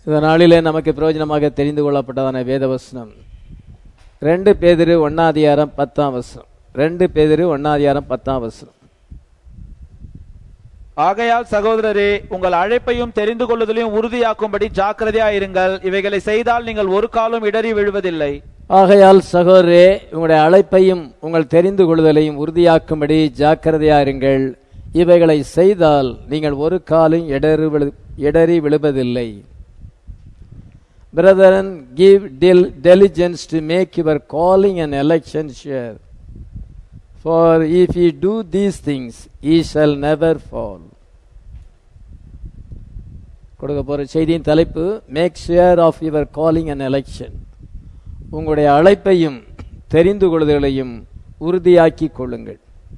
இந்த நாளிலே நமக்கு பிரயோஜனமாக தெரிந்து கொள்ளப்பட்டதான வேதவசனம் ரெண்டு பேதிரு ஒன்னாதிகாரம் பத்தாம் வசனம் ரெண்டு பேதிரு ஒன்னாதிகாரம் பத்தாம் வசனம் ஆகையால் சகோதரரே உங்கள் அழைப்பையும் தெரிந்து கொள்ளுதலையும் உறுதியாக்கும்படி ஜாக்கிரதையா இருங்கள் இவைகளை செய்தால் நீங்கள் ஒரு காலம் இடறி விழுவதில்லை ஆகையால் சகோதரே உங்களுடைய அழைப்பையும் உங்கள் தெரிந்து கொள்ளுதலையும் உறுதியாக்கும்படி ஜாக்கிரதையா இருங்கள் இவைகளை செய்தால் நீங்கள் ஒரு காலும் இடறி விழு இடறி விழுவதில்லை Brethren, give dil- diligence to make your calling and election sure. For if ye do these things, ye shall never fall. கொடுக்க போற செய்தியின் தலைப்பு make sure of your calling and election உங்களுடைய அழைப்பையும் தெரிந்து கொள்ளுதலையும் உறுதியாக்கி கொள்ளுங்கள்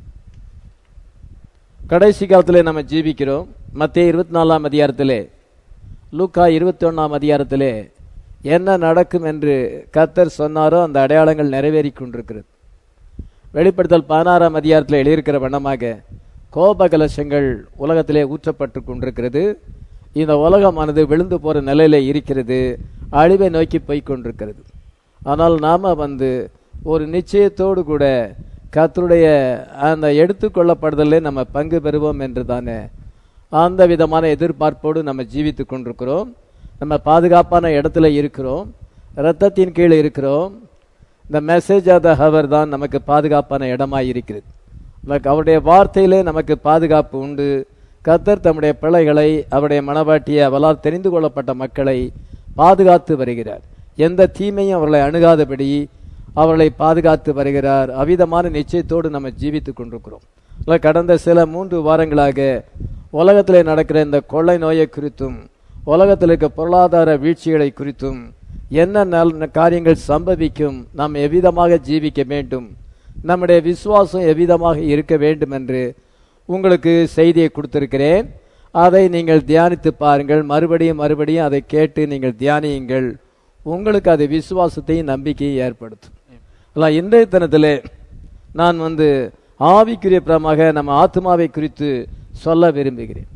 கடைசி காலத்திலே நம்ம ஜீவிக்கிறோம் மத்திய இருபத்தி நாலாம் அதிகாரத்திலே லூக்கா இருபத்தி ஒன்னாம் அதிகாரத்திலே என்ன நடக்கும் என்று கத்தர் சொன்னாரோ அந்த அடையாளங்கள் நிறைவேறி கொண்டிருக்கிறது வெளிப்படுத்தல் பதினாறாம் அதிகாரத்தில் எழுதியிருக்கிற வண்ணமாக கோப கலசங்கள் உலகத்திலே ஊற்றப்பட்டு கொண்டிருக்கிறது இந்த உலகமானது விழுந்து போற நிலையில இருக்கிறது அழிவை நோக்கி போய் கொண்டிருக்கிறது ஆனால் நாம வந்து ஒரு நிச்சயத்தோடு கூட கத்தருடைய அந்த எடுத்துக்கொள்ளப்படுதலே நம்ம பங்கு பெறுவோம் என்று தானே அந்த விதமான எதிர்பார்ப்போடு நம்ம ஜீவித்து கொண்டிருக்கிறோம் நம்ம பாதுகாப்பான இடத்துல இருக்கிறோம் இரத்தத்தின் கீழ் இருக்கிறோம் இந்த மெசேஜ் ஆஃப் த ஹவர் தான் நமக்கு பாதுகாப்பான இடமாய் இருக்கிறது நமக்கு அவருடைய வார்த்தையிலே நமக்கு பாதுகாப்பு உண்டு கத்தர் தம்முடைய பிள்ளைகளை அவருடைய மனவாட்டிய அவளால் தெரிந்து கொள்ளப்பட்ட மக்களை பாதுகாத்து வருகிறார் எந்த தீமையும் அவர்களை அணுகாதபடி அவர்களை பாதுகாத்து வருகிறார் அவிதமான நிச்சயத்தோடு நம்ம ஜீவித்து கொண்டிருக்கிறோம் இல்ல, கடந்த சில மூன்று வாரங்களாக உலகத்திலே நடக்கிற இந்த கொள்ளை நோயை குறித்தும் உலகத்தில் இருக்க பொருளாதார வீழ்ச்சிகளை குறித்தும் என்ன நல் காரியங்கள் சம்பவிக்கும் நாம் எவ்விதமாக ஜீவிக்க வேண்டும் நம்முடைய விசுவாசம் எவ்விதமாக இருக்க வேண்டும் என்று உங்களுக்கு செய்தியை கொடுத்திருக்கிறேன் அதை நீங்கள் தியானித்து பாருங்கள் மறுபடியும் மறுபடியும் அதை கேட்டு நீங்கள் தியானியுங்கள் உங்களுக்கு அது விசுவாசத்தையும் நம்பிக்கையும் ஏற்படுத்தும் அல்ல இன்றைய தினத்திலே நான் வந்து ஆவிக்குரிய பிரமாக நம்ம ஆத்மாவை குறித்து சொல்ல விரும்புகிறேன்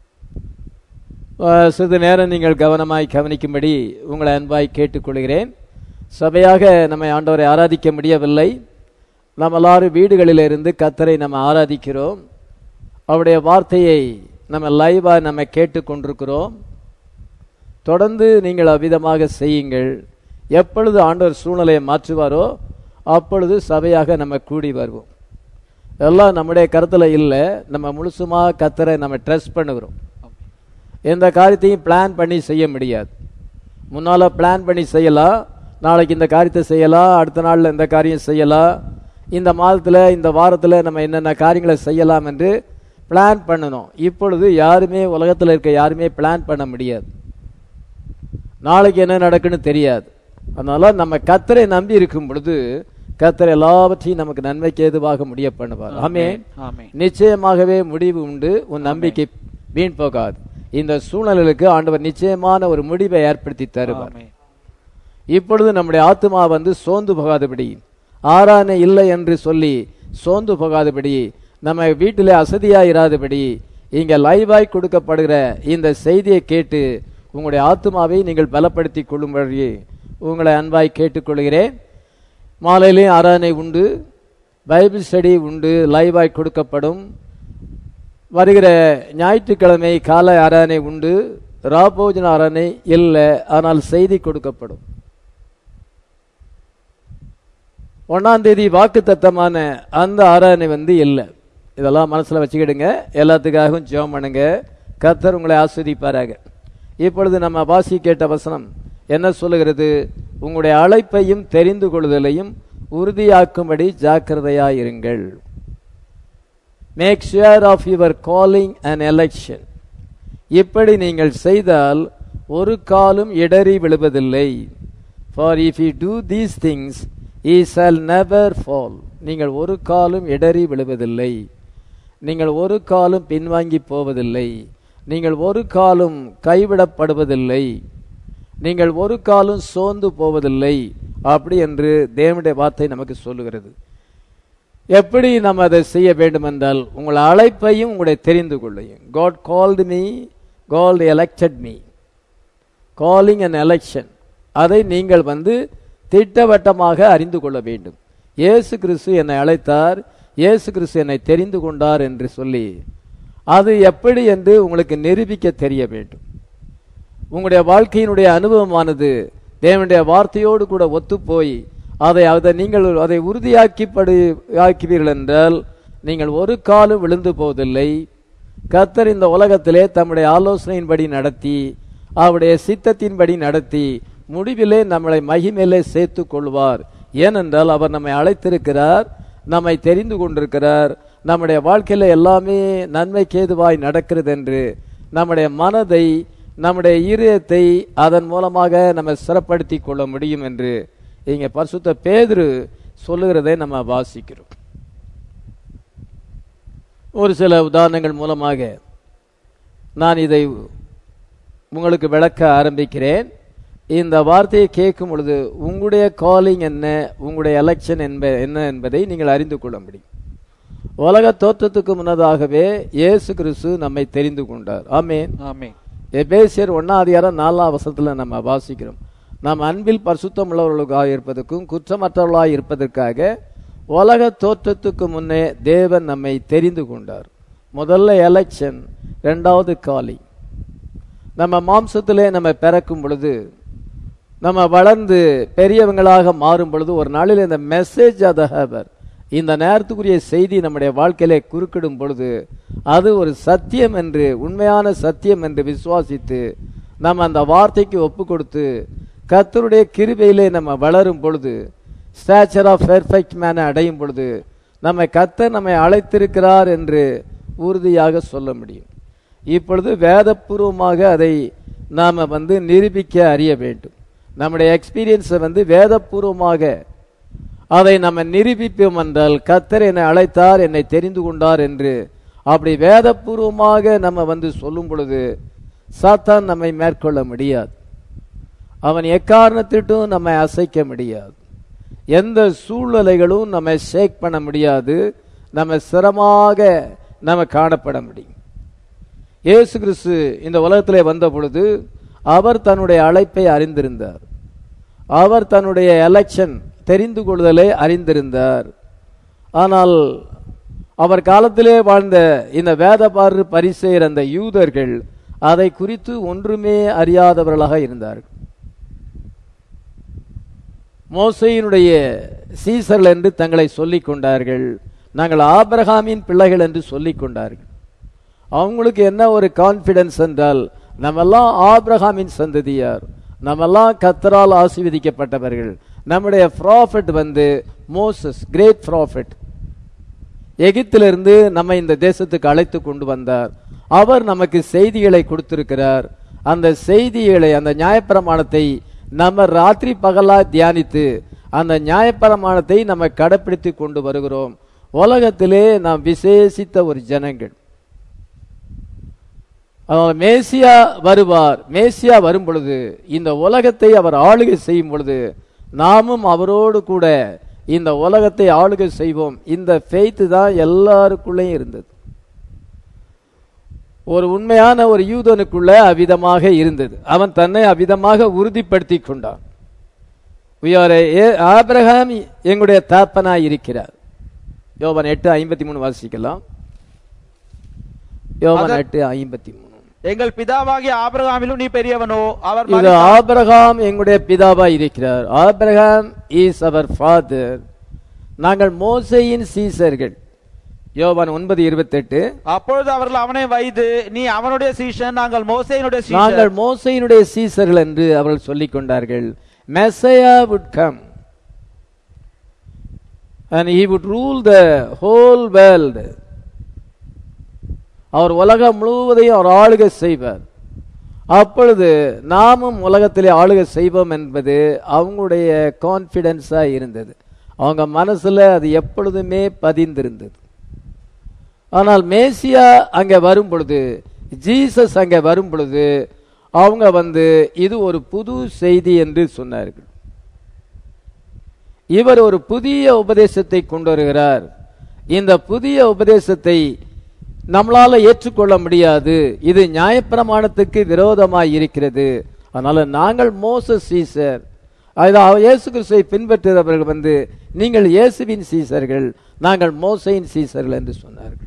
அஹ், சிறிது நேரம் நீங்கள் கவனமாய் கவனிக்கும்படி உங்களை அன்பாய் கேட்டுக்கொள்கிறேன் சபையாக நம்மை ஆண்டவரை ஆராதிக்க முடியவில்லை நம்ம எல்லாரும் வீடுகளிலிருந்து கத்தரை நம்ம ஆராதிக்கிறோம் அவருடைய வார்த்தையை நம்ம லைவா நம்ம கேட்டுக்கொண்டிருக்கிறோம் தொடர்ந்து நீங்கள் அவ்விதமாக செய்யுங்கள் எப்பொழுது ஆண்டவர் சூழ்நிலையை மாற்றுவாரோ அப்பொழுது சபையாக நம்ம கூடி வருவோம் எல்லாம் நம்முடைய கருத்துல இல்லை நம்ம முழுசுமா கத்தரை நம்ம ட்ரஸ்ட் பண்ணுகிறோம் எந்த காரியத்தையும் பிளான் பண்ணி செய்ய முடியாது முன்னால பிளான் பண்ணி செய்யலாம் நாளைக்கு இந்த காரியத்தை செய்யலாம் அடுத்த நாள்ல இந்த காரியம் செய்யலாம் இந்த மாதத்துல இந்த வாரத்துல நம்ம என்னென்ன காரியங்களை செய்யலாம் என்று பிளான் பண்ணணும் இப்பொழுது யாருமே உலகத்துல இருக்க யாருமே பிளான் பண்ண முடியாது நாளைக்கு என்ன நடக்குன்னு தெரியாது அதனால நம்ம கத்தரை நம்பி இருக்கும் பொழுது கத்தர் எல்லாவற்றையும் நமக்கு நன்மைக்கு ஏதுவாக முடிய பண்ணுவார் ஆமே ஆமென். நிச்சயமாகவே முடிவு உண்டு உன் நம்பிக்கை வீண் போகாது இந்த சூழ்நிலைகளுக்கு ஆண்டவர் நிச்சயமான ஒரு முடிவை ஏற்படுத்தி தருவார் ஆமென். இப்பொழுது நம்முடைய ஆத்மா வந்து சோர்ந்து போகாதபடி ஆராதனை இல்லை என்று சொல்லி சோர்ந்து போகாதபடி நம்ம வீட்டிலே அசதியா இராதபடி இங்க லைவாய் கொடுக்கப்படுகிற இந்த செய்தியை கேட்டு உங்களுடைய ஆத்மாவை நீங்கள் பலப்படுத்திக் கொள்ளும்படி உங்களை அன்பாய் கேட்டுக்கொள்கிறேன் மாலையிலேயும் ஆராதனை உண்டு பைபிள் ஸ்டடி உண்டு லைவாய் கொடுக்கப்படும் வருகிற ஞாயிற்றுக்கிழமை காலை ஆராதனை உண்டு ராபோஜன ஆராதனை இல்லை ஆனால் செய்தி கொடுக்கப்படும் ஒன்னாம் தேதி வாக்கு தத்தமான அந்த ஆராதனை வந்து இல்லை இதெல்லாம் மனசுல வச்சுக்கிடுங்க எல்லாத்துக்காகவும் ஜெபம் பண்ணுங்க கர்த்தர் உங்களை ஆஸ்வதிப்பாராக இப்பொழுது நம்ம வாசி கேட்ட வசனம் என்ன சொல்லுகிறது உங்களுடைய அழைப்பையும் தெரிந்து கொள்ளுதலையும் உறுதியாக்கும்படி ஜாக்கிரதையாயிருங்கள் make sure of your calling and election இப்படி நீங்கள் செய்தால் ஒரு காலும் இடறி விழுவதில்லை for if you do these things ye shall never fall நீங்கள் ஒரு காலும் இடறி விழுவதில்லை நீங்கள் ஒரு காலும் பின்வாங்கி போவதில்லை நீங்கள் ஒரு காலும் கைவிடப்படுவதில்லை நீங்கள் ஒரு காலும் சோர்ந்து போவதில்லை அப்படி என்று தேவனுடைய வார்த்தை நமக்கு சொல்லுகிறது எப்படி நம்ம அதை செய்ய வேண்டும் என்றால் உங்கள் அழைப்பையும் உங்களை தெரிந்து கொள்ளையும் God called me called elected me calling and election அதை நீங்கள் வந்து திட்டவட்டமாக அறிந்து கொள்ள வேண்டும் இயேசு கிறிஸ்து என்னை அழைத்தார் இயேசு கிறிஸ்து என்னை தெரிந்து கொண்டார் என்று சொல்லி அது எப்படி என்று உங்களுக்கு நிரூபிக்க தெரிய வேண்டும் உங்களுடைய வாழ்க்கையினுடைய அனுபவமானது தேவனுடைய வார்த்தையோடு கூட ஒத்துப்போய் அதை அதை நீங்கள் அதை உறுதியாக்கிப்படு ஆக்குவீர்கள் என்றால் நீங்கள் ஒரு காலும் விழுந்து போவதில்லை கர்த்தர் இந்த உலகத்திலே தம்முடைய ஆலோசனையின்படி நடத்தி அவருடைய சித்தத்தின்படி நடத்தி முடிவிலே நம்மளை மகிமையிலே சேர்த்து கொள்வார் ஏனென்றால் அவர் நம்மை அழைத்திருக்கிறார் நம்மை தெரிந்து கொண்டிருக்கிறார் நம்முடைய வாழ்க்கையில எல்லாமே நன்மைக்கு ஏதுவாய் நடக்கிறது என்று நம்முடைய மனதை நம்முடைய இருதயத்தை அதன் மூலமாக நம்ம சிறப்படுத்தி கொள்ள முடியும் என்று இங்க பரிசுத்த பேதுரு சொல்லுகிறதை நம்ம வாசிக்கிறோம் ஒரு சில உதாரணங்கள் மூலமாக நான் இதை உங்களுக்கு விளக்க ஆரம்பிக்கிறேன் இந்த வார்த்தையை கேட்கும் பொழுது உங்களுடைய காலிங் என்ன உங்களுடைய எலெக்ஷன் என்ப என்ன என்பதை நீங்கள் அறிந்து கொள்ள முடியும் உலக தோற்றத்துக்கு முன்னதாகவே இயேசு கிறிஸ்து நம்மை தெரிந்து கொண்டார் ஆமென் ஆமென் எபேசியர் ஒன்னாம் அதிகாரம் நாலாம் வசத்துல நம்ம வாசிக்கிறோம் நாம் அன்பில் பரிசுத்தம் உள்ளவர்களாக இருப்பதற்கும் குற்றமற்றவர்களாக இருப்பதற்காக உலக தோற்றத்துக்கு முன்னே தேவன் நம்மை தெரிந்து கொண்டார் முதல்ல எலெக்ஷன் ரெண்டாவது காலி நம்ம மாம்சத்திலே நம்ம பிறக்கும் பொழுது நம்ம வளர்ந்து பெரியவங்களாக மாறும் பொழுது ஒரு நாளில் இந்த மெசேஜ் அத ஹேவர் இந்த நேரத்துக்குரிய செய்தி நம்முடைய வாழ்க்கையிலே குறுக்கிடும் பொழுது அது ஒரு சத்தியம் என்று உண்மையான சத்தியம் என்று விசுவாசித்து நம்ம அந்த வார்த்தைக்கு ஒப்பு கொடுத்து கர்த்தருடைய கிருபையிலே நம்ம வளரும் பொழுது ஸ்டாச்சர் ஆஃப் பெர்ஃபெக்ட் மேனை அடையும் பொழுது நம்மை கர்த்தர் நம்மை அழைத்திருக்கிறார் என்று உறுதியாக சொல்ல முடியும் இப்பொழுது வேதபூர்வமாக அதை நாம வந்து நிரூபிக்க அறிய வேண்டும் நம்முடைய எக்ஸ்பீரியன்ஸை வந்து வேதபூர்வமாக அதை நம்ம நிரூபிப்போம் என்றால் கர்த்தர் என்னை அழைத்தார் என்னை தெரிந்து கொண்டார் என்று அப்படி வேதபூர்வமாக நம்ம வந்து சொல்லும் பொழுது சாத்தான் நம்மை மேற்கொள்ள முடியாது அவன் எக்காரணத்திட்டும் நம்மை அசைக்க முடியாது எந்த சூழ்நிலைகளும் நம்ம ஷேக் பண்ண முடியாது நம்ம சிரமாக நம்ம காணப்பட முடியும் இயேசு கிறிஸ்து இந்த உலகத்திலே வந்த பொழுது அவர் தன்னுடைய அழைப்பை அறிந்திருந்தார் அவர் தன்னுடைய எலெக்ஷன் தெரிந்து கொள்ளுதலை அறிந்திருந்தார் ஆனால் அவர் காலத்திலே வாழ்ந்த இந்த வேதபாரு பரிசெயர் அந்த யூதர்கள் அதை குறித்து ஒன்றுமே அறியாதவர்களாக இருந்தார்கள் மோசையினுடைய சீசர்கள் என்று தங்களை சொல்லிக் கொண்டார்கள் நாங்கள் ஆபிரகாமின் பிள்ளைகள் என்று சொல்லிக் கொண்டார்கள் அவங்களுக்கு என்ன ஒரு கான்பிடன்ஸ் என்றால் நம்மெல்லாம் ஆபிரகாமின் சந்ததியார் நம்மெல்லாம் கத்தரால் ஆசீர்வதிக்கப்பட்டவர்கள் நம்முடைய ப்ராஃபிட் வந்து மோசஸ் கிரேட் ப்ராஃபிட் எகிப்திலிருந்து நம்ம இந்த தேசத்துக்கு அழைத்து கொண்டு வந்தார் அவர் நமக்கு செய்திகளை கொடுத்திருக்கிறார் அந்த செய்திகளை அந்த நியாயப்பிரமாணத்தை நம்ம ராத்திரி பகலா தியானித்து அந்த நியாயப்பிரமாணத்தை நம்ம கடைப்பிடித்து கொண்டு வருகிறோம் உலகத்திலே நாம் விசேஷித்த ஒரு ஜனங்கள் அதனால மேசியா வருவார் மேசியா வரும் பொழுது இந்த உலகத்தை அவர் ஆளுகை செய்யும் பொழுது நாமும் அவரோடு கூட இந்த உலகத்தை ஆளுகை செய்வோம் இந்த ஃபெய்த் தான் எல்லாருக்குள்ளேயும் இருந்தது ஒரு உண்மையான ஒரு யூதனுக்குள்ள அவ்விதமாக இருந்தது அவன் தன்னை அவ்விதமாக உறுதிப்படுத்தி கொண்டான் We are a- ஆபிரகாம் எங்களுடைய தாப்பனாய் இருக்கிறார் யோவான் எட்டு ஐம்பத்தி மூணு வாசிக்கலாம் யோவான் அதன்- எட்டு ஐம்பத்தி மூணு எங்கள் பிதாவாகிய ஆபிரகாமிலும் நீ பெரியவனோ அவர் இது மரித்தார். ஆபிரகாம் எங்களுடைய பிதாவா இருக்கிறார் ஆபிரகாம் இஸ் அவர் ஃபாதர் நாங்கள் மோசையின் சீசர்கள் யோவான் ஒன்பது இருபத்தெட்டு அப்பொழுது அவர்கள் அவனை வைத்து நீ அவனுடைய சீஷன் நாங்கள் மோசையினுடைய நாங்கள் சீஷன் மோசையினுடைய சீசர்கள் என்று அவர்கள் சொல்லிக் கொண்டார்கள் மெசையா would come and he would rule the whole world அவர் உலகம் முழுவதையும் அவர் ஆளுகை செய்வார் அப்பொழுது நாமும் உலகத்திலே ஆளுகை செய்வோம் என்பது அவங்களுடைய கான்பிடன்ஸா இருந்தது அவங்க மனசுல அது எப்பொழுதுமே பதிந்திருந்தது ஆனால் மேசியா அங்க வரும் பொழுது ஜீசஸ் அங்க வரும் பொழுது அவங்க வந்து இது ஒரு புது செய்தி என்று சொன்னார்கள் இவர் ஒரு புதிய உபதேசத்தை கொண்டு வருகிறார் இந்த புதிய உபதேசத்தை நம்மளால ஏற்றுக்கொள்ள முடியாது இது நியாயப்பிரமாணத்துக்கு விரோதமாய் இருக்கிறது அதனால நாங்கள் மோசஸ் சீசர் அதாவது இயேசு கிறிஸ்துவை பின்பற்றுகிறவர்கள் வந்து நீங்கள் இயேசுவின் சீசர்கள் நாங்கள் மோசையின் சீசர்கள் என்று சொன்னார்கள்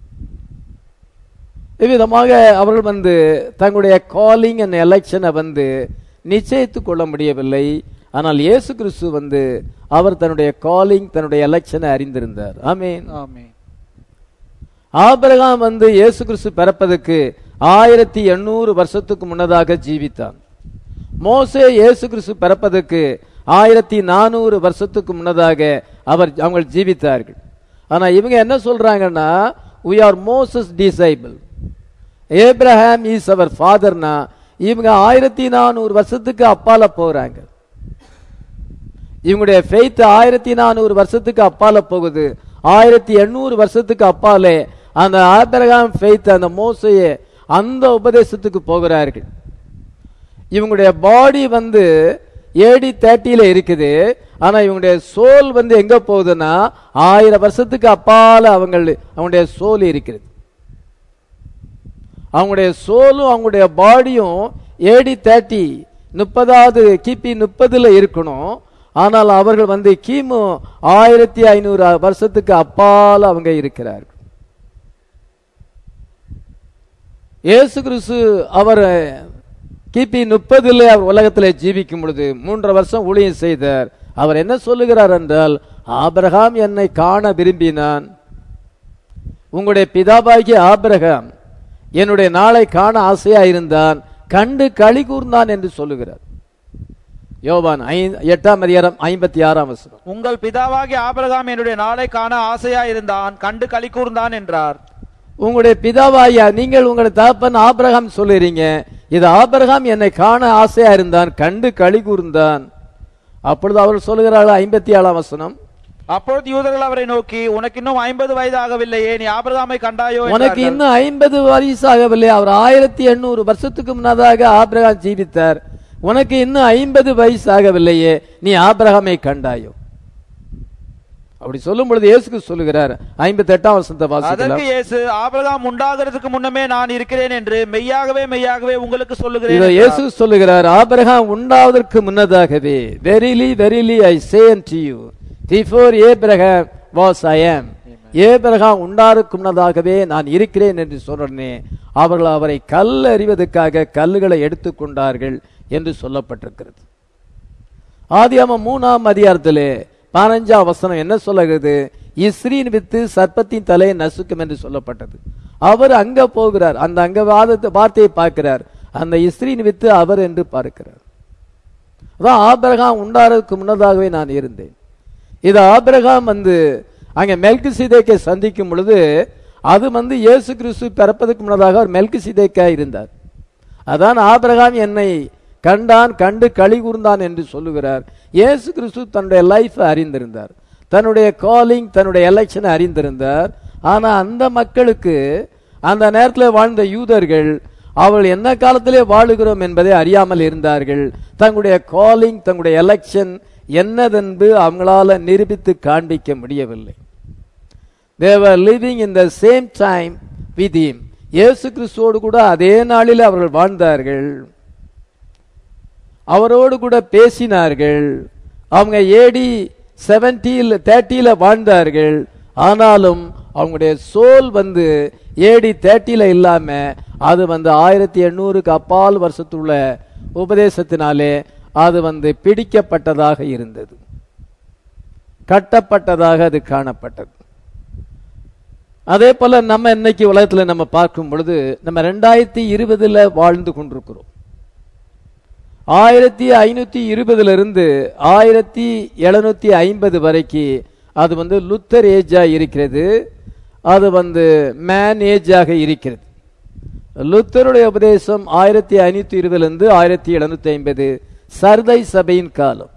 இவ்விதமாக அவர்கள் வந்து தங்களுடைய காலிங் அண்ட் எலெக்ஷனை வந்து நிச்சயித்துக் கொள்ள முடியவில்லை ஆனால் இயேசு கிறிஸ்து வந்து அவர் தன்னுடைய காலிங் தன்னுடைய எலெக்ஷனை அறிந்திருந்தார் ஆமீன் ஆமென் ஆபிரகாம் வந்து இயேசு கிறிஸ்து பிறப்பதற்கு ஆயிரத்தி எண்ணூறு வருஷத்துக்கு முன்னதாக ஜீவித்தான் மோசே இயேசு கிறிஸ்து பிறப்பதற்கு ஆயிரத்தி நானூறு வருஷத்துக்கு முன்னதாக அவர் அவங்க ஜீவித்தார்கள் ஆனா இவங்க என்ன சொல்றாங்கன்னா we are Moses disciple Abraham is our ஃபாதர்னா இவங்க ஆயிரத்தி நானூறு வருஷத்துக்கு அப்பால போறாங்க இவங்களுடைய ஃபெய்த் ஆயிரத்தி நானூறு வருஷத்துக்கு அப்பால போகுது ஆயிரத்தி எண்ணூறு வருஷத்துக்கு அப்பாலே அந்த ஆபிரகாம் ஃபெய்த் அந்த மோசையே அந்த உபதேசத்துக்கு போகிறார்கள் இவங்களுடைய பாடி வந்து ஏடி தேர்ட்டியில இருக்குது ஆனா இவங்களுடைய சோல் வந்து எங்க போகுதுன்னா ஆயிரம் வருஷத்துக்கு அப்பால அவங்க அவங்களுடைய சோல் இருக்கிறது அவங்களுடைய சோலும் அவங்களுடைய பாடியும் ஏடி தேர்ட்டி முப்பதாவது கிபி முப்பதுல இருக்கணும் ஆனால் அவர்கள் வந்து கிமு ஆயிரத்தி ஐநூறு வருஷத்துக்கு அப்பால் அவங்க இருக்கிறார்கள் இயேசு கிறிஸ்து அவர் கிபி முப்பதுல அவர் உலகத்தில் ஜீவிக்கும் பொழுது மூன்று வருஷம் ஊழியம் செய்தார் அவர் என்ன சொல்லுகிறார் என்றால் ஆபிரகாம் என்னை காண விரும்பினான் உங்களுடைய பிதாபாகிய ஆபிரகாம் என்னுடைய நாளை காண ஆசையா இருந்தான் கண்டு களி கூர்ந்தான் என்று சொல்லுகிறார் யோவான் ஐ- எட்டாம் அதிகாரம் ஐம்பத்தி ஆறாம் வசனம் உங்கள் பிதாவாகிய ஆபிரகாம் என்னுடைய நாளை காண ஆசையா இருந்தான் கண்டு களி கூர்ந்தான் என்றார் உங்களுடைய பிதாவாயா நீங்கள் உங்களுடைய தகப்பன் ஆபிரகாம் சொல்லுறீங்க இது ஆபிரகாம் என்னை காண ஆசையா இருந்தான் கண்டு களி கூர்ந்தான் அப்பொழுது அவர் சொல்லுகிறார்கள் ஐம்பத்தி ஏழாம் வசனம் அப்பொழுது யூதர்கள் அவரை நோக்கி உனக்கு இன்னும் ஐம்பது வயது ஆகவில்லையே நீ ஆபிரகாமை கண்டாயோ உனக்கு என்றார்கள். இன்னும் ஐம்பது வயசாகவில்லை அவர் ஆயிரத்தி எண்ணூறு வருஷத்துக்கு முன்னதாக ஆபிரகாம் ஜீவித்தார் உனக்கு இன்னும் ஐம்பது வயசாகவில்லையே நீ ஆபிரகாமை கண்டாயோ அப்படி சொல்லும் பொழுது இயேசுக்கு சொல்லுகிறார் ஐம்பத்தி எட்டாம் வருஷத்தை வாசிக்கலாம் அதற்கு இயேசு ஆபிரகாம் உண்டாகிறதுக்கு முன்னமே நான் இருக்கிறேன் என்று மெய்யாகவே மெய்யாகவே உங்களுக்கு சொல்லுகிறேன் இதை என்றார். இயேசு சொல்லுகிறார் ஆபிரகாம் உண்டாவதற்கு முன்னதாகவே verily verily I say to you before Abraham was I am Abraham உண்டாருக்கு முன்னதாகவே நான் இருக்கிறேன் என்று சொன்னே அவர்கள் அவரை கல் அறிவதற்காக கல்லுகளை எடுத்துக்கொண்டார்கள் என்று சொல்லப்பட்டிருக்கிறது ஆதியாம மூணாம் அதிகாரத்திலே பதினஞ்சாம் வசனம் என்ன சொல்லுகிறது இஸ்ரீன் வித்து சர்ப்பத்தின் தலையை நசுக்கும் என்று சொல்லப்பட்டது அவர் அங்க போகிறார் அந்த அங்க வாதத்தை வார்த்தையை பார்க்கிறார் அந்த இஸ்ரீன் வித்து அவர் என்று பார்க்கிறார் அதான் ஆபிரகாம் உண்டாறதுக்கு முன்னதாகவே நான் இருந்தேன் இது ஆபிரகாம் வந்து அங்க மெல்கு சிதைக்கை சந்திக்கும் பொழுது அது வந்து இயேசு கிறிஸ்து பிறப்பதற்கு முன்னதாக அவர் மெல்கு சிதைக்கா இருந்தார் அதான் ஆபிரகாம் என்னை கண்டான் கண்டு களி கூர்ந்தான் என்று சொல்லுகிறார் இயேசு கிறிஸ்து தன்னுடைய லைஃப் அறிந்திருந்தார் தன்னுடைய காலிங் தன்னுடைய எலெக்ஷனை அறிந்திருந்தார் ஆனா அந்த மக்களுக்கு அந்த நேரத்தில் வாழ்ந்த யூதர்கள் அவர்கள் என்ன காலத்திலே வாழுகிறோம் என்பதை அறியாமல் இருந்தார்கள் தங்களுடைய காலிங் தங்களுடைய எலெக்ஷன் என்னதென்று அவங்களால நிரூபித்து காண்பிக்க முடியவில்லை they were living in the same time with him இயேசு கிறிஸ்துவோடு கூட அதே நாளில் அவர்கள் வாழ்ந்தார்கள் அவரோடு கூட பேசினார்கள் அவங்க ஏடி செவன்டியில் தேர்ட்டியில வாழ்ந்தார்கள் ஆனாலும் அவங்களுடைய சோல் வந்து ஏடி தேர்ட்டியில இல்லாம அது வந்து ஆயிரத்தி எண்ணூறுக்கு அப்பால் வருஷத்துள்ள உபதேசத்தினாலே அது வந்து பிடிக்கப்பட்டதாக இருந்தது கட்டப்பட்டதாக அது காணப்பட்டது அதே போல நம்ம இன்னைக்கு உலகத்துல நம்ம பார்க்கும் பொழுது நம்ம ரெண்டாயிரத்தி இருபதுல வாழ்ந்து கொண்டிருக்கிறோம் ஆயிரத்தி ஐநூத்தி இருபதுல இருந்து ஆயிரத்தி எழுநூத்தி ஐம்பது வரைக்கும் அது வந்து லுத்தர் ஏஜா இருக்கிறது அது வந்து மேன் ஏஜாக இருக்கிறது லுத்தருடைய உபதேசம் ஆயிரத்தி ஐநூத்தி இருபதுல இருந்து ஆயிரத்தி எழுநூத்தி ஐம்பது சர்தை சபையின் காலம்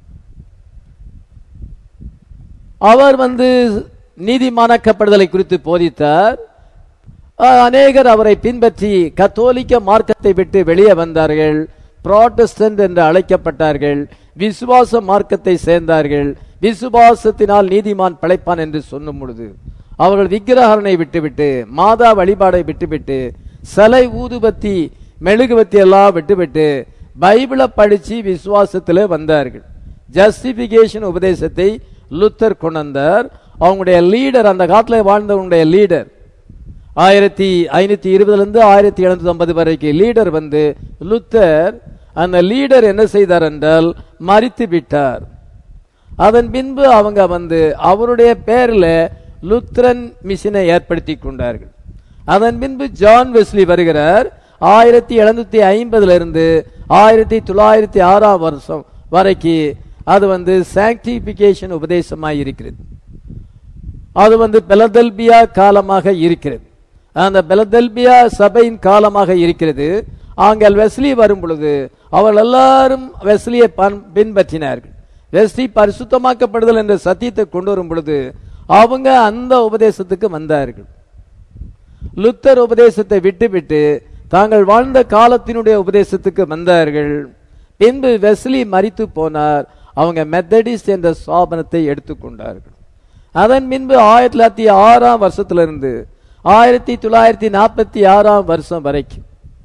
அவர் வந்து நீதிமானாக்கப்படுதலை குறித்து போதித்தார் அஹ், அநேகர் அவரை பின்பற்றி கத்தோலிக்க மார்க்கத்தை விட்டு வெளியே வந்தார்கள் புராட்டஸ்டன்ட் என்று அழைக்கப்பட்டார்கள் விசுவாச மார்க்கத்தை சேர்ந்தார்கள் விசுவாசத்தினால் நீதிமான் பிழைப்பான் என்று சொல்லும் பொழுது அவர்கள் விக்கிரகரனை விட்டுவிட்டு மாதா வழிபாடை விட்டுவிட்டு சிலை ஊதுபத்தி மெழுகுபத்தி எல்லாம் விட்டுவிட்டு பைபிளை படிச்சு விசுவாசத்தில் வந்தார்கள் ஜஸ்டிபிகேஷன் உபதேசத்தை லுத்தர் கொண்டு வந்தார் அவங்களுடைய லீடர் அந்த காலத்தில் வாழ்ந்தவங்களுடைய லீடர் ஆயிரத்தி ஐநூத்தி இருபதுல இருந்து ஆயிரத்தி எழுநூத்தி ஐம்பது வரைக்கும் லீடர் வந்து லுத்தர் அந்த லீடர் என்ன செய்தார் என்றால் மறித்து விட்டார் அதன் பின்பு அவங்க வந்து அவருடைய பேர்ல லுத்ரன் மிஷினை ஏற்படுத்தி கொண்டார்கள் அதன் பின்பு ஜான் வெஸ்லி வருகிறார் ஆயிரத்தி எழுநூத்தி ஐம்பதுல இருந்து ஆயிரத்தி தொள்ளாயிரத்தி ஆறாம் வருஷம் வரைக்கும் அது வந்து சாங்டிபிகேஷன் உபதேசமாய் இருக்கிறது அது வந்து பெலதெல்பியா காலமாக இருக்கிறது அந்த பெலதெல்பியா சபையின் காலமாக இருக்கிறது ஆங்கள் வெஸ்லி வரும் பொழுது அவர்கள் எல்லாரும் வெஸ்லியை பன்- பின்பற்றினார்கள் வெஸ்லி பரிசுத்தமாக்கப்படுதல் என்ற சத்தியத்தை கொண்டு வரும் பொழுது அவங்க அந்த உபதேசத்துக்கு வந்தார்கள் லுத்தர் உபதேசத்தை விட்டுவிட்டு தாங்கள் வாழ்ந்த காலத்தினுடைய உபதேசத்துக்கு வந்தார்கள் பின்பு வெஸ்லி மரித்து போனார் அவங்க மெத்தடிஸ்ட் என்ற ஸ்தாபனத்தை எடுத்துக்கொண்டார்கள் அதன் பின்பு ஆயிரத்தி தொள்ளாயிரத்தி ஆறாம் வருஷத்திலிருந்து ஆயிரத்தி தொள்ளாயிரத்தி நாற்பத்தி ஆறாம் வருஷம் வரைக்கும்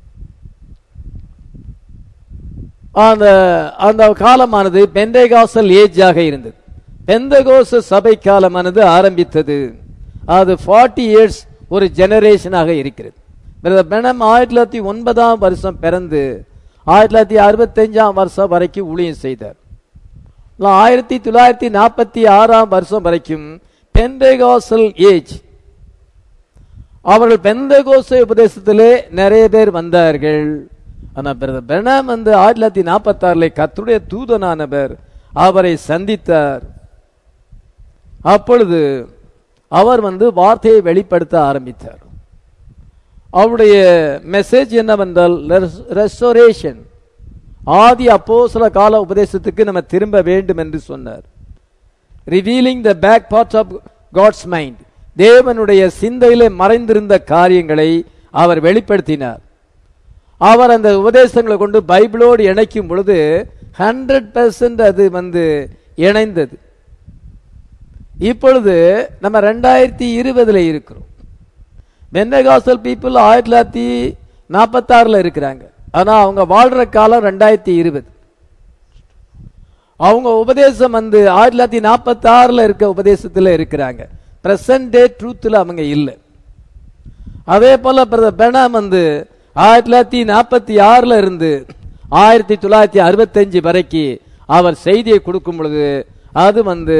அந்த அந்த காலமானது பெந்தைகாசல் ஏஜாக இருந்தது பெந்தகோச சபை காலமானது ஆரம்பித்தது அது ஃபார்ட்டி இயர்ஸ் ஒரு ஜெனரேஷனாக இருக்கிறது பிரதர் பெனம் ஆயிரத்தி தொள்ளாயிரத்தி ஒன்பதாம் வருஷம் பிறந்து ஆயிரத்தி தொள்ளாயிரத்தி அறுபத்தஞ்சாம் வருஷம் வரைக்கும் ஊழியம் செய்தார் ஆயிரத்தி தொள்ளாயிரத்தி நாற்பத்தி ஆறாம் வருஷம் வரைக்கும் பெந்தகோசல் ஏஜ் அவர்கள் பெந்தகோச உபதேசத்திலே நிறைய பேர் வந்தார்கள் ஆனா பிரதர் பெனாம் வந்து ஆயிரத்தி தொள்ளாயிரத்தி நாற்பத்தி ஆறுல கத்துடைய தூதனானவர் அவரை சந்தித்தார் அப்பொழுது அவர் வந்து வார்த்தையை வெளிப்படுத்த ஆரம்பித்தார் அவருடைய மெசேஜ் என்னவென்றால் ரெஸ்டோரேஷன் ஆதி அப்போஸ்தல கால உபதேசத்துக்கு நம்ம திரும்ப வேண்டும் என்று சொன்னார் revealing the back parts of God's mind தேவனுடைய சிந்தையிலே மறைந்திருந்த காரியங்களை அவர் வெளிப்படுத்தினார் அவர் அந்த உபதேசங்களை கொண்டு பைபிளோடு இணைக்கும் பொழுது ஹண்ட்ரட் பெர்சன்ட் அது வந்து இணைந்தது இப்பொழுது நம்ம ரெண்டாயிரத்தி இருபதுல இருக்கிறோம் பெந்தகாசல் பீப்புள் ஆயிரத்தி தொள்ளாயிரத்தி நாற்பத்தாறுல இருக்கிறாங்க ஆனா அவங்க வாழ்ற காலம் ரெண்டாயிரத்தி இருபது அவங்க உபதேசம் வந்து ஆயிரத்தி தொள்ளாயிரத்தி நாற்பத்தி ஆறுல இருக்க உபதேசத்துல இருக்கிறாங்க பிரசன்ட் டே ட்ரூத்ல அவங்க இல்லை அதே போல பிரதர் பெனாம் வந்து ஆயிரத்தி தொள்ளாயிரத்தி நாற்பத்தி ஆறுல இருந்து ஆயிரத்தி தொள்ளாயிரத்தி அறுபத்தஞ்சு வரைக்கும் அவர் செய்தியை கொடுக்கும் பொழுது அது வந்து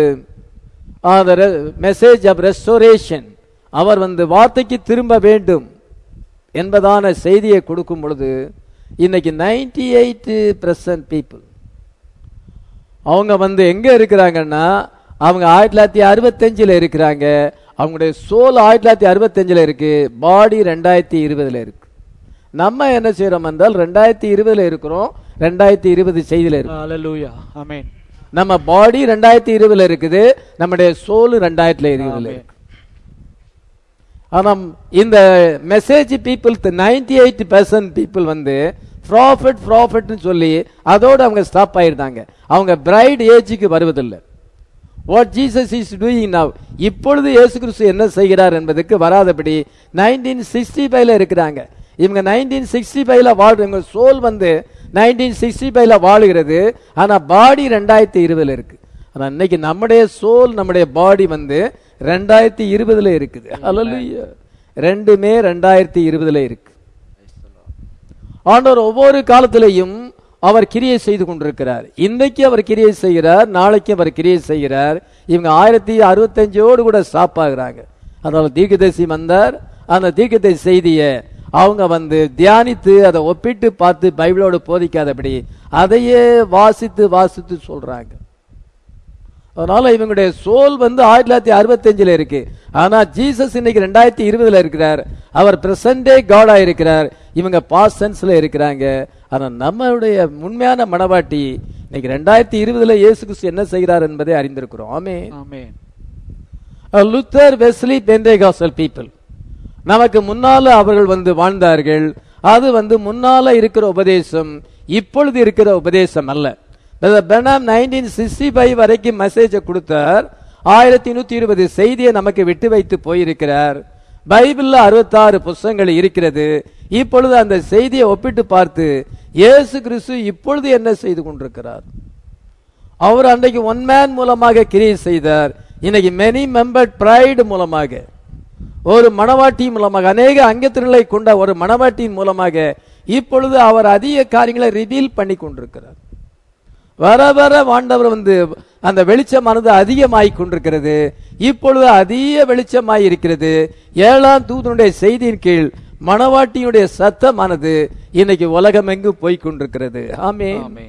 மெசேஜ் ஆஃப் ரெஸ்டோரேஷன் அவர் வந்து வார்த்தைக்கு திரும்ப வேண்டும் என்பதான செய்தியை கொடுக்கும் பொழுது இன்னைக்கு நைன்டி எயிட் பர்சன்ட் பீப்புள் அவங்க வந்து எங்க இருக்கிறாங்கன்னா அவங்க ஆயிரத்தி தொள்ளாயிரத்தி அறுபத்தஞ்சுல இருக்கிறாங்க அவங்களுடைய சோல் ஆயிரத்தி தொள்ளாயிரத்தி அறுபத்தஞ்சுல இருக்கு பாடி ரெண்டாயிரத்தி இருபதுல இருக்கு நம்ம என்ன செய்யறோம் என்றால் ரெண்டாயிரத்தி இருபதுல இருக்கிறோம் ரெண்டாயிரத்தி இருபது செய்தியில இருக்கு ஹalleluya ஆமென் நம்ம பாடி ரெண்டாயிரத்தி இருபதுல இருக்குது நம்முடைய சோல் ரெண்டாயிரத்துல இருபதுல இருக்கு ஆனா இந்த message people ninety eight percent people வந்து ப்ராஃபிட் ப்ராஃபிட்னு சொல்லி அதோடு அவங்க ஸ்டாப் ஆயிருந்தாங்க அவங்க பிரைட் ஏஜுக்கு வருவதில்லை what Jesus is doing now இப்பொழுது இயேசு கிறிஸ்து என்ன செய்கிறார் என்பதற்கு வராதபடி நைன்டீன் சிக்ஸ்டி ஃபைவ்ல இருக்கிறாங்க இவங்க நைன்டீன் சிக்ஸ்டி ஃபைவ்ல வாழ் இவங்க சோல் வந்து நைன்டீன் சிக்ஸ்டி ஃபைவ்ல வாழுகிறது ஆனா பாடி ரெண்டாயிரத்தி இருபதுல இருக்கு ஆனா இன்னைக்கு நம்முடைய சோல் நம்முடைய பாடி வந்து ரெண்டாயிரத்தி இருபதுல இருக்குது ஹalleluya ரெண்டுமே ரெண்டாயிரத்தி இருபதுல இருக்கு ஆண்டவர் ஒவ்வொரு காலத்திலையும் அவர் கிரியை செய்து கொண்டிருக்கிறார் இன்றைக்கு அவர் கிரியை செய்கிறார் நாளைக்கு அவர் கிரியை செய்கிறார் இவங்க ஆயிரத்தி அறுபத்தஞ்சோடு கூட ஸ்டாப் ஆகுறாங்க அதனால தீர்க்கதரிசி வந்தார் அந்த தீர்க்கதரிசி செய்தியை அவங்க வந்து தியானித்து அதை ஒப்பிட்டு பார்த்து பைபிளோடு போதிக்காதபடி அதையே வாசித்து வாசித்து சொல்றாங்க அதனால இவங்களுடைய சோல் வந்து ஆயிரத்தி தொள்ளாயிரத்தி அறுபத்தஞ்சுல இருக்கு ஆனா ஜீசஸ் இன்னைக்கு ரெண்டாயிரத்தி இருபதுல இருக்கிறார் அவர் பிரசன்டே காடா இருக்கிறார் இவங்க பாஸ்ட் சென்ஸ்ல இருக்கிறாங்க ஆனா நம்மளுடைய உண்மையான மனவாட்டி இன்னைக்கு ரெண்டாயிரத்தி இருபதுல இயேசு கிறிஸ்து என்ன செய்கிறார் என்பதை அறிந்திருக்கிறோம் ஆமே ஆமென் லுத்தர் வெஸ்லி பெந்தேகாசல் பீப்புள் நமக்கு முன்னால அவர்கள் வந்து வாழ்ந்தார்கள் அது வந்து முன்னால இருக்கிற உபதேசம் இப்பொழுது இருக்கிற உபதேசம் அல்ல பெனாம் நைன்டீன் சிக்ஸ்டி ஃபைவ் வரைக்கும் மெசேஜை கொடுத்தார் ஆயிரத்தி நூத்தி இருபது செய்தியை நமக்கு விட்டு வைத்து போயிருக்கிறார் பைபிள்ல அறுபத்தாறு புஸ்தகங்கள் இருக்கிறது இப்பொழுது அந்த செய்தியை ஒப்பிட்டு பார்த்து இயேசு கிறிஸ்து இப்பொழுது என்ன செய்து கொண்டிருக்கிறார் அவர் அன்றைக்கு ஒன் மேன் மூலமாக கிரியை செய்தார் இன்னைக்கு மெனி மெம்பர் பிரைடு மூலமாக ஒரு மணவாட்டி மூலமாக அநேக அங்கத்தினர்களை கொண்ட ஒரு மணவாட்டியின் மூலமாக இப்பொழுது அவர் அதிக காரியங்களை ரிவீல் பண்ணி கொண்டிருக்கிறார் வர வர வாண்டவர் வந்து அந்த வெளிச்சமானது அதிகமாய் கொண்டிருக்கிறது இப்பொழுது அதிக வெளிச்சமாய் இருக்கிறது ஏழாம் தூதனுடைய செய்தியின் கீழ் மணவாட்டியுடைய சத்தமானது இன்னைக்கு உலகமெங்கு போய் கொண்டிருக்கிறது ஆமே ஆமென்.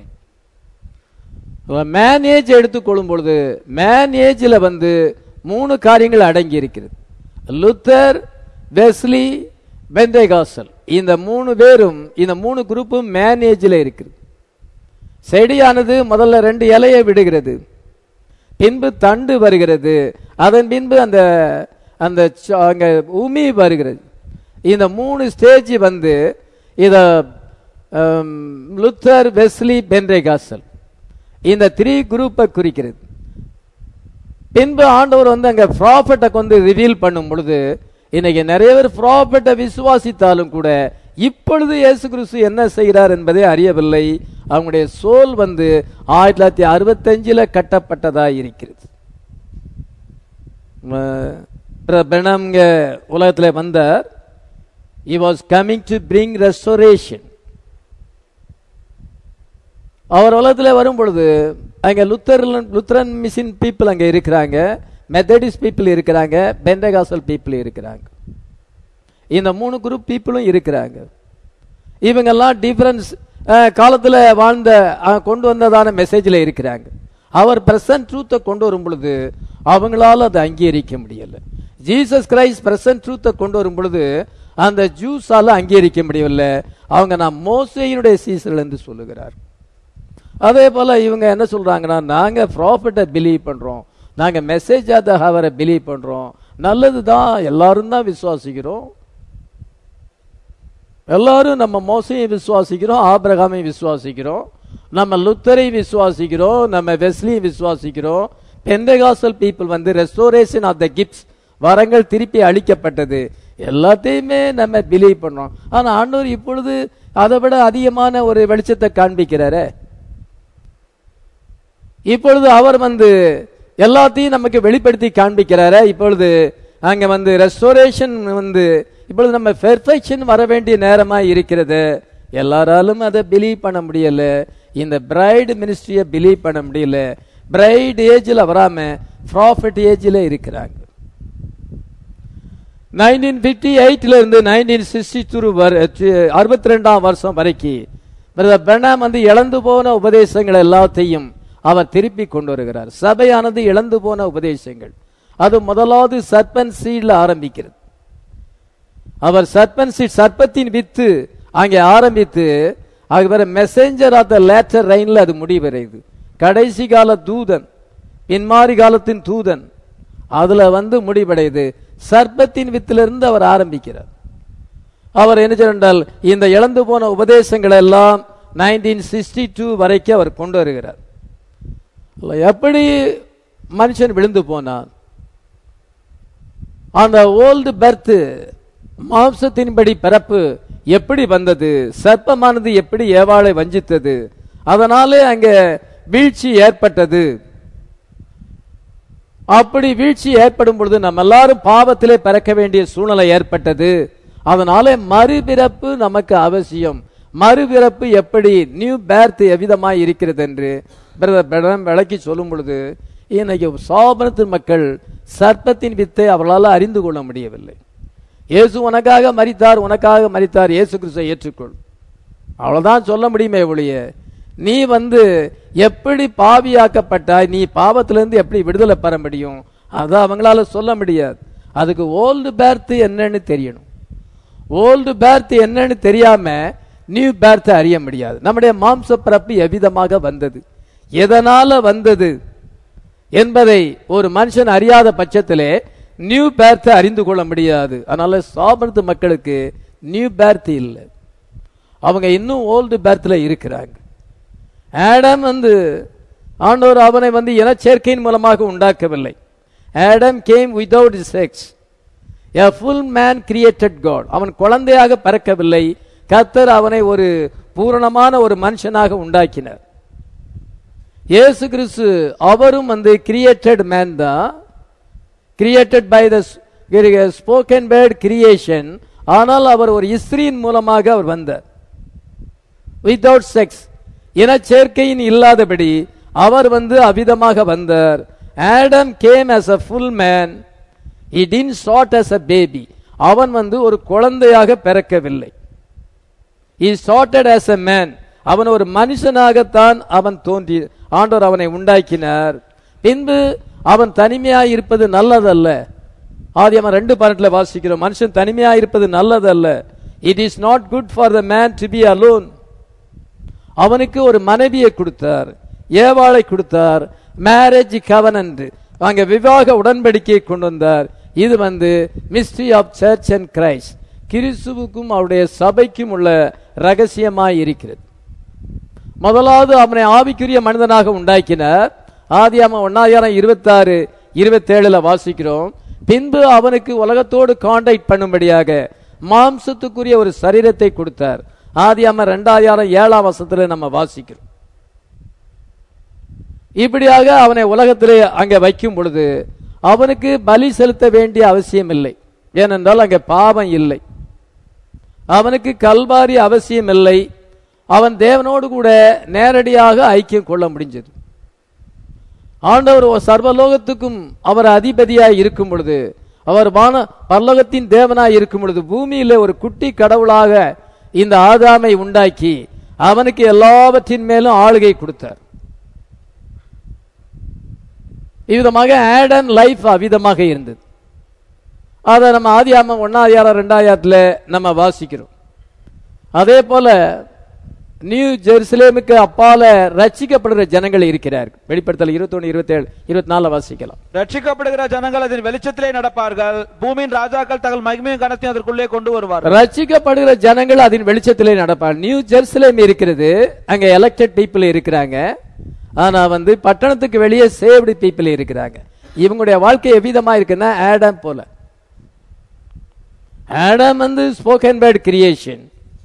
மேனேஜ் எடுத்துக்கொள்ளும் பொழுது மேனேஜில் வந்து மூணு காரியங்கள் அடங்கி இருக்கிறது லுத்தர் வெஸ்லி பெந்தேகாசல் இந்த மூணு பேரும் இந்த மூணு குரூப்பும் மேனேஜில் இருக்குது செடியானது முதல்ல ரெண்டு இலையை விடுகிறது பின்பு தண்டு வருகிறது அதன் பின்பு அந்த அந்த ச- அங்க உமி வருகிறது இந்த மூணு ஸ்டேஜ் வந்து இத ஹம், லுத்தர் வெஸ்லி பென்ரேகாசல் இந்த த்ரீ குரூப்பை குறிக்கிறது பின்பு ஆண்டவர் வந்து அங்க ப்ராஃபட்டை கொண்டு ரிவீல் பண்ணும் பொழுது இன்னைக்கு நிறைய பேர் ப்ராஃபட்டை விசுவாசித்தாலும் கூட இப்பொழுது இயேசு கிறிஸ்து என்ன செய்கிறார் என்பதை அறியவில்லை அவங்களுடைய சோல் வந்து ஆயிரத்தி தொள்ளாயிரத்தி அறுபத்தஞ்சில் கட்டப்பட்டதா இருக்கிறது பிரணம்ங்க உலகத்தில் வந்தார் he was coming to bring restoration அவர் உலகத்தில் வரும் பொழுது அங்க லுத்தர் லுத்தரன் மிஷின் பீப்புள் அங்க இருக்கிறாங்க மெத்தடிஸ்ட் பீப்புள் இருக்கிறாங்க பெண்டகாசல் பீப்புள் இருக்கிறாங்க இந்த மூணு குரூப் பீப்புளும் இருக்கிறாங்க இவங்கெல்லாம் டிஃபரன்ஸ் காலத்தில் வாழ்ந்த அஹ், கொண்டு வந்ததான மெசேஜில் இருக்கிறாங்க அவர் பிரசன்ட் ட்ரூத்தை கொண்டு வரும் பொழுது அவங்களால அதை அங்கீகரிக்க முடியல ஜீசஸ் கிரைஸ்ட் பிரசன்ட் ட்ரூத்தை கொண்டு வரும் பொழுது அந்த ஜூஸால அங்கீகரிக்க முடியவில்லை அவங்க நான் மோசையினுடைய சீசர்கள் என்று சொல்லுகிறார் அதே போல இவங்க என்ன சொல்றாங்கன்னா நாங்க ப்ராஃபிட்டை பிலீவ் பண்றோம் நாங்க மெசேஜ் ஆத ஹவரை பிலீவ் பண்றோம் நல்லது தான் எல்லாரும் தான் விசுவாசிக்கிறோம் எல்லாரும் நம்ம மோசையை விசுவாசிக்கிறோம் ஆபிரகாமை விசுவாசிக்கிறோம் நம்ம லுத்தரை விசுவாசிக்கிறோம் நம்ம வெஸ்லியை விசுவாசிக்கிறோம் பெந்தகாசல் பீப்புள் வந்து ரெஸ்டோரேஷன் ஆஃப் த கிஃப்ட்ஸ் வரங்கள் திருப்பி அளிக்கப்பட்டது எல்லாத்தையுமே நம்ம பிலீவ் பண்றோம் ஆனா ஆண்டவர் இப்பொழுது அதை விட அதிகமான ஒரு வெளிச்சத்தை காண்பிக்கிறாரே இப்பொழுது அவர் வந்து எல்லாத்தையும் நமக்கு வெளிப்படுத்தி காண்பிக்கிறாரே இப்பொழுது அங்க வந்து ரெஸ்டோரேஷன் வந்து இப்பொழுது நம்ம பெர்ஃபெக்ஷன் வர வேண்டிய நேரமா இருக்கிறது எல்லாராலும் அதை பிலீவ் பண்ண முடியல இந்த பிரைடு மினிஸ்ட்ரியை பிலீவ் பண்ண முடியல பிரைட் ஏஜில் வராம ப்ராஃபிட் ஏஜில் இருக்கிறாங்க நைன்டீன் ஃபிஃப்டி எயிட்ல இருந்து நைன்டீன் சிக்ஸ்டி டூ அறுபத்தி ரெண்டாம் வருஷம் வரைக்கும் பிரதர் பிரணாம் வந்து இழந்து போன உபதேசங்கள் எல்லாத்தையும் அவர் திருப்பி கொண்டு வருகிறார் சபையானது இழந்து போன உபதேசங்கள் அது முதலாவது சர்பன் சீட்ல ஆரம்பிக்கிறது அவர் சர்பன் சீட் சர்ப்பத்தின் வித்து அங்கே ஆரம்பித்து அவர் மெசேஞ்சர் ஆஃப் த லேட்டர் ரைன்ல அது முடிவடையுது கடைசி கால தூதன் பின்மாறி காலத்தின் தூதன் அதுல வந்து முடிவடையுது சர்ப்பத்தின் வித்திலிருந்து அவர் ஆரம்பிக்கிறார் அவர் என்ன சொன்னால் இந்த இழந்து போன உபதேசங்கள் எல்லாம் நைன்டீன் சிக்ஸ்டி டூ வரைக்கும் அவர் கொண்டு வருகிறார் அல்ல, எப்படி மனுஷன் விழுந்து போனான் அந்த ஓல்டு பர்த் மாம்சத்தின்படி பிறப்பு எப்படி வந்தது சர்ப்பமானது எப்படி ஏவாளை வஞ்சித்தது அதனாலே அங்க வீழ்ச்சி ஏற்பட்டது அப்படி வீழ்ச்சி ஏற்படும் பொழுது நம்ம எல்லாரும் பாவத்திலே பிறக்க வேண்டிய சூழ்நிலை ஏற்பட்டது அதனாலே மறுபிறப்பு நமக்கு அவசியம் மறுபிறப்பு எப்படி நியூ பேர்த் எவ்விதமாய் இருக்கிறது என்று பிரதர் பிரணாம் விளக்கி சொல்லும் பொழுது இன்னைக்கு சாபனத்து மக்கள் சர்ப்பத்தின் வித்தை அவர்களால் அறிந்து கொள்ள முடியவில்லை இயேசு உனக்காக மரித்தார் உனக்காக மரித்தார் இயேசு கிறிஸ்துவை ஏற்றுக்கொள் அவ்வளவுதான் சொல்ல முடியுமே ஒழிய நீ வந்து எப்படி பாவியாக்கப்பட்டாய் நீ பாவத்திலிருந்து எப்படி விடுதலை பெற முடியும் அதை அவங்களால சொல்ல முடியாது அதுக்கு ஓல்டு பேர்த் என்னன்னு தெரியணும் ஓல்டு பேர்த் என்னன்னு தெரியாம நியூ பேர்த் அறிய முடியாது நம்முடைய மாம்ச பிறப்பு எவ்விதமாக வந்தது எதனால வந்தது என்பதை ஒரு மனுஷன் அறியாத பட்சத்திலே நியூ பேர்த்தை அறிந்து கொள்ள முடியாது அதனால சாபனத்து மக்களுக்கு நியூ பேர்த் இல்லை அவங்க இன்னும் ஓல்டு பேர்த்ல இருக்கிறாங்க ஆடம் வந்து ஆண்டவர் அவனை வந்து இனச்சேர்க்கையின் மூலமாக உண்டாக்கவில்லை Adam came without sex a full man created god அவன் குழந்தையாக பிறக்கவில்லை கத்தர் அவனை ஒரு பூரணமான ஒரு மனுஷனாக உண்டாக்கினார் இயேசு கிறிஸ்து அவரும் வந்து கிரியேட்டட் மேன் தான் created by the spoken word creation ஆனால் அவர் ஒரு இஸ்ரீன் மூலமாக அவர் வந்தார் வித்தவுட் செக்ஸ் இனச்சேர்க்கையின் இல்லாதபடி அவர் வந்து அவிதமாக வந்தார் Adam came as a full man he didn't sought as a baby அவன் வந்து ஒரு குழந்தையாக பிறக்கவில்லை he sorted as a man அவன் ஒரு மனுஷனாகத்தான் அவன் தோன்றி ஆண்டவர் அவனை உண்டாக்கினார் பின்பு அவன் தனிமையாய் இருப்பது நல்லதல்ல ஆதியாம ரெண்டு பாரட்ல வாசிக்கிறோம் மனுஷன் தனிமையாய் இருப்பது நல்லதல்ல it is not good for the man to be alone அவனுக்கு ஒரு மனைவியை கொடுத்தார் ஏவாளை கொடுத்தார் மேரேஜ் கவனன்ட் அங்க விவாக உடன்படிக்கையை கொண்டு வந்தார் இது வந்து mystery of church and Christ கிறிஸ்துவுக்கும் அவருடைய சபைக்கும் உள்ள ரகசியமாய் இருக்கிறது முதலாவது அவனை ஆவிக்குரிய மனிதனாக உண்டாக்கினார் ஆதியாம ஒன்னாயிரம் இருபத்தாறு இருபத்தேழுல வாசிக்கிறோம் பின்பு அவனுக்கு உலகத்தோடு காண்டாக்ட் பண்ணும்படியாக மாம்சத்துக்குரிய ஒரு சரீரத்தை கொடுத்தார் ஆதியாம ரெண்டாயிரம் ஏழாம் வருஷத்துல நம்ம வாசிக்கிறோம் இப்படியாக அவனை உலகத்திலே அங்க வைக்கும் பொழுது அவனுக்கு பலி செலுத்த வேண்டிய அவசியம் இல்லை ஏனென்றால் அங்கே பாவம் இல்லை அவனுக்கு கல்வாரி அவசியம் இல்லை அவன் தேவனோடு கூட நேரடியாக ஐக்கியம் கொள்ள முடிஞ்சது ஆண்டவர் சர்வலோகத்துக்கும் அவர் அதிபதியாய் இருக்கும் பொழுது அவர் வான பரலோகத்தின் தேவனாய் இருக்கும் பொழுது பூமியில ஒரு குட்டி கடவுளாக இந்த ஆதாமை உண்டாக்கி அவனுக்கு எல்லாவற்றின் மேலும் ஆளுகை கொடுத்தார் இவ்விதமாக ஆடன் லைஃப் அவ்விதமாக இருந்தது அதை நம்ம ஆதியாமம் ஒன்னாதியாரம் ரெண்டாயிரத்துல நம்ம வாசிக்கிறோம் அதே போல நியூ ஜெருசலேமுக்கு அப்பால ரட்சிக்கப்படுகிற ஜனங்கள் இருக்கிறார்கள் வெளிப்படுத்தல் இருபத்தொன்னு இருபத்தேழு இருபத்தி நாலுல வாசிக்கலாம் ரட்சிக்கப்படுகிற ஜனங்கள் அதன் வெளிச்சத்திலே நடப்பார்கள் பூமியின் ராஜாக்கள் தங்கள் மகிமையும் கனத்தையும் அதற்குள்ளே கொண்டு வருவார்கள் ரட்சிக்கப்படுகிற ஜனங்கள் அதன் வெளிச்சத்திலே நடப்பார் நியூ ஜெருசலேம் இருக்கிறது அங்க எலெக்டட் பீப்புள் இருக்கிறாங்க ஆனா வந்து பட்டணத்துக்கு வெளியே சேவ்டு பீப்புள் இருக்கிறாங்க இவங்களுடைய வாழ்க்கை எவ்விதமா இருக்குன்னா ஆடம் போல ஆடம் வந்து ஸ்போக்கன் பேர்ட் கிரியேஷன்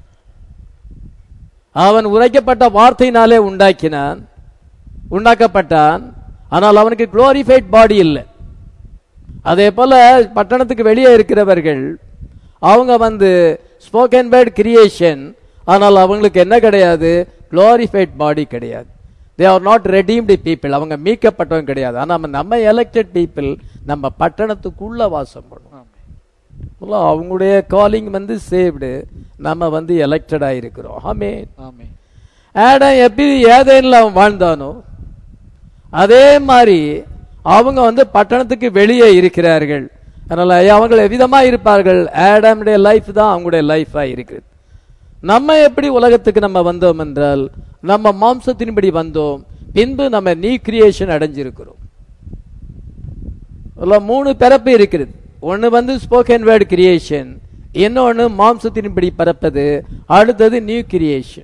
அவன் உரைக்கப்பட்ட வார்த்தையினாலே உண்டாக்கினான் உண்டாக்கப்பட்டான் ஆனால் அவனுக்கு குளோரிஃபைட் பாடி இல்லை அதே போல பட்டணத்துக்கு வெளியே இருக்கிறவர்கள் அவங்க வந்து ஸ்போக்கன் பேர்ட் கிரியேஷன் ஆனால் அவங்களுக்கு என்ன கிடையாது குளோரிஃபைட் பாடி கிடையாது they are not redeemed people அவங்க மீட்கப்பட்டவங்க கிடையாது ஆனால் நம்ம எலெக்டட் பீப்புள் நம்ம பட்டணத்துக்குள்ள வாசம் பண்ணுவோம் இல்ல, அவங்களுடைய காலிங் வந்து சேவ்டு நம்ம வந்து எலெக்டடா இருக்கிறோம் ஆமே ஆமே ஆடம் எப்படி ஏதேனில் அவன் வாழ்ந்தானோ அதே மாதிரி அவங்க வந்து பட்டணத்துக்கு வெளியே இருக்கிறார்கள் அதனால அவங்க எவ்விதமா இருப்பார்கள் ஆடமுடைய லைஃப் தான் அவங்களுடைய லைஃபா இருக்குது நம்ம எப்படி உலகத்துக்கு நம்ம வந்தோம் என்றால் நம்ம மாம்சத்தின்படி வந்தோம் பின்பு நம்ம நீ கிரியேஷன் அடைஞ்சிருக்கிறோம் அதுல மூணு பிறப்பு இருக்கிறது ஒன்னு வந்து ஸ்போக்கன் வேர்டு கிரியேஷன் இன்னொன்னு மாம்சத்தின்படி பிறப்பது அடுத்தது நியூ கிரியேஷன்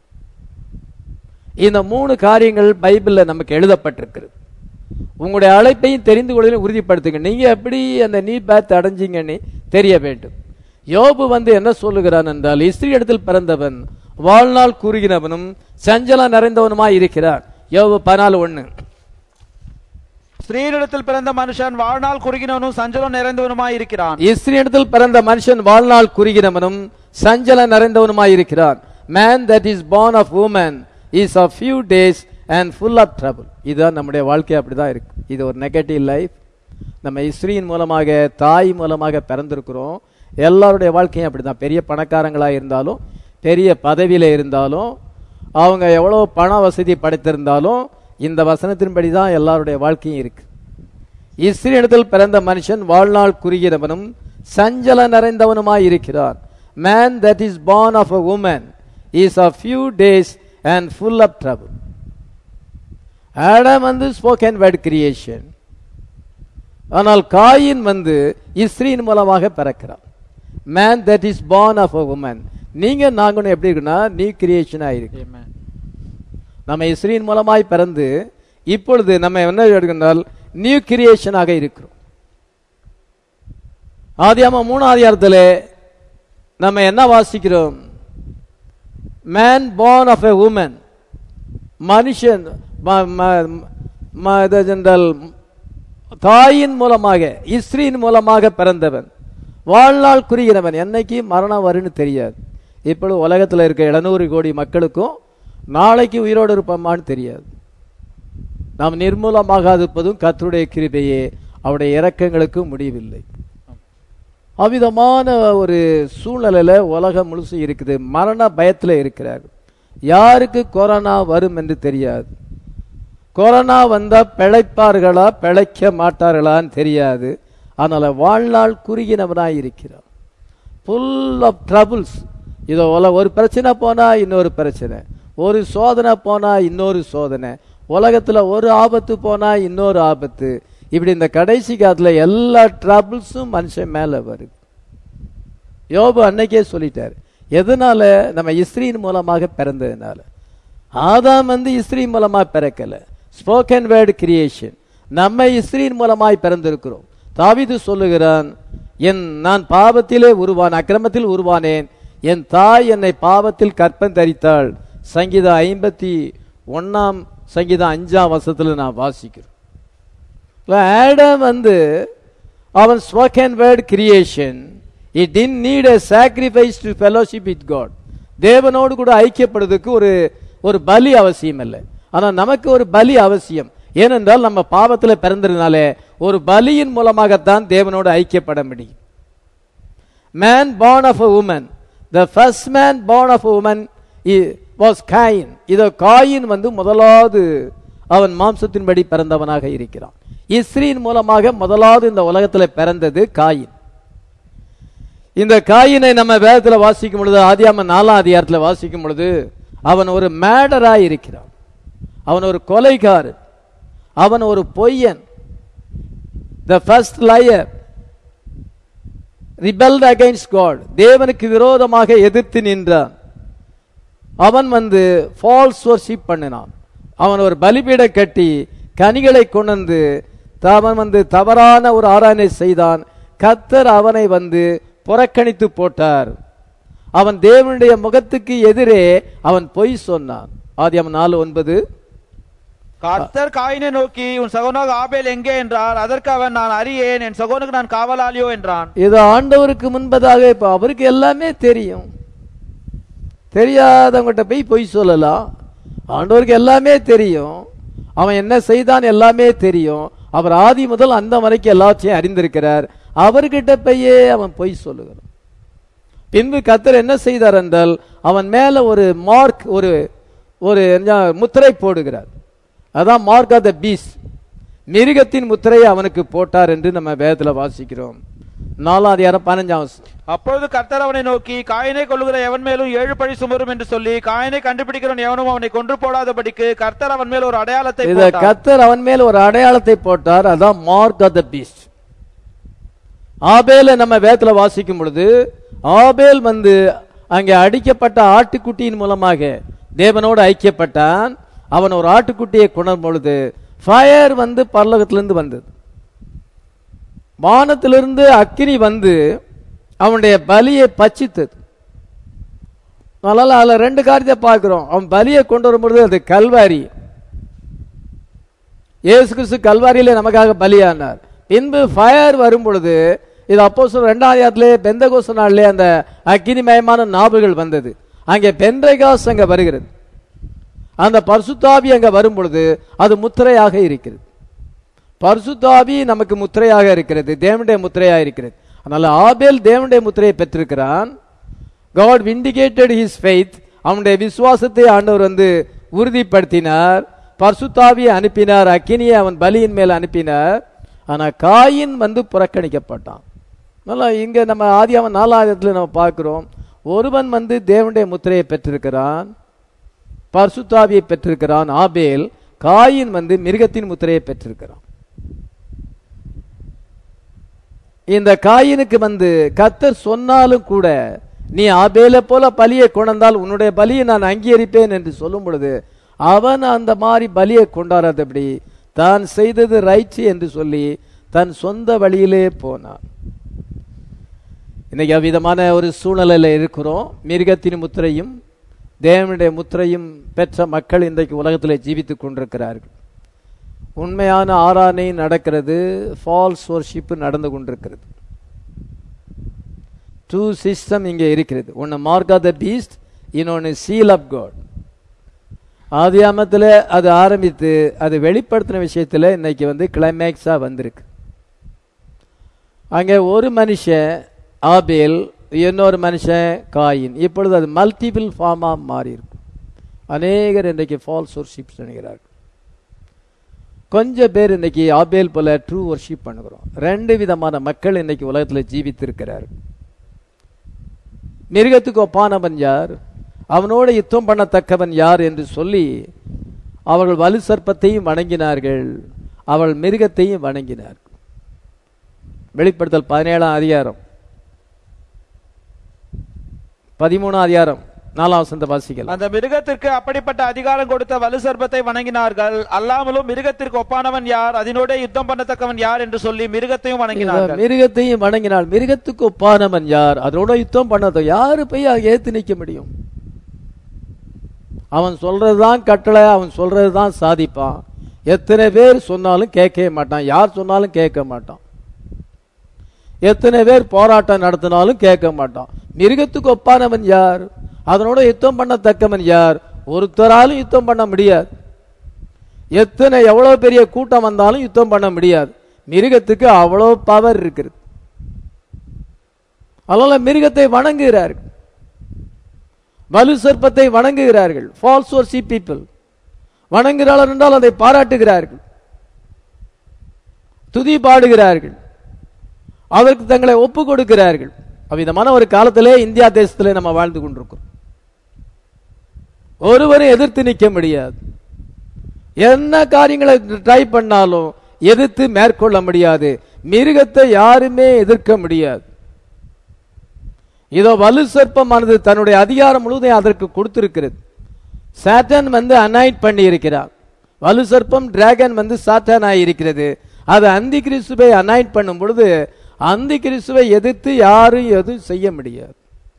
இந்த மூணு காரியங்கள் பைபிள்ல நமக்கு எழுதப்பட்டிருக்கிறது உங்களுடைய அழைப்பையும் தெரிந்து கொள்வதையும் உறுதிப்படுத்துங்க நீங்க எப்படி அந்த நீ பேத் அடைஞ்சீங்கன்னு தெரிய வேண்டும் யோபு வந்து என்ன சொல்லுகிறான் என்றால் இஸ்திரி இடத்தில் பிறந்தவன் வாழ்நாள் கூறுகிறவனும் சஞ்சலம் நிறைந்தவனுமாய் இருக்கிறார் யோபு பதினாலு ஒண்ணு ஸ்திரீனிடத்தில் பிறந்த மனுஷன் வாழ்நாள் குறுகினவனும் சஞ்சலம் நிறைந்தவனுமாய் இருக்கிறான் இஸ்ரீனிடத்தில் பிறந்த மனுஷன் வாழ்நாள் குறுகினவனும் சஞ்சலம் நிறைந்தவனுமாய் இருக்கிறான் man that is born of woman is of few days and full of trouble இதுதான் நம்முடைய வாழ்க்கை அப்படிதான் இருக்கு இது ஒரு நெகட்டிவ் லைஃப் நம்ம இஸ்ரீயின் மூலமாக தாய் மூலமாக பிறந்திருக்கிறோம் எல்லாருடைய வாழ்க்கையும் அப்படிதான் பெரிய பணக்காரங்களா இருந்தாலும் பெரிய பதவியில இருந்தாலும் அவங்க எவ்வளவு பண வசதி படைத்திருந்தாலும் இந்த வசனத்தின்படி தான் எல்லாருடைய வாழ்க்கையும் இருக்கு இஸ்ரீனிடத்தில் பிறந்த மனுஷன் வாழ்நாள் குறுகிறவனும் சஞ்சல நிறைந்தவனுமாய் இருக்கிறான் man that is born of a woman is a few days and full of trouble Adam வந்து ஸ்போக்கன் வேர்ட் கிரியேஷன் ஆனால் காயின் வந்து இஸ்ரீன் மூலமாக பிறக்கிறான் man that is born of a woman நீங்க நாங்களும் எப்படி இருக்குன்னா நீ கிரியேஷனா இருக்கு நம்ம இஸ்ரீன் மூலமாய் பிறந்து இப்பொழுது நம்ம என்ன எடுக்கின்றால் நியூ கிரியேஷனாக இருக்கிறோம் ஆதியாம மூணு அதிகாரத்தில் நம்ம என்ன வாசிக்கிறோம் man born of a woman மனுஷன் ம- ம- ம- இது என்றால் தாயின் மூலமாக இஸ்ரீன் மூலமாக பிறந்தவன் வாழ்நாள் குறிகிறவன் என்னைக்கு மரணம் வரும்னு தெரியாது இப்பொழுது உலகத்தில் இருக்க 700 கோடி மக்களுக்கும் நாளைக்கு உயிரோடு இருப்போமான்னு தெரியாது நாம் நிர்மூலமாகாதிருப்பதும் கர்த்தருடைய கிருபையே அவருடைய இரக்கங்களுக்கு முடியவில்லை அவ்விதமான ஒரு சூழ்நிலையில உலகம் முழுசும் இருக்குது மரண பயத்துல இருக்கிறார் யாருக்கு கொரோனா வரும் என்று தெரியாது கொரோனா வந்தா பிழைப்பார்களா பிழைக்க மாட்டார்களான்னு தெரியாது அதனால வாழ்நாள் குறுகினவனாய் இருக்கிறான் ஃபுல் ஆஃப் ட்ரபுள்ஸ் இதோ உல ஒரு பிரச்சனை போனா இன்னொரு பிரச்சனை ஒரு சோதனை போனா இன்னொரு சோதனை உலகத்துல ஒரு ஆபத்து போனா இன்னொரு ஆபத்து இப்படி இந்த கடைசி காலத்துல எல்லா ட்ரபிள்ஸும் மனுஷன் மேல வருது யோபு அன்னைக்கே சொல்லிட்டார் எதனால நம்ம இஸ்ரீன் மூலமாக பிறந்ததுனால ஆதாம் வந்து இஸ்ரீ மூலமா பிறக்கல ஸ்போக்கன் வேர்டு கிரியேஷன் நம்ம இஸ்ரீன் மூலமாய் பிறந்திருக்கிறோம் தாவீது சொல்லுகிறான் என் நான் பாவத்திலே உருவான் அக்கிரமத்தில் உருவானேன் என் தாய் என்னை பாவத்தில் கற்பம் தரித்தாள் சங்கீதம் ஐம்பத்தி ஒன்னாம் சங்கீதம் அஞ்சாம் வருஷத்துல நான் வாசிக்கிறேன் ஆடம் வந்து அவன் spoken word creation it didn't need a sacrifice to fellowship with God தேவனோடு கூட ஐக்கியப்படுறதுக்கு ஒரு ஒரு பலி அவசியம் இல்லை ஆனா நமக்கு ஒரு பலி அவசியம் ஏனென்றால் நம்ம பாவத்துல பிறந்ததுனாலே ஒரு பலியின் மூலமாகத்தான் தேவனோடு ஐக்கியப்பட முடியும் man born of a woman the first man born of a woman i- was Cain இதோ காயின் வந்து முதலாவது அவன் மாம்சத்தின்படி பிறந்தவனாக இருக்கிறான் இஸ்ரீன் மூலமாக முதலாவது இந்த உலகத்துல பிறந்தது காயின் இந்த காயினை நம்ம வேதத்துல வாசிக்கும் பொழுது ஆதியாம நாலாம் அதிகாரத்துல வாசிக்கும் பொழுது அவன் ஒரு மேடராய் இருக்கிறான் அவன் ஒரு கொலைகாரன் அவன் ஒரு பொய்யன் the first liar rebelled against God தேவனுக்கு விரோதமாக எதிர்த்து நின்றான் அவன் வந்து ஃபால்ஸ் worship பண்ணினான் அவன் ஒரு பலிபீடை கட்டி கனிகளை கொண்டு அவன் வந்து தவறான ஒரு ஆராய்ச்சி செய்தான் கத்தர் அவனை வந்து புறக்கணித்து போட்டார் அவன் தேவனுடைய முகத்துக்கு எதிரே அவன் பொய் சொன்னான் ஆதியாமம் நாலு ஒன்பது கர்த்தர் காயினை நோக்கி உன் சகோனாக ஆபேல் எங்கே என்றார் அதற்கு அவன் நான் அறியேன் என் சகோனுக்கு நான் காவலாளியோ என்றான் இது ஆண்டவருக்கு முன்பதாக இப்ப அவருக்கு எல்லாமே தெரியும் தெரியாதவங்கிட்ட போய் பொய் சொல்லலாம் ஆண்டவருக்கு எல்லாமே தெரியும் அவன் என்ன செய்தான் எல்லாமே தெரியும் அவர் ஆதி முதல் அந்த வரைக்கும் எல்லாத்தையும் அறிந்திருக்கிறார் அவர்கிட்ட போயே அவன் பொய் சொல்லுகிறான் பின்பு கத்தர் என்ன செய்தார் என்றால் அவன் மேல ஒரு மார்க் ஒரு ஒரு என்ன, முத்திரை போடுகிறார் அதான் மார்க் ஆஃப் த பீஸ் மிருகத்தின் முத்திரையை அவனுக்கு போட்டார் என்று நம்ம வேதத்துல வாசிக்கிறோம் நாலாம் அதிகாரம் பதினஞ்சாம் வசனம். அப்பொழுது கர்த்தர் அவனை நோக்கி காயினை கொள்ளுகிற எவன் மேலும் ஏழு பழி சுமரும் என்று சொல்லி காயினை கண்டுபிடிக்கிறவன் எவனும் அவனை கொன்று போடாதபடிக்கு கர்த்தர் அவன் மேல் ஒரு அடையாளத்தை இத போட்டார். கத்தர் அவன் மேல் ஒரு அடையாளத்தை போட்டார் அதான் மார்க் ஆஃப் த பீஸ்ட் ஆபேல நம்ம வேதத்துல வாசிக்கும் பொழுது ஆபேல் வந்து அங்கே அடிக்கப்பட்ட ஆட்டுக்குட்டியின் மூலமாக தேவனோடு ஐக்கியப்பட்டான் அவன் ஒரு ஆட்டுக்குட்டியை கொணரும் பொழுது ஃபயர் வந்து பரலோகத்திலிருந்து வந்தது வானத்திலிருந்து அக்கினி வந்து அவனுடைய பலியை பச்சித்தது அதனால அதுல ரெண்டு காரியத்தை பார்க்கிறோம் அவன் பலியை கொண்டு வரும்பொழுது அது கல்வாரி இயேசு கிறிஸ்து கல்வாரியிலே நமக்காக பலியானார் பின்பு ஃபயர் வரும் பொழுது இது அப்போ சொல்ற ரெண்டாம் அதிகாரத்திலே பெந்தகோச நாளிலே அந்த அக்கினிமயமான நாவுகள் வந்தது அங்கே பெந்தைகாஸ் அங்க வருகிறது அந்த பரிசுத்தாவி அங்க வரும் பொழுது அது முத்திரையாக இருக்கிறது பரிசுத்தாவி நமக்கு முத்திரையாக இருக்கிறது தேவனுடைய முத்திரையாக இருக்கிறது அதனால ஆபேல் தேவனுடைய முத்திரையை பெற்றிருக்கிறான் காட் vindicated his faith அவனுடைய விசுவாசத்தை ஆண்டவர் வந்து உறுதிப்படுத்தினார் பர்சுத்தாவியை அனுப்பினார் அக்கினியை அவன் பலியின் மேல் அனுப்பினார் ஆனா காயின் வந்து புறக்கணிக்கப்பட்டான் நல்லா இங்க நம்ம ஆதியாம நாலாயிரத்துல நம்ம பார்க்கிறோம் ஒருவன் வந்து தேவனுடைய முத்திரையை பெற்றிருக்கிறான் பர்சுத்தாவியை பெற்றிருக்கிறான் ஆபேல் காயின் வந்து மிருகத்தின் முத்திரையை பெற்றிருக்கிறான் இந்த காயினுக்கு வந்து கத்தர் சொன்னாலும் கூட நீ ஆபேலை போல பலியை கொண்டால் உன்னுடைய பலியை நான் அங்கீகரிப்பேன் என்று சொல்லும் பொழுது அவன் அந்த மாதிரி பலியை கொண்டாடாதபடி தான் செய்தது ரைட் என்று சொல்லி தன் சொந்த வழியிலே போனான் இன்னைக்கு அவ்விதமான ஒரு சூழ்நிலையில இருக்கிறோம் மிருகத்தின் முத்திரையும் தேவனுடைய முத்திரையும் பெற்ற மக்கள் இன்றைக்கு உலகத்தில் ஜீவித்துக் கொண்டிருக்கிறார்கள் உண்மையான ஆராதனை நடக்கிறது ஃபால்ஸ் worship நடந்து கொண்டிருக்கிறது டூ சிஸ்டம் இங்கே இருக்கிறது ஒன்று மார்க் ஆஃப் த பீஸ்ட் இன்னொன்று சீல் ஆஃப் காட் ஆதியாமத்தில் அது ஆரம்பித்து அது வெளிப்படுத்தின விஷயத்தில் இன்னைக்கு வந்து கிளைமேக்ஸாக வந்திருக்கு அங்கே ஒரு மனுஷன் ஆபேல் இன்னொரு மனுஷன் காயின் இப்பொழுது அது மல்டிபிள் ஃபார்மாக மாறி இருக்கும் அநேகர் இன்றைக்கு ஃபால்ஸ் ஒர்ஷிப் நினைக்கிறார்கள் கொஞ்சம் பேர் இன்னைக்கு ஆபேல் போல ட்ரூ ஒர்ஷிப் பண்ணுகிறோம் ரெண்டு விதமான மக்கள் இன்னைக்கு உலகத்தில் ஜீவித்திருக்கிறார்கள் மிருகத்துக்கு ஒப்பானவன் யார் அவனோடு யுத்தம் பண்ணத்தக்கவன் யார் என்று சொல்லி அவர்கள் வலு சர்ப்பத்தையும் வணங்கினார்கள் அவள் மிருகத்தையும் வணங்கினார்கள் வெளிப்படுத்தல் பதினேழாம் அதிகாரம் பதிமூணாம் அதிகாரம் நாலாம் வசந்த வாசிக்கலாம் அந்த மிருகத்திற்கு அப்படிப்பட்ட அதிகாரம் கொடுத்த வலு சர்ப்பத்தை வணங்கினார்கள் அல்லாமலும் மிருகத்திற்கு ஒப்பானவன் யார் அதனோட யுத்தம் பண்ணத்தக்கவன் யார் என்று சொல்லி மிருகத்தையும் வணங்கினார்கள் மிருகத்தையும் வணங்கினாள் மிருகத்துக்கு ஒப்பானவன் யார் அதோட யுத்தம் பண்ணதோ யாரு போய் அதை ஏத்து நிக்க முடியும் அவன் சொல்றதுதான் கட்டளை அவன் சொல்றதுதான் சாதிப்பான் எத்தனை பேர் சொன்னாலும் கேட்கவே மாட்டான் யார் சொன்னாலும் கேட்க மாட்டான் எத்தனை பேர் போராட்டம் நடத்தினாலும் கேட்க மாட்டான் மிருகத்துக்கு ஒப்பானவன் யார் அதனோட யுத்தம் பண்ணத்தக்கவன் யார் ஒருத்தராலும் யுத்தம் பண்ண முடியாது எத்தனை எவ்வளவு பெரிய கூட்டம் வந்தாலும் யுத்தம் பண்ண முடியாது மிருகத்துக்கு அவ்வளோ பவர் இருக்கிறது அதனால மிருகத்தை வணங்குகிறார்கள் வலு சர்ப்பத்தை வணங்குகிறார்கள் ஃபால்ஸ் or சி பீப்புள் வணங்குகிறார்கள் என்றால் அதை பாராட்டுகிறார்கள் துதி பாடுகிறார்கள் அதற்கு தங்களை ஒப்பு கொடுக்கிறார்கள் அவ்விதமான ஒரு காலத்திலே இந்தியா தேசத்திலே நம்ம வாழ்ந்து கொண்டிருக்கிறோம் ஒருவரும் எதிர்த்து நிற்க முடியாது என்ன காரியங்களை ட்ரை பண்ணாலும் எதிர்த்து மேற்கொள்ள முடியாது மிருகத்தை யாருமே எதிர்க்க முடியாது இதோ வலு சர்ப்பமானது தன்னுடைய அதிகாரம் முழுவதையும் அதற்கு கொடுத்திருக்கிறது சாட்டன் வந்து அனாயிட் பண்ணி இருக்கிறார் வலு சர்ப்பம் டிராகன் வந்து சாத்தானாய் இருக்கிறது அது அந்தி கிறிஸ்துவை அனாயிட் பண்ணும் பொழுது அந்தி கிறிஸ்துவை எதிர்த்து யாரும் எதுவும் செய்ய முடியாது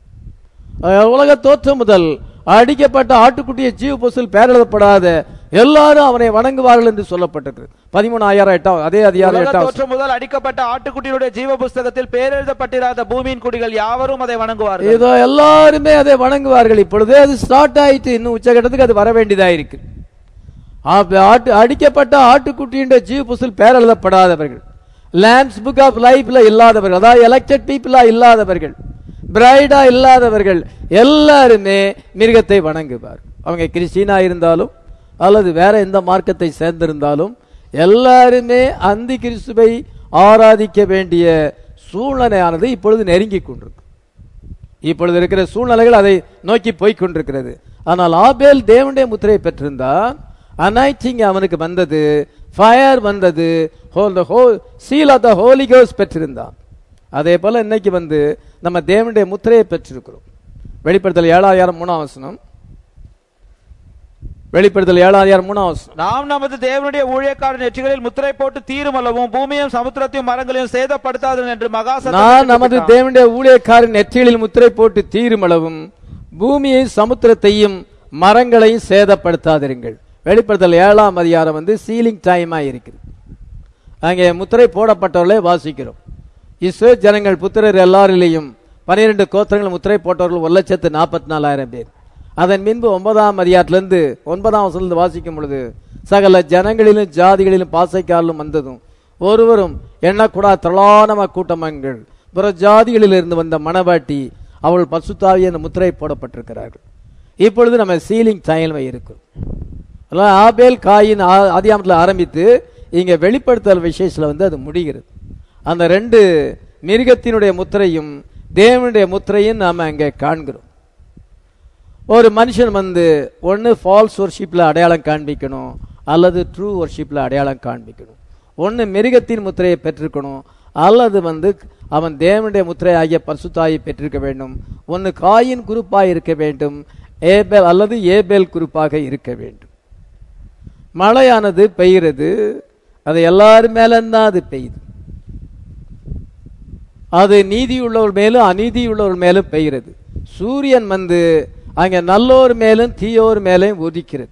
அஹ் உலக தோற்றம் முதல் அடிக்கப்பட்ட ஆட்டுக்குட்டிய ஜீவ பொசில் பேரெழுதப்படாத எல்லாரும் அவனை வணங்குவார்கள் என்று சொல்லப்பட்டிருக்கிறது பதிமூணாயிரம் எட்டாம் அதே அதிகாரம் உலக எட்டாம் தோற்றம் முதல் அடிக்கப்பட்ட ஆட்டுக்குட்டியுடைய ஜீவ புஸ்தகத்தில் பேரெழுதப்பட்டிராத பூமியின் குடிகள் யாவரும் அதை வணங்குவார்கள் இதோ எல்லாருமே அதை வணங்குவார்கள் இப்பொழுது அது ஸ்டார்ட் ஆயிட்டு இன்னும் உச்சகட்டத்துக்கு அது வர வேண்டியதா இருக்கு ஆ- ஆட்டு அடிக்கப்பட்ட ஆட்டுக்குட்டியின் ஜீவ புசில் பேரெழுதப்படாதவர்கள் லேண்ட்ஸ் புக் ஆஃப் லைஃப்ல இல்லாதவர்கள் அதாவது எலெக்டட் பீப்புளா இல்லாதவர்கள் பிரைடா இல்லாதவர்கள் எல்லாருமே மிருகத்தை வணங்குவார் அவங்க கிறிஸ்டினா இருந்தாலும் அல்லது வேற எந்த மார்க்கத்தை சேர்ந்திருந்தாலும் எல்லாருமே அந்தி கிறிஸ்துவை ஆராதிக்க வேண்டிய சூழ்நிலையானது இப்பொழுது நெருங்கி கொண்டிருக்கு இப்பொழுது இருக்கிற சூழ்நிலைகள் அதை நோக்கி போய் கொண்டிருக்கிறது ஆனால் ஆபேல் தேவனுடைய முத்திரையை பெற்றிருந்தான் அனாய்டிங் அவனுக்கு வந்தது ஃபயர் வந்தது சீல் ஆஃப் த ஹோலி கோஸ் பெற்றிருந்தான் அதே போல இன்னைக்கு வந்து நம்ம தேவனுடைய முத்திரையை பெற்றிருக்கிறோம் வெளிப்படுத்தல் ஏழாயிரம் மூணாம் வசனம் வெளிப்படுத்தல் ஏழாயிரம் மூணாம் வசனம் நாம் நமது தேவனுடைய ஊழியக்காரர் நெற்றிகளில் முத்திரை போட்டு தீருமளவும் பூமியும் சமுத்திரத்தையும் மரங்களையும் சேதப்படுத்தாது என்று மகா நான் சத்தமிட்டு நமது கூப்பிட்டான். தேவனுடைய ஊழியக்காரன் நெற்றிகளில் முத்திரை போட்டு தீருமளவும் பூமியை சமுத்திரத்தையும் மரங்களையும் சேதப்படுத்தாதிருங்கள் வெளிப்படுத்தல் ஏழாம் அதிகாரம் வந்து சீலிங் டைமா இருக்குது அங்கே முத்திரை போடப்பட்டவர்களே வாசிக்கிறோம் இஸ்ரோ ஜனங்கள் புத்திரர் எல்லாரிலேயும் பனிரெண்டு கோத்திரங்கள் முத்திரை போட்டவர்கள் ஒரு லட்சத்து நாற்பத்தி நாலாயிரம் பேர் அதன் பின்பு ஒன்பதாம் அதிகாரத்திலிருந்து ஒன்பதாம் வசனத்திலிருந்து வாசிக்கும் பொழுது சகல ஜனங்களிலும் ஜாதிகளிலும் பாசைக்காலும் வந்ததும் ஒருவரும் எண்ணக்கூடா திரளானம கூட்டமங்கள் பிற ஜாதிகளிலிருந்து வந்த மணவாட்டி அவள் பசுத்தாவி என்ற முத்திரை போடப்பட்டிருக்கிறார்கள் இப்பொழுது நம்ம சீலிங் டைம் இருக்கும் அதான் ஆபேல் காயின் ஆதியாமத்தில் ஆரம்பித்து இங்க வெளிப்படுத்தல் விசேஷத்தில் வந்து அது முடிகிறது அந்த ரெண்டு மிருகத்தினுடைய முத்திரையும் தேவனுடைய முத்திரையும் நாம அங்கே காண்கிறோம் ஒரு மனுஷன் வந்து ஒன்று ஃபால்ஸ் ஒர்ஷிப்பில் அடையாளம் காண்பிக்கணும் அல்லது ட்ரூ ஒர்ஷிப்பில் அடையாளம் காண்பிக்கணும் ஒன்று மிருகத்தின் முத்திரையை பெற்றிருக்கணும் அல்லது வந்து அவன் தேவனுடைய முத்திரை ஆகிய பரிசுத்தாயை பெற்றிருக்க வேண்டும் ஒன்று காயின் குரூப்பாக இருக்க வேண்டும் ஏபேல் அல்லது ஏபேல் குரூப்பாக இருக்க வேண்டும் மழையானது பெய்கிறது அது எல்லாரும் மேலந்தான் அது பெய்யுது அது நீதி உள்ளவர் மேலும் அநீதி உள்ளவர் மேலும் பெய்கிறது சூரியன் வந்து அங்க நல்லோர் மேலும் தீயோர் மேலும் உதிக்கிறது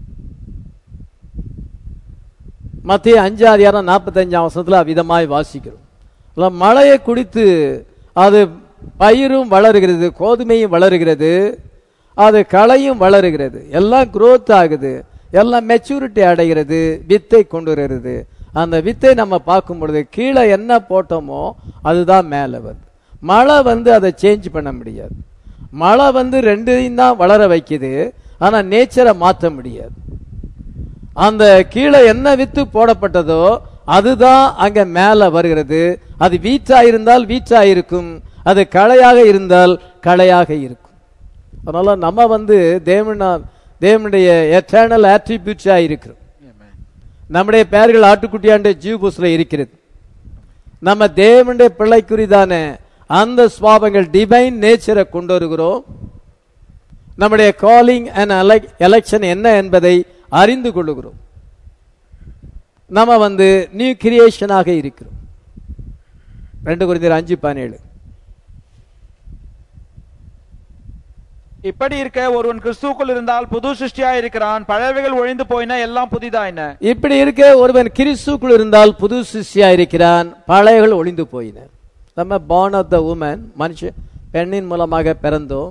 மத்திய அஞ்சு அதிகாரம் நாற்பத்தஞ்சாம் வருஷத்துல அவ்விதமாய் வாசிக்கிறோம் இல்ல மழையை குடித்து அது பயிரும் வளருகிறது கோதுமையும் வளருகிறது அது களையும் வளருகிறது எல்லாம் growth ஆகுது எல்லாம் மெச்சூரிட்டி அடைகிறது வித்தை கொண்டு வருகிறது அந்த வித்தை நம்ம பார்க்கும் பொழுது கீழே என்ன போட்டோமோ அதுதான் மேலே வருது மழை வந்து அதை சேஞ்ச் பண்ண முடியாது மழை வந்து ரெண்டையும் தான் வளர வைக்குது ஆனா நேச்சரை மாற்ற முடியாது அந்த கீழே என்ன வித்து போடப்பட்டதோ அதுதான் அங்க மேல வருகிறது அது வீச்சா இருந்தால் வீச்சா இருக்கும் அது களையாக இருந்தால் களையாக இருக்கும் அதனால நம்ம வந்து தேவனா தேவனுடைய எட்டர்னல் ஆட்ரிபியூட்ஸா இருக்கிறோம் நம்முடைய பெயர்கள் ஆட்டுக்குட்டியாண்ட ஜீவபுஸ்ல இருக்கிறது நம்ம தேவனுடைய பிள்ளைக்குரிதான அந்த சுவாபங்கள் டிவைன் நேச்சரை கொண்டு வருகிறோம் நம்முடைய காலிங் அண்ட் எலெக்ஷன் என்ன என்பதை அறிந்து கொள்ளுகிறோம் நம்ம வந்து நியூ கிரியேஷனாக இருக்கிறோம் ரெண்டு குறைந்தர் அஞ்சு பதினேழு இப்படி இருக்க ஒருவன் கிறிஸ்துவுக்குள் இருந்தால் புது சிருஷ்டியா இருக்கிறான் பழையவைகள் ஒழிந்து போயின எல்லாம் புதிதாயின இப்படி இருக்க ஒருவன் கிறிஸ்துக்குள் இருந்தால் புது சிஷ்யா இருக்கிறான் பழையகள் ஒளிந்து போயின நம்ம பார்ன் ஆஃப் த உமன் மனுஷ பெண்ணின் மூலமாக பிறந்தோம்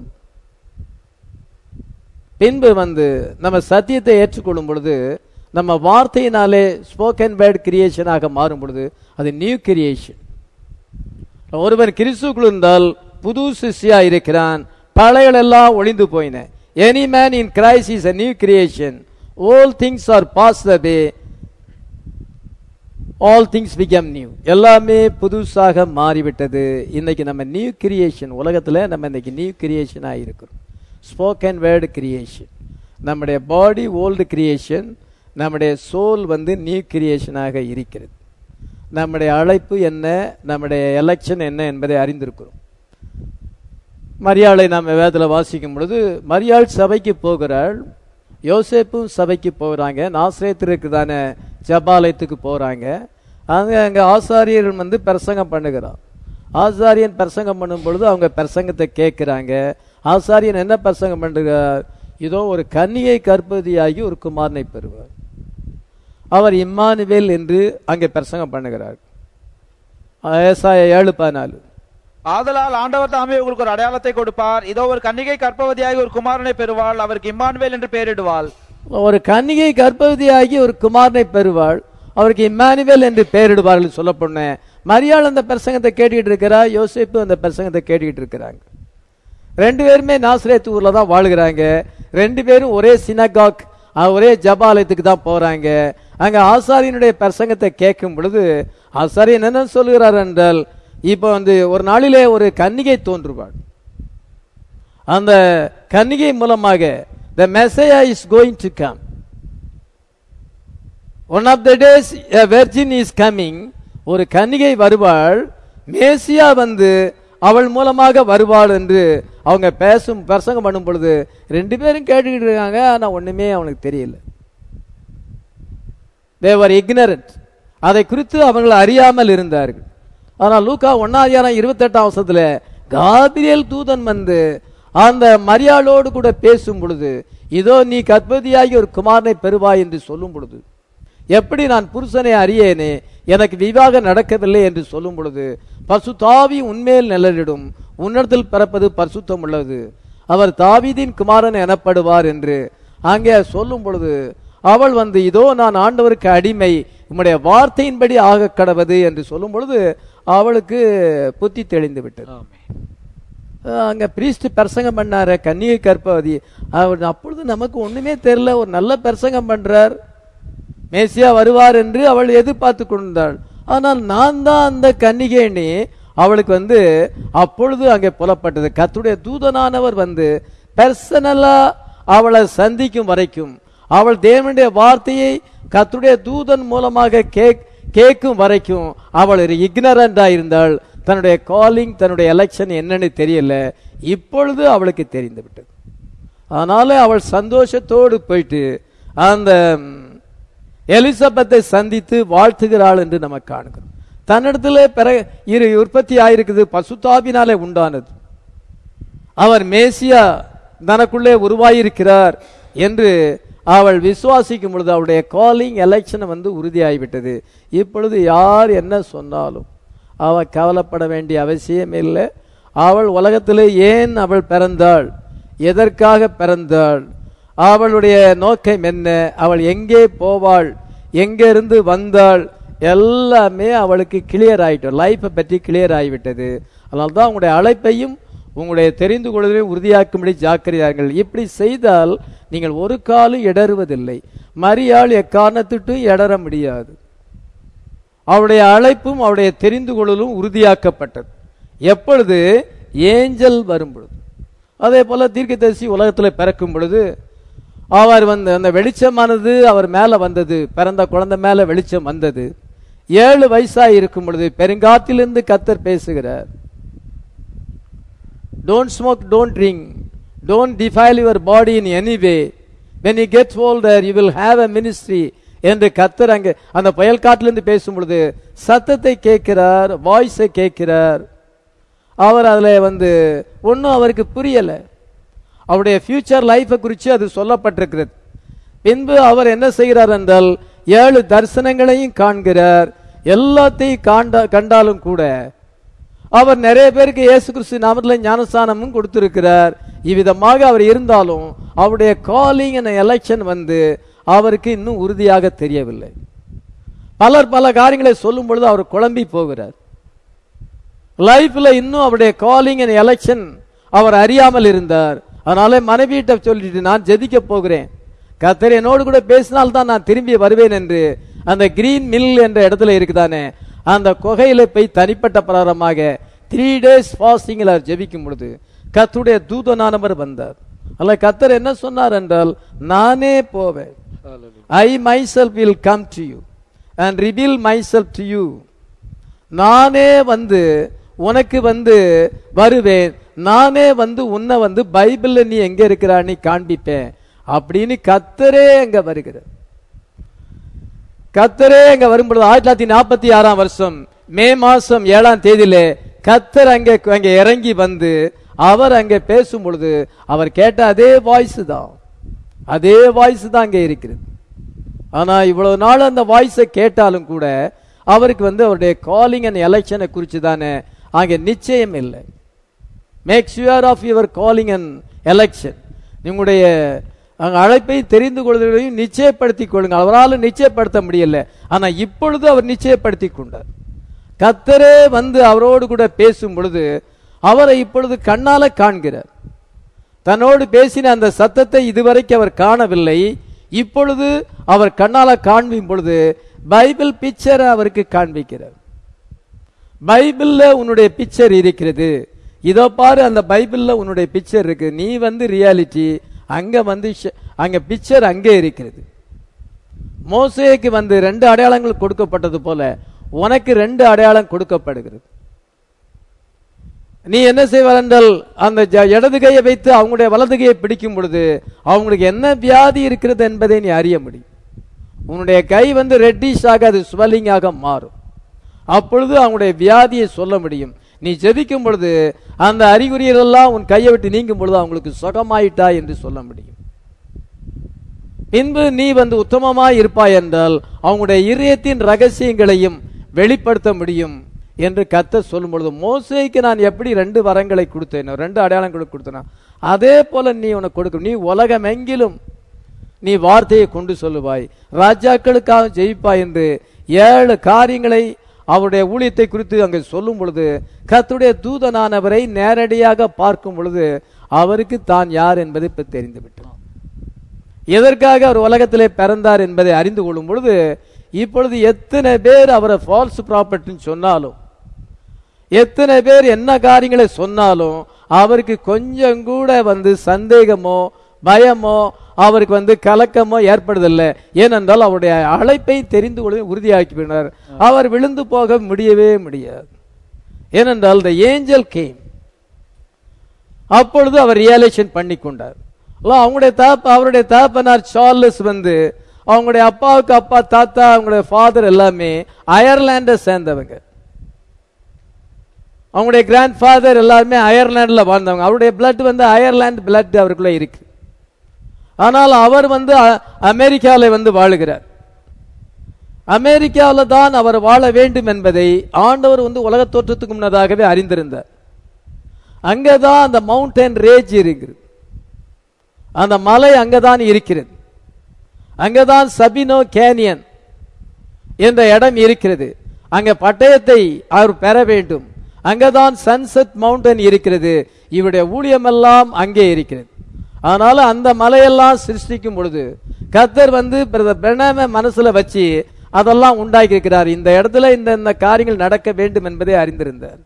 பின்பு வந்து நம்ம சத்தியத்தை ஏற்றுக்கொள்ளும் பொழுது நம்ம வார்த்தையினாலே ஸ்போக்கன் வேர்ட் கிரியேஷனாக மாறும் பொழுது அது நியூ கிரியேஷன் ஒருவன் கிறிஸ்துக்குள் இருந்தால் புது சிஷ்யா இருக்கிறான் பழையல் எல்லாம் ஒளிந்து போயின any man in Christ is a new creation all things are pass the way all things become new எல்லாமே புதுசாக மாறிவிட்டது இன்னைக்கு நம்ம நியூ கிரியேஷன் உலகத்துல நம்ம இன்னைக்கு நியூ கிரியேஷனாக இருக்கிறோம் ஸ்போக்கன் வேர்டு கிரியேஷன் நம்முடைய பாடி ஓல்டு கிரியேஷன் நம்முடைய சோல் வந்து நியூ கிரியேஷனாக இருக்கிறது நம்முடைய அழைப்பு என்ன நம்முடைய எலெக்ஷன் என்ன என்பதை அறிந்திருக்கிறோம் மரியாளை நாம் வேதத்தில் வாசிக்கும் பொழுது மரியாள் சபைக்கு போகிறாள் யோசேப்பும் சபைக்கு போகிறாங்க நாசிரியத்திற்கு தானே ஜபாலயத்துக்கு போகிறாங்க அங்கே அங்கே ஆசாரியர் வந்து பிரசங்கம் பண்ணுகிறான் ஆசாரியன் பிரசங்கம் பண்ணும் பொழுது அவங்க பிரசங்கத்தை கேட்குறாங்க ஆசாரியன் என்ன பிரசங்கம் பண்ணுகிறார் இதோ ஒரு கன்னியை கற்பதியாகி ஒரு குமாரனை பெறுவார் அவர் இம்மானுவேல் என்று அங்கே பிரசங்கம் பண்ணுகிறார் ஏசாய ஏழு பதினாலு ஆதலால் ஆண்டவர் தாமே உங்களுக்கு ஒரு அடையாளத்தை கொடுப்பார் இதோ ஒரு கன்னிகை கற்பவதியாகி ஒரு குமாரனை பெறுவாள் அவருக்கு இம்மானுவேல் என்று பெயரிடுவாள் ஒரு கன்னிகை கர்ப்பவதியாகி ஒரு குமாரனை பெறுவாள் அவருக்கு இம்மானுவேல் என்று பெயரிடுவார்கள் சொல்லப்போன மரியாள் அந்த பிரசங்கத்தை கேட்டுக்கிட்டு இருக்கிறா யோசேப்பு அந்த பிரசங்கத்தை கேட்டுக்கிட்டு இருக்கிறாங்க ரெண்டு பேருமே நாசிரேத்து ஊர்ல தான் வாழ்கிறாங்க ரெண்டு பேரும் ஒரே சினகாக் ஒரே ஜபாலயத்துக்கு தான் போறாங்க அங்க ஆசாரியனுடைய பிரசங்கத்தை கேட்கும் பொழுது ஆசாரியன் என்ன சொல்கிறார் என்றால் இப்போ வந்து ஒரு நாளிலே ஒரு கன்னிகை தோன்றுவாள் அந்த கன்னிகை மூலமாக the messiah is going to come one of the days a virgin is coming ஒரு கன்னிகை வருவாள் மேசியா வந்து அவள் மூலமாக வருவாள் என்று அவங்க பேசும் பிரசங்கம் பண்ணும் பொழுது ரெண்டு பேரும் கேட்டுக்கிட்டு இருக்காங்க ஆனா ஒண்ணுமே அவனுக்கு தெரியல தேவர் ignorant அதை குறித்து அவர்கள் அறியாமல் இருந்தார்கள் ஆனால் லூக்கா ஒன்னாதிகாரம் இருபத்தெட்டாம் வருஷத்துல காபிரியல் தூதன் வந்து அந்த மரியாளோடு கூட பேசும் பொழுது இதோ நீ கற்பதியாகி ஒரு குமாரனை பெறுவாய் என்று சொல்லும் பொழுது எப்படி நான் புருஷனை அறியேனே எனக்கு விவாகம் நடக்கவில்லை என்று சொல்லும் பொழுது பசுதாவி உண்மையில் நிழலிடும் உன்னிடத்தில் பிறப்பது பரிசுத்தம் உள்ளது அவர் தாவீதின் குமாரன் எனப்படுவார் என்று அங்கே சொல்லும் பொழுது அவள் வந்து இதோ நான் ஆண்டவருக்கு அடிமை உம்முடைய வார்த்தையின்படி ஆக கடவது என்று சொல்லும் பொழுது அவளுக்கு புத்தி தெளிந்து விட்டது அஹ் அங்க பிரீஸ்ட் பிரசங்கம் பண்ணாரு கன்னிகை கற்பவதி அவர் அப்பொழுது நமக்கு ஒண்ணுமே தெரியல ஒரு நல்ல பிரசங்கம் பண்றார் மேசியா வருவார் என்று அவள் எதிர்பார்த்து கொண்டாள் ஆனால் நான் தான் அந்த கன்னிகைன்னு அவளுக்கு வந்து அப்பொழுது அங்கே புலப்பட்டது கத்துடைய தூதனானவர் வந்து பர்சனலா அவளை சந்திக்கும் வரைக்கும் அவள் தேவனுடைய வார்த்தையை கத்துடைய தூதன் மூலமாக கேக் கேட்கும் வரைக்கும் அவள் ஒரு இக்னரண்டா இருந்தாள் தன்னுடைய காலிங் தன்னுடைய எலெக்ஷன் என்னன்னு தெரியல இப்பொழுது அவளுக்கு தெரிந்து விட்டது அதனால அவள் சந்தோஷத்தோடு போயிட்டு அந்த ம், எலிசபெத்தை சந்தித்து வாழ்த்துகிறாள் என்று நம்ம காணுகிறோம் தன்னிடத்துல பிற இரு உற்பத்தி ஆயிருக்குது பசுத்தாபினாலே உண்டானது அவர் மேசியா தனக்குள்ளே உருவாயிருக்கிறார் என்று அவள் விசுவாசிக்கும் பொழுது அவளுடைய காலிங் எலெக்ஷன் வந்து உறுதியாகிவிட்டது இப்பொழுது யார் என்ன சொன்னாலும் அவள் கவலைப்பட வேண்டிய அவசியம் இல்லை அவள் உலகத்திலே ஏன் அவள் பிறந்தாள் எதற்காக பிறந்தாள் அவளுடைய நோக்கம் என்ன அவள் எங்கே போவாள் எங்கே இருந்து வந்தாள் எல்லாமே அவளுக்கு கிளியர் ஆயிட்டு லைஃப்பை பற்றி கிளியர் ஆகிவிட்டது அதனால தான் உங்களுடைய அழைப்பையும் உங்களுடைய தெரிந்து கொள்வதையும் உறுதியாக்கும்படி ஜாக்கிரதையார்கள் இப்படி செய்தால் நீங்கள் ஒரு காலும் இடறுவதில்லை மரியாள் எக்காரணத்திட்டும் இடற முடியாது அவருடைய அழைப்பும் அவருடைய தெரிந்து கொள்ளலும் உறுதியாக்கப்பட்டது எப்பொழுது ஏஞ்சல் வரும் பொழுது அதே போல தீர்க்கதரிசி உலகத்தில் பிறக்கும் பொழுது அவர் வந்து அந்த வெளிச்சமானது அவர் மேல வந்தது பிறந்த குழந்தை மேல வெளிச்சம் வந்தது ஏழு வயசா இருக்கும் பொழுது பெருங்காத்திலிருந்து கத்தர் பேசுகிறார் don't smoke don't drink don't defile your body in any way when you get older you will have a ministry என்று கத்தர் அங்கே அந்த புயல் காட்டிலிருந்து பேசும் பொழுது சத்தத்தை கேட்கிறார் வாய்ஸை கேட்கிறார் அவர் அதில் வந்து ஒன்றும் அவருக்கு புரியலை அவருடைய ஃபியூச்சர் லைஃபை குறித்து அது சொல்லப்பட்டிருக்கிறது பின்பு அவர் என்ன செய்கிறார் என்றால் ஏழு தரிசனங்களையும் காண்கிறார் எல்லாத்தையும் காண்ட கண்டாலும் கூட அவர் நிறைய பேருக்கு இயேசு கிறிஸ்து நாமத்தில் ஞானஸ்தானமும் கொடுத்திருக்கிறார் இவ்விதமாக அவர் இருந்தாலும் அவருடைய காலிங் என எலெக்ஷன் வந்து அவருக்கு இன்னும் உறுதியாக தெரியவில்லை பலர் பல காரியங்களை சொல்லும் பொழுது அவர் குழம்பி போகிறார் லைஃப்ல இன்னும் அவருடைய காலிங் அண்ட் எலெக்ஷன் அவர் அறியாமல் இருந்தார் அதனால மனைவியிட்ட சொல்லிட்டு நான் ஜெதிக்க போகிறேன் கத்தர் என்னோடு கூட பேசினால்தான் நான் திரும்பி வருவேன் என்று அந்த கிரீன் மில் என்ற இடத்துல இருக்குதானே அந்த குகையில போய் தனிப்பட்ட பிரகாரமாக த்ரீ டேஸ் ஃபாஸ்டிங்கில் அவர் ஜெபிக்கும் பொழுது கத்துடைய தூதனானவர் வந்தார் அல்ல கத்தர் என்ன சொன்னார் என்றால் நானே போவேன் I myself will come to you and reveal myself to you நானே வந்து உனக்கு வந்து வருவேன் நானே வந்து உன்னை வந்து பைபிள்ல நீ எங்க இருக்கிறான்னு காண்பிப்பேன் அப்படின்னு கத்தரே அங்க வருகிறார் கத்தரே அங்க வரும்பொழுது ஆயிரத்தி தொள்ளாயிரத்தி நாற்பத்தி ஆறாம் வருஷம் மே மாசம் ஏழாம் தேதியிலே கத்தர் அங்க அங்க இறங்கி வந்து அவர் அங்க பேசும் பொழுது அவர் கேட்ட அதே வாய்ஸ் தான் அதே வாய்ஸ் தான் அங்க இருக்கிறது ஆனா இவ்வளவு நாள் அந்த வாய்ஸை கேட்டாலும் கூட அவருக்கு வந்து அவருடைய காலிங் அண்ட் எலெக்ஷனை குறித்து தானே அங்கே நிச்சயம் இல்லை make sure of your calling and election உங்களுடைய அங்க அழைப்பை தெரிந்து கொள்வதையும் நிச்சயப்படுத்திக் கொள்ளுங்கள் அவரால் நிச்சயப்படுத்த முடியல ஆனா இப்பொழுது அவர் நிச்சயப்படுத்தி கொண்டார் கத்தரே வந்து அவரோடு கூட பேசும் பொழுது அவரை இப்பொழுது கண்ணால காண்கிறார் தன்னோடு பேசின அந்த சத்தத்தை இதுவரைக்கும் அவர் காணவில்லை இப்பொழுது அவர் கண்ணால காண்பிக்கும் பொழுது பைபிள் பிக்சரை அவருக்கு காண்பிக்கிறார் பைபிள்ல உன்னுடைய பிக்சர் இருக்கிறது இதோ பாரு அந்த பைபிள்ல உன்னுடைய பிக்சர் இருக்கு நீ வந்து ரியாலிட்டி அங்க வந்து ஷ- அங்க பிக்சர் அங்கே இருக்கிறது மோசேக்கு வந்து ரெண்டு அடையாளங்கள் கொடுக்கப்பட்டது போல உனக்கு ரெண்டு அடையாளம் கொடுக்கப்படுகிறது நீ என்ன செய்வார் என்றால் அந்த ஜ- இடது கையை வைத்து அவங்களுடைய வலது கையை பிடிக்கும் பொழுது அவங்களுக்கு என்ன வியாதி இருக்கிறது என்பதை நீ அறிய முடியும் உன்னுடைய கை வந்து ரெட்டிஷாக அது ஸ்வெல்லிங்காக மாறும் அப்பொழுது அவங்களுடைய வியாதியை சொல்ல முடியும் நீ ஜெபிக்கும் பொழுது அந்த அறிகுறிகளெல்லாம் உன் கையை விட்டு நீங்கும் பொழுது அவங்களுக்கு சுகமாயிட்டா என்று சொல்ல முடியும் பின்பு நீ வந்து உத்தமமாய் இருப்பாய் என்றால் அவங்களுடைய இதயத்தின் ரகசியங்களையும் வெளிப்படுத்த முடியும் என்று கத்த சொல்லும் பொழுது மோசேக்கு நான் எப்படி ரெண்டு வரங்களை கொடுத்தேனோ ரெண்டு அடையாளங்களை கொடுத்தேனோ அதே போல நீ உனக்கு கொடுக்க நீ உலகமெங்கிலும் நீ வார்த்தையை கொண்டு சொல்லுவாய் ராஜாக்களுக்காக ஜெயிப்பாய் என்று ஏழு காரியங்களை அவருடைய ஊழியத்தை குறித்து அங்கே சொல்லும் பொழுது கர்த்தருடைய தூதனானவரை நேரடியாக பார்க்கும் பொழுது அவருக்கு தான் யார் என்பதை இப்ப தெரிந்து விட்டான் எதற்காக அவர் உலகத்திலே பிறந்தார் என்பதை அறிந்து கொள்ளும் பொழுது இப்பொழுது எத்தனை பேர் அவரை ஃபால்ஸ் ப்ராப்பர்ட்டின்னு சொன்னாலும் எத்தனை பேர் என்ன காரியங்களை சொன்னாலும் அவருக்கு கொஞ்சம் கூட வந்து சந்தேகமோ பயமோ அவருக்கு வந்து கலக்கமோ ஏற்படுதில்லை ஏனென்றால் அவருடைய அழைப்பை தெரிந்து கொள்ள உறுதியாக்கிவினார் அவர் விழுந்து போக முடியவே முடியாது ஏனென்றால் த ஏஞ்சல் கேம் அப்பொழுது அவர் ரியலைசேஷன் பண்ணி கொண்டார் அல்ல, அவங்களுடைய தாப்ப அவருடைய தாப்பனார் சார்லஸ் வந்து அவங்களுடைய அப்பாவுக்கு அப்பா தாத்தா அவங்களுடைய ஃபாதர் எல்லாமே அயர்லாண்டை சேர்ந்தவங்க அவங்களுடைய கிராண்ட் ஃபாதர் எல்லாருமே அயர்லாண்டில் வாழ்ந்தவங்க அவருடைய பிளட் வந்து அயர்லாந்து பிளட் அவருக்குள்ள இருக்கு ஆனால் அவர் வந்து அ- அமெரிக்கால வந்து வாழுகிறார் அமெரிக்காவில் தான் அவர் வாழ வேண்டும் என்பதை ஆண்டவர் வந்து உலக தோற்றத்துக்கு முன்னதாகவே அறிந்திருந்தார் அங்கதான் அந்த மவுண்டன் ரேஜ் இருக்குது அந்த மலை அங்கதான் இருக்கிறது அங்கதான் சபினோ கேனியன் என்ற இடம் இருக்கிறது அங்க பட்டயத்தை அவர் பெற வேண்டும் அங்கதான் சன்செட் மவுண்டன் இருக்கிறது இவருடைய ஊழியமெல்லாம் அங்கே இருக்கிறது அதனால அந்த மலையெல்லாம் சிருஷ்டிக்கும் பொழுது கர்த்தர் வந்து பிரதர் பிரணாம மனசுல வச்சு அதெல்லாம் உண்டாக்கி இருக்கிறார் இந்த இடத்துல இந்த இந்த காரியங்கள் நடக்க வேண்டும் என்பதை அறிந்திருந்தார்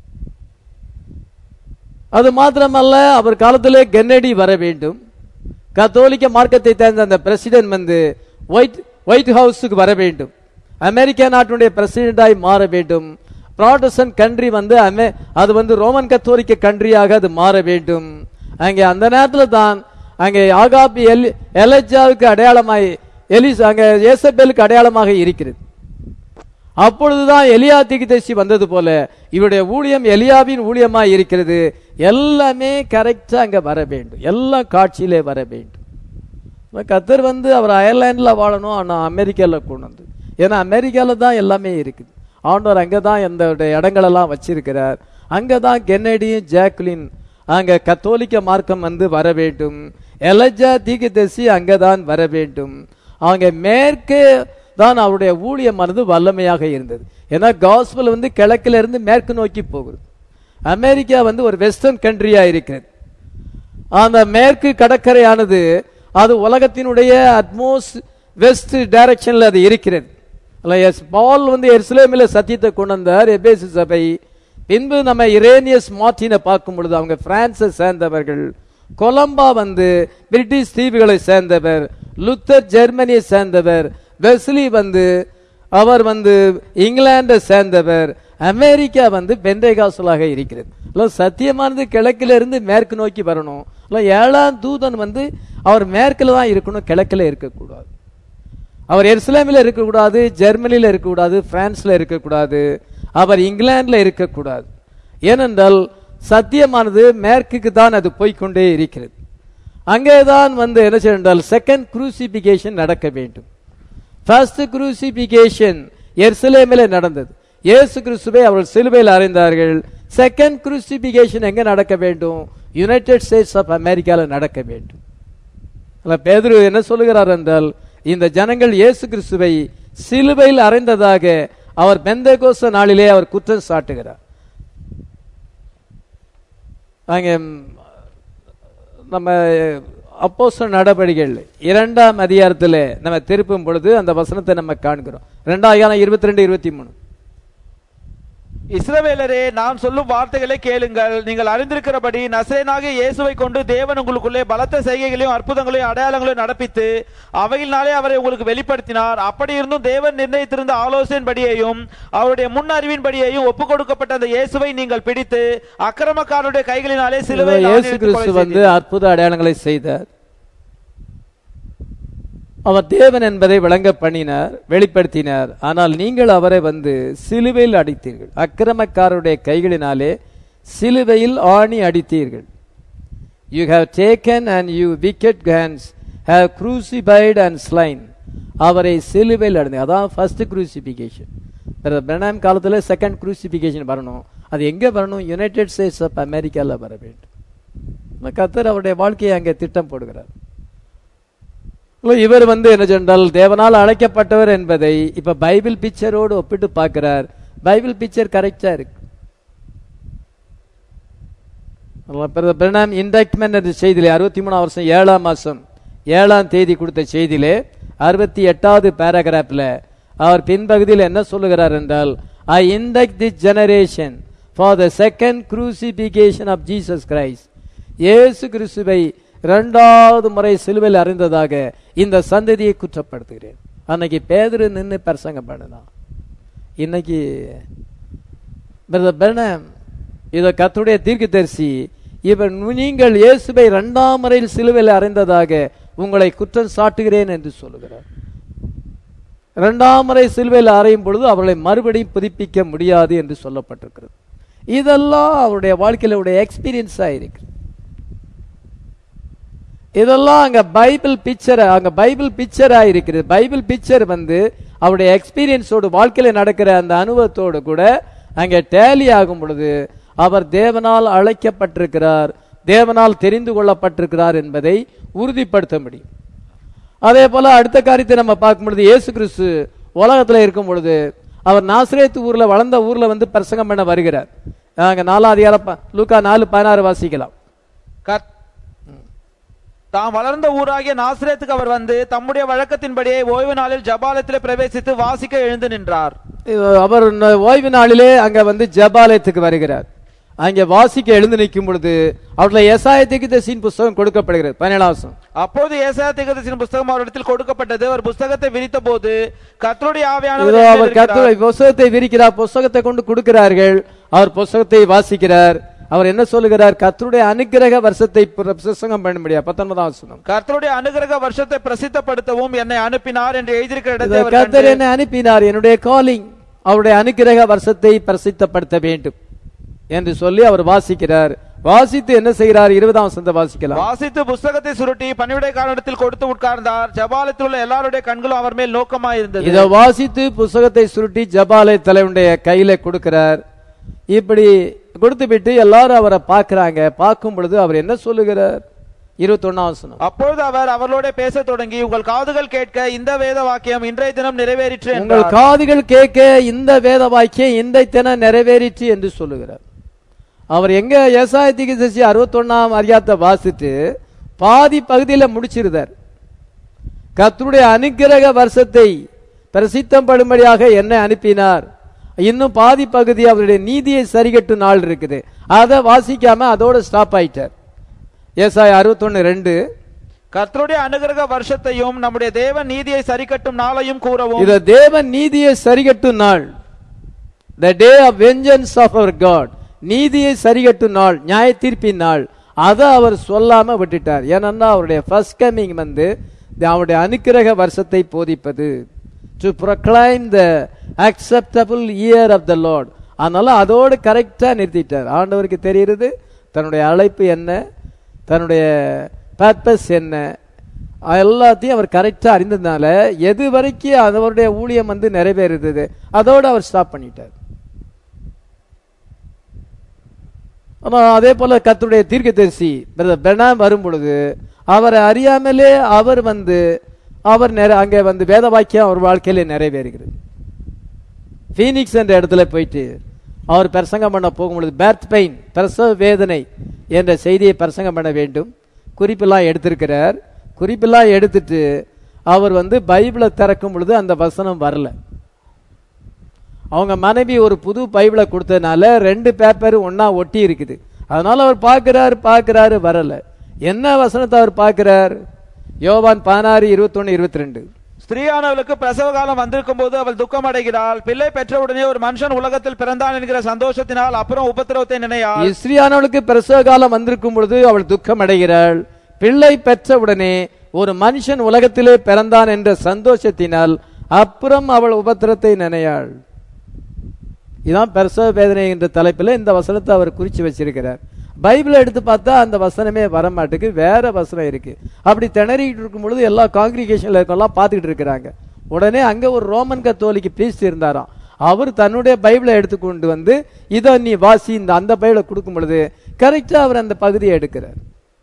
அது மாத்திரமல்ல அவர் காலத்திலே கென்னடி வர வேண்டும் கத்தோலிக்க மார்க்கத்தை சேர்ந்த அந்த பிரசிடென்ட் வந்து ஒயிட் ஒயிட் ஹவுஸுக்கு வர வேண்டும் அமெரிக்கா நாட்டினுடைய பிரசிடென்டாய் மாற வேண்டும் ப்ராட்டஸ்டன்ட் கண்ட்ரி வந்து அமெ அது வந்து ரோமன் கத்தோலிக்க கண்ட்ரியாக அது மாற வேண்டும் அங்கே அந்த நேரத்தில் தான் அங்கே ஆகாபி எல் எலஜாவுக்கு அடையாளமாய் எலிஸ் அங்கே ஏசபேலுக்கு அடையாளமாக இருக்கிறது அப்பொழுதுதான் எலியா தீர்க்கதரிசி வந்தது போல இவருடைய ஊழியம் எலியாவின் ஊழியமாய் இருக்கிறது எல்லாமே கரெக்டா அங்க வர வேண்டும் எல்லாம் காட்சியிலே வர வேண்டும் இப்ப கத்தர் வந்து அவர் அயர்லாந்துல வாழணும் ஆனா அமெரிக்கால கொண்டு வந்து ஏன்னா அமெரிக்கால தான் எல்லாமே இருக்குது ஆண்டவர் அங்கே தான் இந்த இடங்களெல்லாம் வச்சிருக்கிறார் அங்கே தான் கென்னடியும் ஜாக்லின் அங்க கத்தோலிக்க மார்க்கம் வந்து வர வேண்டும் எலஜா தீர்க்கதரிசி அங்கே தான் வர வேண்டும் அவங்க மேற்கே தான் அவருடைய ஊழியமானது வல்லமையாக இருந்தது ஏன்னா காஸ்பல் வந்து கிழக்குல இருந்து மேற்கு நோக்கி போகுது அமெரிக்கா வந்து ஒரு வெஸ்டர்ன் கண்ட்ரியா இருக்கிறது அந்த மேற்கு கடற்கரையானது அது உலகத்தினுடைய அட்மோஸ் வெஸ்ட் டைரக்ஷன்ல அது இருக்கிறது அல்ல, எஸ் பால் வந்து எருசலேமில் சத்தியத்தை கொண்டு வந்தார் எபேசு சபை பின்பு நம்ம இரேனியஸ் மார்டினை பார்க்கும் பொழுது அவங்க பிரான்ஸை சேர்ந்தவர்கள் கொலம்பா வந்து பிரிட்டிஷ் தீவுகளை சேர்ந்தவர் லுத்தர் ஜெர்மனியை சேர்ந்தவர் வெஸ்லி வந்து அவர் வந்து இங்கிலாந்தை சேர்ந்தவர் அமெரிக்கா வந்து பெந்தைகாசலாக இருக்கிறது இல்ல சத்தியமானது கிழக்குல இருந்து மேற்கு நோக்கி வரணும் இல்ல ஏழாம் தூதன் வந்து அவர் மேற்குல தான் இருக்கணும் கிழக்குல இருக்கக்கூடாது அவர் எருசலேமில் இருக்கக்கூடாது ஜெர்மனியில் இருக்கக்கூடாது பிரான்ஸ்ல இருக்கக்கூடாது அவர் இங்கிலாந்துல இருக்கக்கூடாது ஏனென்றால் சத்தியமானது மேற்குக்கு தான் அது போய்க்கொண்டே இருக்கிறது அங்கேதான் வந்து என்ன செய்யறால் செகண்ட் குரூசிபிகேஷன் நடக்க வேண்டும் ஃபர்ஸ்ட் குரூசிபிகேஷன் எருசலேமில் நடந்தது இயேசு கிறிஸ்துவை அவர்கள் சிலுவையில் அறைந்தார்கள் செகண்ட் குரூசிபிகேஷன் எங்க நடக்க வேண்டும் யுனைடெட் ஸ்டேட்ஸ் ஆஃப் அமெரிக்காவில் நடக்க வேண்டும் அல்ல பேதுரு என்ன சொல்லுகிறார் என்றால் இந்த ஜனங்கள் இயேசு கிறிஸ்துவை சிலுவையில் அறைந்ததாக அவர் பெந்தகோச நாளிலே அவர் குற்றம் சாட்டுகிறார் அங்கே நம்ம அப்போஸ்தல நடபடிகள் இரண்டாம் அதிகாரத்தில் நம்ம திருப்பும் பொழுது அந்த வசனத்தை நம்ம காண்கிறோம் ரெண்டாயிரம் இருபத்தி ரெண்டு இருபத்தி மூணு இஸ்ரவேலரே நான் சொல்லும் வார்த்தைகளை கேளுங்கள் நீங்கள் அறிந்திருக்கிறபடி நசரேனாகிய இயேசுவை கொண்டு தேவன் உங்களுக்குள்ளே பலத்த செய்கைகளையும் அற்புதங்களையும் அடையாளங்களையும் நடப்பித்து அவையினாலே அவரை உங்களுக்கு வெளிப்படுத்தினார் அப்படி இருந்தும் தேவன் நிர்ணயித்திருந்த ஆலோசனையின்படியையும் அவருடைய முன் அறிவின்படியையும் ஒப்புக் கொடுக்கப்பட்ட அந்த இயேசுவை நீங்கள் பிடித்து அக்கிரமக்காரருடைய கைகளினாலே சிலுவை இயேசு கிறிஸ்து வந்து அற்புத அடையாளங்களை செய்தார் அவர் தேவன் என்பதை விளங்க பண்ணினார் வெளிப்படுத்தினார் ஆனால் நீங்கள் அவரை வந்து சிலுவையில் அடித்தீர்கள் அக்கிரமக்காரருடைய கைகளினாலே சிலுவையில் ஆணி அடித்தீர்கள் you have taken and you wicked hands have crucified and slain அவரை சிலுவையில் அடைந்து அதான் ஃபர்ஸ்ட் குரூசிபிகேஷன் பிரணாம் காலத்தில் செகண்ட் குரூசிபிகேஷன் வரணும் அது எங்கே வரணும் யுனைடெட் ஸ்டேட்ஸ் ஆஃப் அமெரிக்காவில் வர வேண்டும் கத்தர் அவருடைய வாழ்க்கையை அங்கே திட்டம் போடுகிறார் இவர் வந்து என்ன சொன்னால் தேவனால் அழைக்கப்பட்டவர் என்பதை இப்ப பைபிள் பிக்சரோடு ஒப்பிட்டு பார்க்கிறார் பைபிள் பிக்சர் கரெக்டா இருக்கு பிரணாம் இன்டக்ட்மெண்ட் என்ற செய்தியிலே அறுபத்தி மூணாம் வருஷம் ஏழாம் மாசம் ஏழாம் தேதி கொடுத்த செய்தியிலே அறுபத்தி எட்டாவது பேராகிராஃப்ல அவர் பின்பகுதியில் என்ன சொல்லுகிறார் என்றால் I indict the generation for the second crucifixion of Jesus Christ இயேசு கிறிஸ்துவை இரண்டாவது முறை சிலுவையில் அறிந்ததாக இந்த சந்ததியை குற்றப்படுத்துகிறேன் அன்னைக்கு பேதரு நின்று பிரசங்கம் பண்ணினான் இன்னைக்கு இத கத்துடைய தீர்க்கதரிசி இவன் நீங்கள் இயேசுவை இரண்டாம் முறையில் சிலுவையில் அறைந்ததாக உங்களை குற்றம் சாட்டுகிறேன் என்று சொல்லுகிறார் இரண்டாம் முறை சிலுவையில் அறையும் பொழுது அவர்களை மறுபடியும் புதுப்பிக்க முடியாது என்று சொல்லப்பட்டிருக்கிறது இதெல்லாம் அவருடைய வாழ்க்கையில உடைய எக்ஸ்பீரியன்ஸா இருக்கு இதெல்லாம் அங்க பைபிள் பிக்சர் அங்க பைபிள் பிக்சரா இருக்கிறது பைபிள் பிக்சர் வந்து அவருடைய எக்ஸ்பீரியன்ஸோடு வாழ்க்கையில நடக்கிற அந்த அனுபவத்தோடு கூட அங்க டேலி ஆகும் பொழுது அவர் தேவனால் அழைக்கப்பட்டிருக்கிறார் தேவனால் தெரிந்து கொள்ளப்பட்டிருக்கிறார் என்பதை உறுதிப்படுத்த முடியும் அதே போல அடுத்த காரியத்தை நம்ம பார்க்கும் பொழுது இயேசு கிறிஸ்து உலகத்துல இருக்கும் பொழுது அவர் நாசரேத்து ஊர்ல வளர்ந்த ஊர்ல வந்து பிரசங்கம் பண்ண வருகிறார் அங்க நாலாம் அதிகாரம் ப- லூக்கா நாலு பதினாறு வாசிக்கலாம் கத்- தாம் வளர்ந்த ஊராகிய நாசிரேத்துக்கு அவர் வந்து தம்முடைய வழக்கத்தின்படியே ஓய்வு நாளில் ஜபாலயத்திலே பிரவேசித்து வாசிக்க எழுந்து நின்றார் இது அவர் இந்த ஓய்வு நாளிலே அங்க வந்து ஜபாலயத்துக்கு வருகிறார் அங்கே வாசிக்க எழுந்து நிற்கும் பொழுது அவர்ல எசாயத்துக்கு தசீன் புஸ்தகம் கொடுக்கப்படுகிறது பதினேழாம் வருஷம் அப்போது ஏசாயா தீர்க்கதரிசியின் புஸ்தகம் அவரிடத்தில் கொடுக்கப்பட்டது அவர் புஸ்தகத்தை விரித்த போது கர்த்தருடைய ஆவியானவர் இதோ என்மேல் அவர் இருக்கிறார். கர்த்தருடைய புஸ்தகத்தை விரிக்கிறார் புஸ்தகத்தை கொண்டு கொடுக்கிறார்கள் அவர் புஸ்தகத்தை வாசிக்கிறார் அவர் என்ன சொல்லுகிறார் கர்த்தருடைய அனுக்கிரக வருஷத்தை பிர- பிரசங்கம் பண்ண முடியாது பத்தொன்பதாம் வசனம் கர்த்தருடைய அனுகிரக வருஷத்தை பிரசித்தப்படுத்தவும் என்னை அனுப்பினார் என்று எழுதியிருக்கிற இடத்தை இதோ அவர் கர்த்தர் கண்டு, என்னை அனுப்பினார் என்னுடைய காலிங் அவருடைய அனுக்கிரக வருஷத்தை பிரசித்தப்படுத்த வேண்டும் என்று சொல்லி அவர் வாசிக்கிறார் வாசித்து என்ன செய்கிறார் இருபதாம் வசனத்தை வாசிக்கலாம் வாசித்து புஸ்தகத்தை சுருட்டி பணிவிடைக்காரனிடத்தில் கொடுத்து உட்கார்ந்தார் ஜபாலயத்தில் உள்ள எல்லாருடைய கண்களும் அவர் மேல் நோக்கமாயிருந்தது இதை வாசித்து புஸ்தகத்தை சுருட்டி ஜபாலை தலைவனுடைய கையில கொடுக்கிறார் இப்படி கொடுத்து விட்டு எல்லாரும் அவரை பார்க்கறாங்க பார்க்கும் பொழுது அவர் என்ன சொல்லுகிறார் இருபத்தொன்னாம் வசனம் அப்பொழுது அவர் அவர்களோட பேசத் தொடங்கி உங்கள் காதுகள் கேட்க இந்த வேத வாக்கியம் இன்றைய தினம் நிறைவேறிற்று உங்கள் என்றார் காதுகள் கேட்க இந்த வேத வாக்கியம் இந்த தினம் நிறைவேறிற்று என்று சொல்லுகிறார் அவர் எங்க ஏசாயத்திக்கு சசி அறுபத்தொன்னாம் அதிகாரத்தை வாசித்து பாதி பகுதியில முடிச்சிருந்தார் கர்த்தருடைய அனுக்கிரக வருஷத்தை பிரசித்தம் படும்படியாக என்னை அனுப்பினார் இன்னும் பாதி பகுதி அவருடைய நீதியை சரிகட்டு நாள் இருக்குது அதை வாசிக்காம அதோட ஸ்டாப் ஆயிட்டார் ஏசாய அறுபத்தொன்னு ரெண்டு கர்த்தருடைய அனுகிரக வருஷத்தையும் நம்முடைய தேவன் நீதியை சரிக்கட்டும் நாளையும் கூறவும் இத தேவன் நீதியை சரிகட்டும் நாள் the day of vengeance of our God நீதியை சரிகட்டும் நாள் நியாய தீர்ப்பின் நாள் அதை அவர் சொல்லாம விட்டுட்டார் ஏனென்னா அவருடைய ஃபர்ஸ்ட் கமிங் வந்து த- அவருடைய அனுக்கிரக வருஷத்தை போதிப்பது to proclaim the acceptable year of the lord அதனால அதோடு கரெக்டா நிறுத்திட்டார் ஆண்டவருக்கு தெரிகிறது தன்னுடைய அழைப்பு என்ன தன்னுடைய பர்பஸ் என்ன எல்லாத்தையும் அவர் கரெக்டா அறிந்ததுனால எது வரைக்கும் அவருடைய ஊழியம் வந்து நிறைவேறுது அதோட அவர் ஸ்டாப் பண்ணிட்டார் ஆனா அதே போல கர்த்தருடைய தீர்க்கதரிசி பிரதர் பெனாம் வரும் பொழுது அவரை அறியாமலே அவர் வந்து அவர் நிறை- அங்கே வந்து வேத வாக்கியம் அவர் வாழ்க்கையில நிறைவேறுகிறது ஃபீனிக்ஸ் என்ற இடத்துல போயிட்டு அவர் பிரசங்கம் பண்ண போகும்பொழுது பேர்த் பெயின் பிரசவ வேதனை என்ற செய்தியை பிரசங்கம் பண்ண வேண்டும் குறிப்பெல்லாம் எடுத்திருக்கிறார் குறிப்பெல்லாம் எடுத்துட்டு அவர் வந்து பைபிளை திறக்கும் பொழுது அந்த வசனம் வரல அவங்க மனைவி ஒரு புது பைபிளை கொடுத்ததுனால ரெண்டு பேப்பர் ஒண்ணா ஒட்டி இருக்குது அதனால அவர் பார்க்கிறாரு பார்க்கிறாரு வரல என்ன வசனத்தை அவர் பார்க்கிறார் யோவான் பதினாறு இருபத்தொன்னு இருபத்தி ரெண்டு ஸ்திரீயானவளுக்கு பிரசவ காலம் வந்திருக்கும் போது அவள் துக்கம் அடைகிறாள் பிள்ளை பெற்றவுடனே ஒரு மனுஷன் உலகத்தில் பிறந்தான் என்கிற சந்தோஷத்தினால் அப்புறம் உபத்திரவத்தை நினையாள் இஸ்ரியானவளுக்கு பிரசவ காலம் வந்திருக்கும் பொழுது அவள் துக்கம் அடைகிறாள் பிள்ளை பெற்ற உடனே ஒரு மனுஷன் உலகத்திலே பிறந்தான் என்ற சந்தோஷத்தினால் அப்புறம் அவள் உபத்திரத்தை நினையாள் இதான் பிரசவ வேதனை என்ற தலைப்பில் இந்த வசனத்தை அவர் குறிச்சு வச்சிருக்கிறார் பைபிளை எடுத்து பார்த்தா அந்த வசனமே வர மாட்டுக்கு வேற வசனம் இருக்கு அப்படி திணறிக்கிட்டு இருக்கும் பொழுது எல்லா காங்கிரிகேஷன்ல இருக்கெல்லாம் பார்த்துக்கிட்டு இருக்கிறாங்க உடனே அங்க ஒரு ரோமன் கத்தோலிக்கு பிரீஸ்ட் இருந்தாராம் அவர் தன்னுடைய பைபிளை எடுத்துக்கொண்டு வந்து இதோ நீ வாசி இந்த அந்த பைபிளை கொடுக்கும் பொழுது கரெக்டா அவர் அந்த பகுதியை எடுக்கிறார்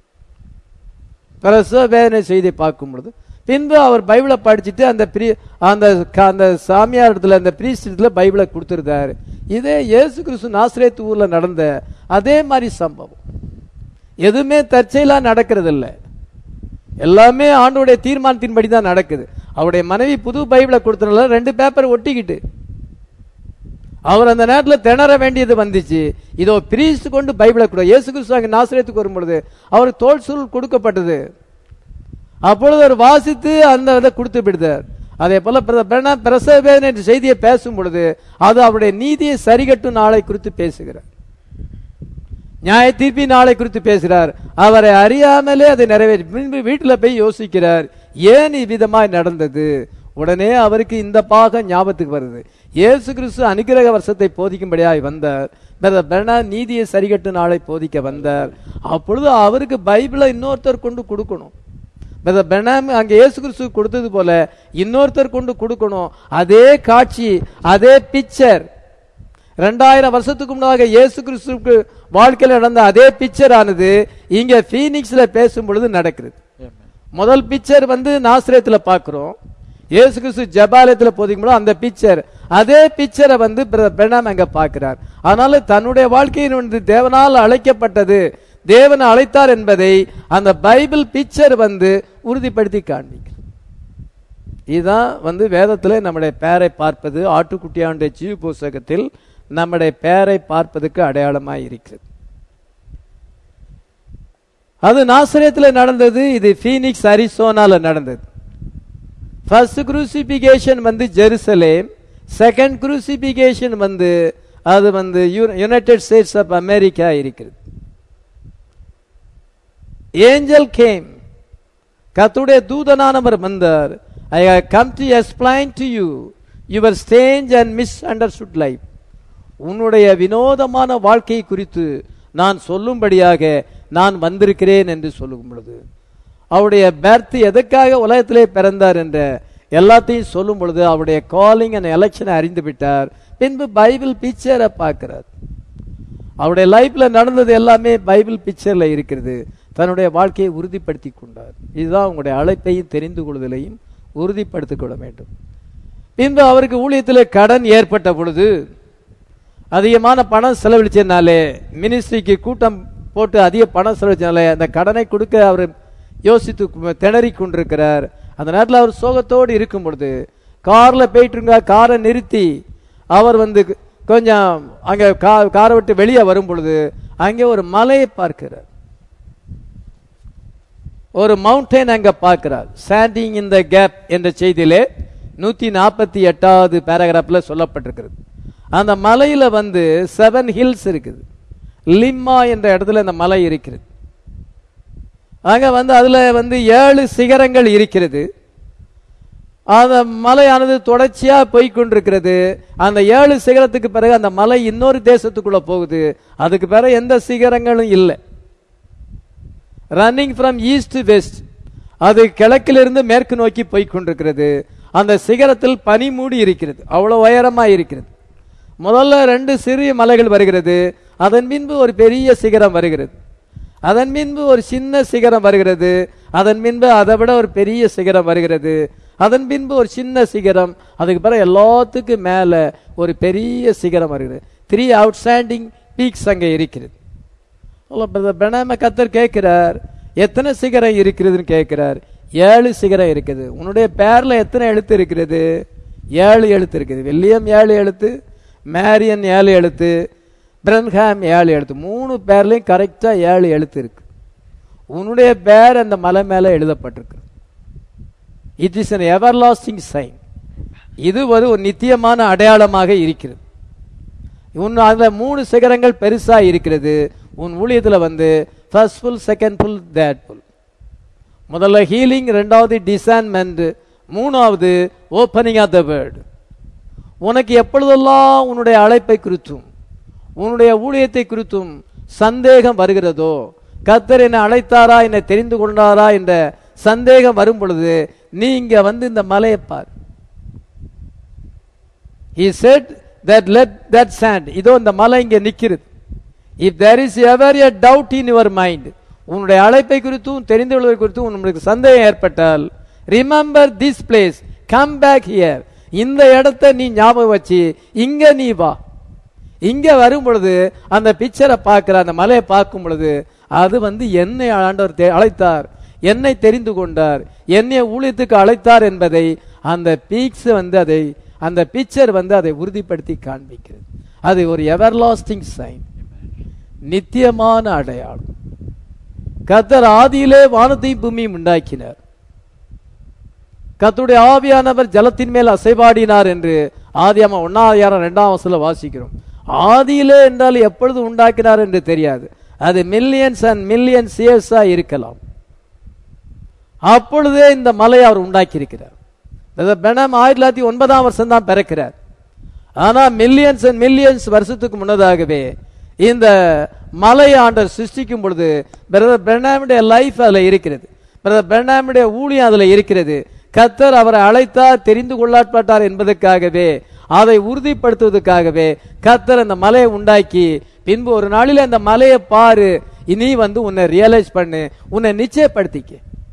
பிரசவ வேதனை செய்தியை பார்க்கும் பொழுது பின்பு அவர் பைபிளை படிச்சுட்டு அந்த பிரி அந்த க- அந்த சாமியார் இடத்துல அந்த பிரீஸ்ட் இடத்துல பைபிளை கொடுத்துருந்தாரு இதே இயேசு கிறிஸ்து நாசிரேத்து ஊர்ல நடந்த அதே மாதிரி சம்பவம் எதுவுமே தற்செயலா நடக்கிறது இல்ல எல்லாமே ஆண்டோடைய தீர்மானத்தின்படி தான் நடக்குது அவருடைய மனைவி புது பைபிளை கொடுத்தனால ரெண்டு பேப்பர் ஒட்டிக்கிட்டு அவர் அந்த நேரத்தில் திணற வேண்டியது வந்துச்சு இதோ பிரீஸ்ட் கொண்டு பைபிளை கொடு இயேசு கிறிஸ்து அங்கே நாசிரியத்துக்கு வரும் பொழுது அவருக்கு தோல் சுருள் கொடுக்கப்பட்டது அப்பொழுது அவர் வாசித்து அந்த இதை கொடுத்து விடுதார் அதே போல பிர- பிரண- பிரசவ வேதனை என்ற செய்தியை பேசும் பொழுது அது அவருடைய நீதியை சரிகட்டும் நாளை குறித்து பேசுகிறார் நியாய தீர்ப்பி நாளை குறித்து பேசுகிறார் அவரை அறியாமலே அதை நிறைவேற்றி பின்பு வீட்டில் போய் யோசிக்கிறார் ஏன் இவ்விதமாய் நடந்தது உடனே அவருக்கு இந்த பாகம் ஞாபகத்துக்கு வருது இயேசு கிறிஸ்து அனுக்கிரக வருஷத்தை போதிக்கும்படியாய் வந்தார் பிரதர் பெர்னா நீதியை சரிகட்டு நாளை போதிக்க வந்தார் அப்பொழுது அவருக்கு பைபிளை இன்னொருத்தர் கொண்டு கொடுக்கணும் பிரதர் பெர்னாம் அங்கே இயேசு கிறிஸ்து கொடுத்தது போல இன்னொருத்தர் கொண்டு கொடுக்கணும் அதே காட்சி அதே பிக்சர் ரெண்டாயிரம் வருஷத்துக்கு முன்னாக இயேசு கிறிஸ்துவுக்கு வாழ்க்கையில் நடந்த அதே பிக்சர் ஆனது இங்க பீனிக்ஸ்ல பேசும் பொழுது நடக்குது முதல் பிக்சர் வந்து நாசிரியத்துல பார்க்கிறோம் இயேசு கிறிஸ்து ஜபாலயத்துல போதிக்கும் பொழுது அந்த பிக்சர் அதே பிக்சரை வந்து பிரதர் பிரணாம் அங்க பார்க்கிறார் அதனால தன்னுடைய வாழ்க்கையின் வந்து தேவனால் அழைக்கப்பட்டது தேவன் அழைத்தார் என்பதை அந்த பைபிள் பிக்சர் வந்து உறுதிப்படுத்தி காண்பிக்கிறது இதுதான் வந்து வேதத்துல நம்முடைய பேரை பார்ப்பது ஆட்டுக்குட்டியானுடைய ஜீவ புஸ்தகத்தில் நம்முடைய பேரை பார்ப்பதுக்கு அடையாளமாய் இருக்கிறது அது நாசரேத்தில் நடந்தது இது ஃபீனிக்ஸ் அரிசோனால நடந்தது ஃபர்ஸ்ட் குரூசிபிகேஷன் வந்து ஜெருசலேம் செகண்ட் குரூசிபிகேஷன் வந்து அது வந்து யுனைடெட் ஸ்டேட்ஸ் ஆஃப் அமெரிக்கா இருக்கிறது ஏஞ்சல் கேம் கத்துடைய தூதனானவர் வந்தார் I come to explain to you your strange and misunderstood life உன்னுடைய வினோதமான வாழ்க்கை குறித்து நான் சொல்லும்படியாக நான் வந்திருக்கிறேன் என்று சொல்லும் பொழுது அவருடைய பேர்த் எதற்காக உலகத்திலே பிறந்தார் என்ற எல்லாத்தையும் சொல்லும் பொழுது அவருடைய காலிங் அண்ட் எலெக்ஷனை அறிந்து விட்டார் பின்பு பைபிள் பிக்சரை பார்க்கிறார் அவருடைய லைஃப்ல நடந்தது எல்லாமே பைபிள் பிக்சர்ல இருக்கிறது தன்னுடைய வாழ்க்கையை உறுதிப்படுத்தி கொண்டார் இதுதான் உங்களுடைய அழைப்பையும் தெரிந்து கொள்வதிலையும் உறுதிப்படுத்திக் கொள்ள வேண்டும் பின்பு அவருக்கு ஊழியத்தில் கடன் ஏற்பட்ட பொழுது அதிகமான பணம் செலவழிச்சதுனாலே மினிஸ்ட்ரிக்கு கூட்டம் போட்டு அதிக பணம் செலவழிச்சனாலே அந்த கடனை கொடுக்க அவர் யோசித்து திணறி கொண்டிருக்கிறார் அந்த நேரத்தில் அவர் சோகத்தோடு இருக்கும் பொழுது கார்ல போயிட்டு இருங்க காரை நிறுத்தி அவர் வந்து கொஞ்சம் அங்க காரை விட்டு வெளியே வரும் பொழுது அங்கே ஒரு மலையை பார்க்கிறார் ஒரு மவுண்டைன் அங்க பார்க்கிறார் ஸ்டாண்டிங் இன் த கேப் என்ற செய்தியிலே நூத்தி நாற்பத்தி எட்டாவது பேராகிராஃப்ல சொல்லப்பட்டிருக்கிறது அந்த மலையில வந்து செவன் ஹில்ஸ் இருக்குது லிம்மா என்ற இடத்துல அந்த மலை இருக்கிறது அங்க வந்து அதுல வந்து ஏழு சிகரங்கள் இருக்கிறது அந்த மலையானது தொடர்ச்சியா போய் கொண்டிருக்கிறது அந்த ஏழு சிகரத்துக்கு பிறகு அந்த மலை இன்னொரு தேசத்துக்குள்ள போகுது அதுக்கு பிறகு எந்த சிகரங்களும் இல்லை ரன்னிங் ஃப்ரம் ஈஸ்ட் வெஸ்ட் அது கிழக்கிலிருந்து மேற்கு நோக்கி போய் கொண்டிருக்கிறது அந்த சிகரத்தில் பனி மூடி இருக்கிறது அவ்வளவு உயரமா இருக்கிறது முதல்ல ரெண்டு சிறிய மலைகள் வருகிறது அதன் பின்பு ஒரு பெரிய சிகரம் வருகிறது அதன் பின்பு ஒரு சின்ன சிகரம் வருகிறது அதன் பின்பு அதை விட ஒரு பெரிய சிகரம் வருகிறது அதன் பின்பு ஒரு சின்ன சிகரம் அதுக்கு பிறகு எல்லாத்துக்கும் மேல ஒரு பெரிய சிகரம் வருகிறது த்ரீ அவுட்ஸ்டாண்டிங் பீக்ஸ் அங்கே இருக்கிறது பிரணாம கத்தர் கேட்கிறார் எத்தனை சிகரம் இருக்கிறதுன்னு கேட்கிறார் ஏழு சிகரம் இருக்குது உன்னுடைய பேர்ல எத்தனை எழுத்து இருக்கிறது ஏழு எழுத்து இருக்குது வில்லியம் ஏழு எழுத்து மேரியன் ஏழு எழுத்து பிரன்ஹாம் ஏழு எழுத்து மூணு பேர்லயும் கரெக்டா ஏழு எழுத்து இருக்கு உன்னுடைய பேர் அந்த மலை மேல எழுதப்பட்டிருக்கு it is an everlasting sign இது ஒரு ஒரு நித்தியமான அடையாளமாக இருக்கிறது உன் அதுல மூணு சிகரங்கள் பெருசா இருக்கிறது உன் ஊழியத்துல வந்து ஃபர்ஸ்ட் புல் செகண்ட் புல் தேட் புல் முதல்ல ஹீலிங் ரெண்டாவது டிசைன்மெண்ட் மூணாவது ஓப்பனிங் ஆஃப் த வேர்டு உனக்கு எப்பொழுதெல்லாம் உன்னுடைய அழைப்பை குறித்தும் உன்னுடைய ஊழியத்தை குறித்தும் சந்தேகம் வருகிறதோ கத்தர் என்னை அழைத்தாரா என்னை தெரிந்து கொண்டாரா என்ற சந்தேகம் வரும் பொழுது நீ இங்க வந்து இந்த மலையை பார் he said that let that sand இதோ இந்த மலை இங்க நிக்கிறது if there is ever a doubt in your mind உன்னுடைய அழைப்பை குறித்தும் தெரிந்து கொள்வதை குறித்தும் உங்களுக்கு சந்தேகம் ஏற்பட்டால் remember this place come back here இந்த இடத்தை நீ ஞாபகம் வச்சு இங்க நீ வா இங்க வரும் பொழுது அந்த பிக்சரை பார்க்கிற அந்த மலையை பார்க்கும் பொழுது அது வந்து என்னை ஆண்டவர் தே- அழைத்தார் என்னை தெரிந்து கொண்டார் என்னை ஊழியத்துக்கு அழைத்தார் என்பதை அந்த பீக்ஸ் வந்து அதை அந்த பிக்சர் வந்து அதை உறுதிப்படுத்தி காண்பிக்கிறது அது ஒரு எவர்லாஸ்டிங் சைன் நித்தியமான அடையாளம் கத்தர் ஆதியிலே வானத்தையும் பூமியும் உண்டாக்கினார் கர்த்தருடைய ஆவியானவர் ஜலத்தின் மேல் அசைவாடினார் என்று ஆதியாம ஒன்னாதிகாரம் இரண்டாம் வசல வாசிக்கிறோம் ஆதியிலே என்றால் எப்பொழுது உண்டாக்கினார் என்று தெரியாது அது மில்லியன்ஸ் அண்ட் மில்லியன்ஸ் இயர்ஸா இருக்கலாம் அப்பொழுதே இந்த மலையை அவர் உண்டாக்கி இருக்கிறார் பெனம் ஆயிரத்தி தொள்ளாயிரத்தி ஒன்பதாம் வருஷம் தான் பிறக்கிறார் ஆனா மில்லியன்ஸ் அண்ட் மில்லியன்ஸ் வருஷத்துக்கு முன்னதாகவே இந்த மலை ஆண்டர் சிருஷ்டிக்கும் பொழுது பிரதர் பிரணாமுடைய லைஃப் அதுல இருக்கிறது பிரதர் பிரணாமுடைய ஊழியம் அதுல இருக்கிறது கத்தர் அவரை அழைத்தார் தெரிந்து கொள்ளப்பட்டார் என்பதற்காகவே அதை உறுதிப்படுத்துவதற்காகவே கத்தர் அந்த மலையை உண்டாக்கி பின்பு ஒரு நாளில் அந்த மலையை பாரு இனி வந்து உன்னை ரியலைஸ் பண்ணு உன்னை நிச்சயப்படுத்திக்க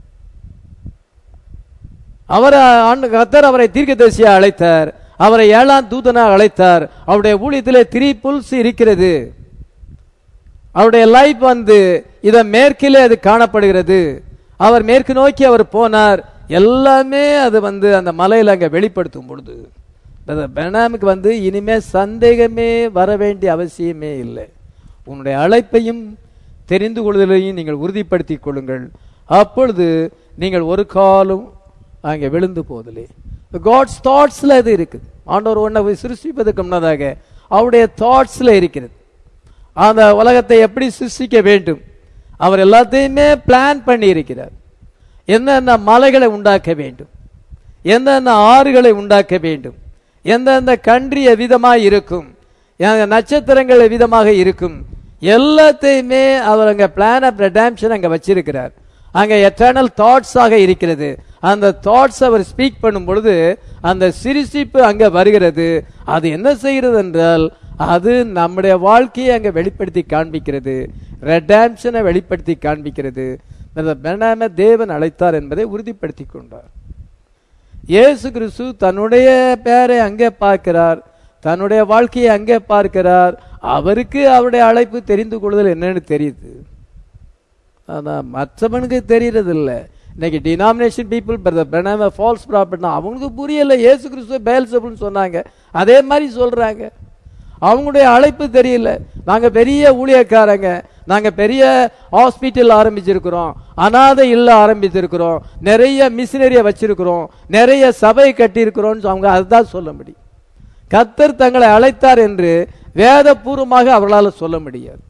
அவர் ஆண்டு- கர்த்தர் அவரை தீர்க்கதரிசியா அழைத்தார் அவரை ஏழாம் தூதனா அழைத்தார் அவருடைய ஊழியத்திலே த்ரீ புல்ஸ் இருக்கிறது அவருடைய லைஃப் வந்து இத மேற்கிலே அது காணப்படுகிறது அவர் மேற்கு நோக்கி அவர் போனார் எல்லாமே அது வந்து அந்த மலையில அங்க வெளிப்படுத்தும் பொழுது பெனாமுக்கு வந்து இனிமே சந்தேகமே வர வேண்டிய அவசியமே இல்லை உன்னுடைய அழைப்பையும் தெரிந்து கொள்வதையும் நீங்கள் உறுதிப்படுத்திக் கொள்ளுங்கள் அப்பொழுது நீங்கள் ஒரு காலம் அங்கே விழுந்து போதில்லை காட்ஸ் தாட்ஸ்ல அது இருக்குது ஆண்டவர் ஒன்றை சிருஷ்டிப்பதற்கு முன்னதாக அவருடைய தாட்ஸ்ல இருக்கிறது அந்த உலகத்தை எப்படி சிருஷ்டிக்க வேண்டும் அவர் எல்லாத்தையுமே பிளான் பண்ணி இருக்கிறார் என்னென்ன மலைகளை உண்டாக்க வேண்டும் எந்தெந்த ஆறுகளை உண்டாக்க வேண்டும் எந்தெந்த கன்றி விதமாக இருக்கும் எந்த நட்சத்திரங்கள் விதமாக இருக்கும் எல்லாத்தையுமே அவர் அங்க பிளான் ஆஃப் ரெடாம்ஷன் அங்க வச்சிருக்கிறார் அங்க எட்டர்னல் தாட்ஸ் ஆக இருக்கிறது அந்த தாட்ஸ் அவர் ஸ்பீக் பண்ணும் பொழுது அந்த சிரிசிப்பு அங்க வருகிறது அது என்ன செய்கிறது என்றால் அது நம்முடைய வாழ்க்கையை அங்க வெளிப்படுத்தி காண்பிக்கிறது ரெடாம்ஷனை வெளிப்படுத்தி காண்பிக்கிறது பெனாம தேவன் அழைத்தார் என்பதை உறுதிப்படுத்தி கொண்டார் இயேசு கிறிஸ்து தன்னுடைய பேரை அங்கே பார்க்கிறார் தன்னுடைய வாழ்க்கையை அங்கே பார்க்கிறார் அவருக்கு அவருடைய அழைப்பு தெரிந்து கொள்ளுதல் என்னன்னு தெரியுது ஆனா மற்றவனுக்கு தெரியறது இல்ல இன்னைக்கு டினாமினேஷன் பீப்புள் பிரதர் ஃபால்ஸ் ப்ராப்பர்ட்னா அவங்களுக்கு புரியல இயேசு கிறிஸ்துவ பேல்சபுல்னு சொன்னாங்க அதே மாதிரி சொல்றாங்க அவங்களுடைய அழைப்பு தெரியல நாங்க பெரிய ஊழியக்காரங்க நாங்க பெரிய ஹாஸ்பிட்டல் ஆரம்பிச்சிருக்கிறோம் அனாதை இல்ல ஆரம்பிச்சிருக்கிறோம் நிறைய மிஷினரிய வச்சிருக்கிறோம் நிறைய சபை கட்டியிருக்கிறோம்னு அவங்க அதுதான் சொல்ல முடியும் கத்தர் தங்களை அழைத்தார் என்று வேதபூர்வமாக அவர்களால் சொல்ல முடியாது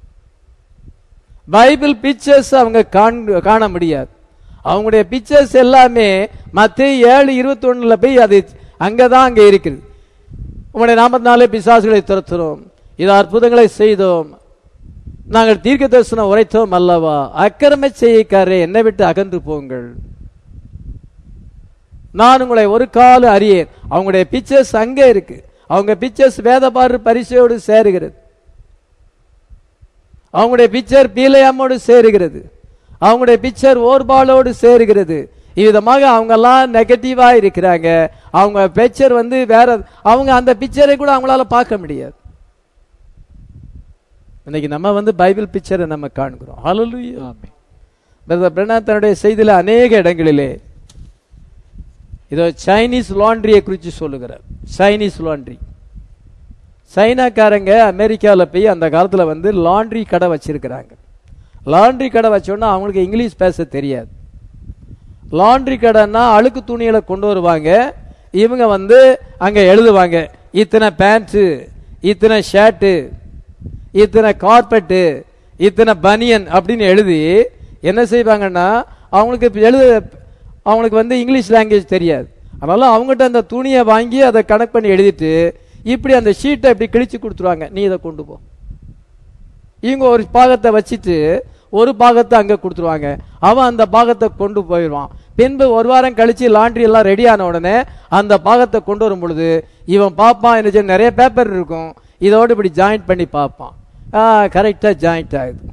பைபிள் பிக்சர்ஸ் அவங்க காண்- காண முடியாது அவங்களுடைய பிக்சர்ஸ் எல்லாமே மத்திய ஏழு இருபத்தி ஒண்ணுல போய் அது அங்கதான் அங்க இருக்குது உங்களுடைய நாமத்தினாலே பிசாசுகளை துரத்துறோம் இது அற்புதங்களை செய்தோம் நாங்கள் தீர்க்க தரிசனம் உரைத்தோம் அல்லவா அக்கிரம செய்யக்காரே என்னை விட்டு அகன்று போங்கள் நான் உங்களை ஒரு கால அறியேன் அவங்களுடைய பிக்சர்ஸ் அங்கே இருக்கு அவங்க பிக்சர்ஸ் வேதபாரு பரிசையோடு சேருகிறது அவங்களுடைய பிக்சர் பீலையாமோடு சேருகிறது அவங்களுடைய பிக்சர் ஓர்பாலோடு சேருகிறது இவ்விதமாக அவங்க எல்லாம் நெகட்டிவா இருக்கிறாங்க அவங்க பிக்சர் வந்து வேற அவங்க அந்த பிக்சரை கூட அவங்களால பார்க்க முடியாது இன்னைக்கு நம்ம வந்து பைபிள் பிக்சரை நம்ம காண்கிறோம் ஹalleluya பிரதர் பிரணா தன்னுடைய செய்தியில அநேக இடங்களிலே இதோ சைனீஸ் லாண்ட்ரியை குறித்து சொல்லுகிறார் சைனீஸ் லாண்ட்ரி சைனாக்காரங்க அமெரிக்காவில் போய் அந்த காலத்தில் வந்து லாண்ட்ரி கடை வச்சிருக்கிறாங்க லாண்ட்ரி கடை வச்சோன்னா அவங்களுக்கு இங்கிலீஷ் பேச தெரியாது லாண்ட்ரி கடைன்னா அழுக்கு துணிகளை கொண்டு வருவாங்க இவங்க வந்து அங்கே எழுதுவாங்க இத்தனை பேண்ட்டு இத்தனை ஷர்ட்டு இத்தனை கார்பெட்டு இத்தனை பனியன் அப்படின்னு எழுதி என்ன செய்வாங்கன்னா அவங்களுக்கு இப்ப எழுத அவங்களுக்கு வந்து இங்கிலீஷ் லாங்குவேஜ் தெரியாது அதனால அவங்ககிட்ட அந்த துணியை வாங்கி அதை கனெக்ட் பண்ணி எழுதிட்டு இப்படி அந்த ஷீட்டை இப்படி கிழிச்சு கொடுத்துருவாங்க நீ இதை கொண்டு போ இவங்க ஒரு பாகத்தை வச்சுட்டு ஒரு பாகத்தை அங்க கொடுத்துருவாங்க அவன் அந்த பாகத்தை கொண்டு போயிடுவான் பின்பு ஒரு வாரம் கழிச்சு லாண்ட்ரி எல்லாம் ரெடி ஆன உடனே அந்த பாகத்தை கொண்டு வரும் பொழுது இவன் பார்ப்பான் என்ன செய்ய, நிறைய பேப்பர் இருக்கும் இதோடு இப்படி ஜாயிண்ட் பண்ணி பார்ப்பான் ஆ கரெக்டா ஜாயிண்ட் ஆகுது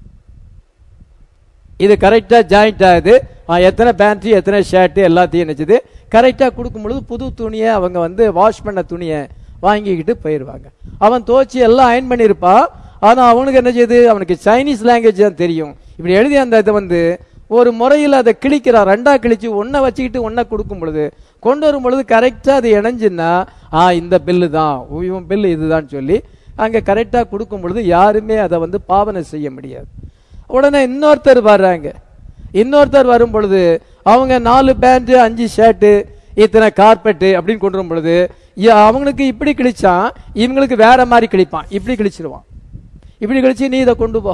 இது கரெக்டா ஜாயிண்ட் ஆகுது ஆ, எத்தனை பேண்ட் எத்தனை ஷர்ட் எல்லாத்தையும் நினைச்சது கரெக்டா கொடுக்கும் பொழுது புது துணியை அவங்க வந்து வாஷ் பண்ண துணியை வாங்கிக்கிட்டு போயிடுவாங்க அவன் துவச்சி எல்லாம் அயன் பண்ணியிருப்பான் ஆனா அவனுக்கு என்ன செய்யுது அவனுக்கு சைனீஸ் லாங்குவேஜ் தான் தெரியும் இப்படி எழுதி அந்த இதை வந்து ஒரு முறையில் அதை கிழிக்கிறான் ரெண்டா கிழிச்சு ஒன்றை வச்சுக்கிட்டு ஒன்றை கொடுக்கும் பொழுது கொண்டு வரும் பொழுது கரெக்டாக அது இணைஞ்சுன்னா ஆ இந்த பில்லு தான் இவன் பில்லு இதுதான் சொல்லி அங்கே கரெக்டாக கொடுக்கும் பொழுது யாருமே அதை வந்து பாவனை செய்ய முடியாது உடனே இன்னொருத்தர் வர்றாங்க இன்னொருத்தர் வரும் பொழுது அவங்க நாலு பேண்ட் அஞ்சு ஷர்ட்டு இத்தனை கார்பெட்டு அப்படின்னு கொண்டு வரும் பொழுது இ- அவங்களுக்கு இப்படி கிழிச்சான் இவங்களுக்கு வேற மாதிரி கிழிப்பான் இப்படி கிழிச்சிருவான் இப்படி கிழிச்சு நீ இதை கொண்டு போ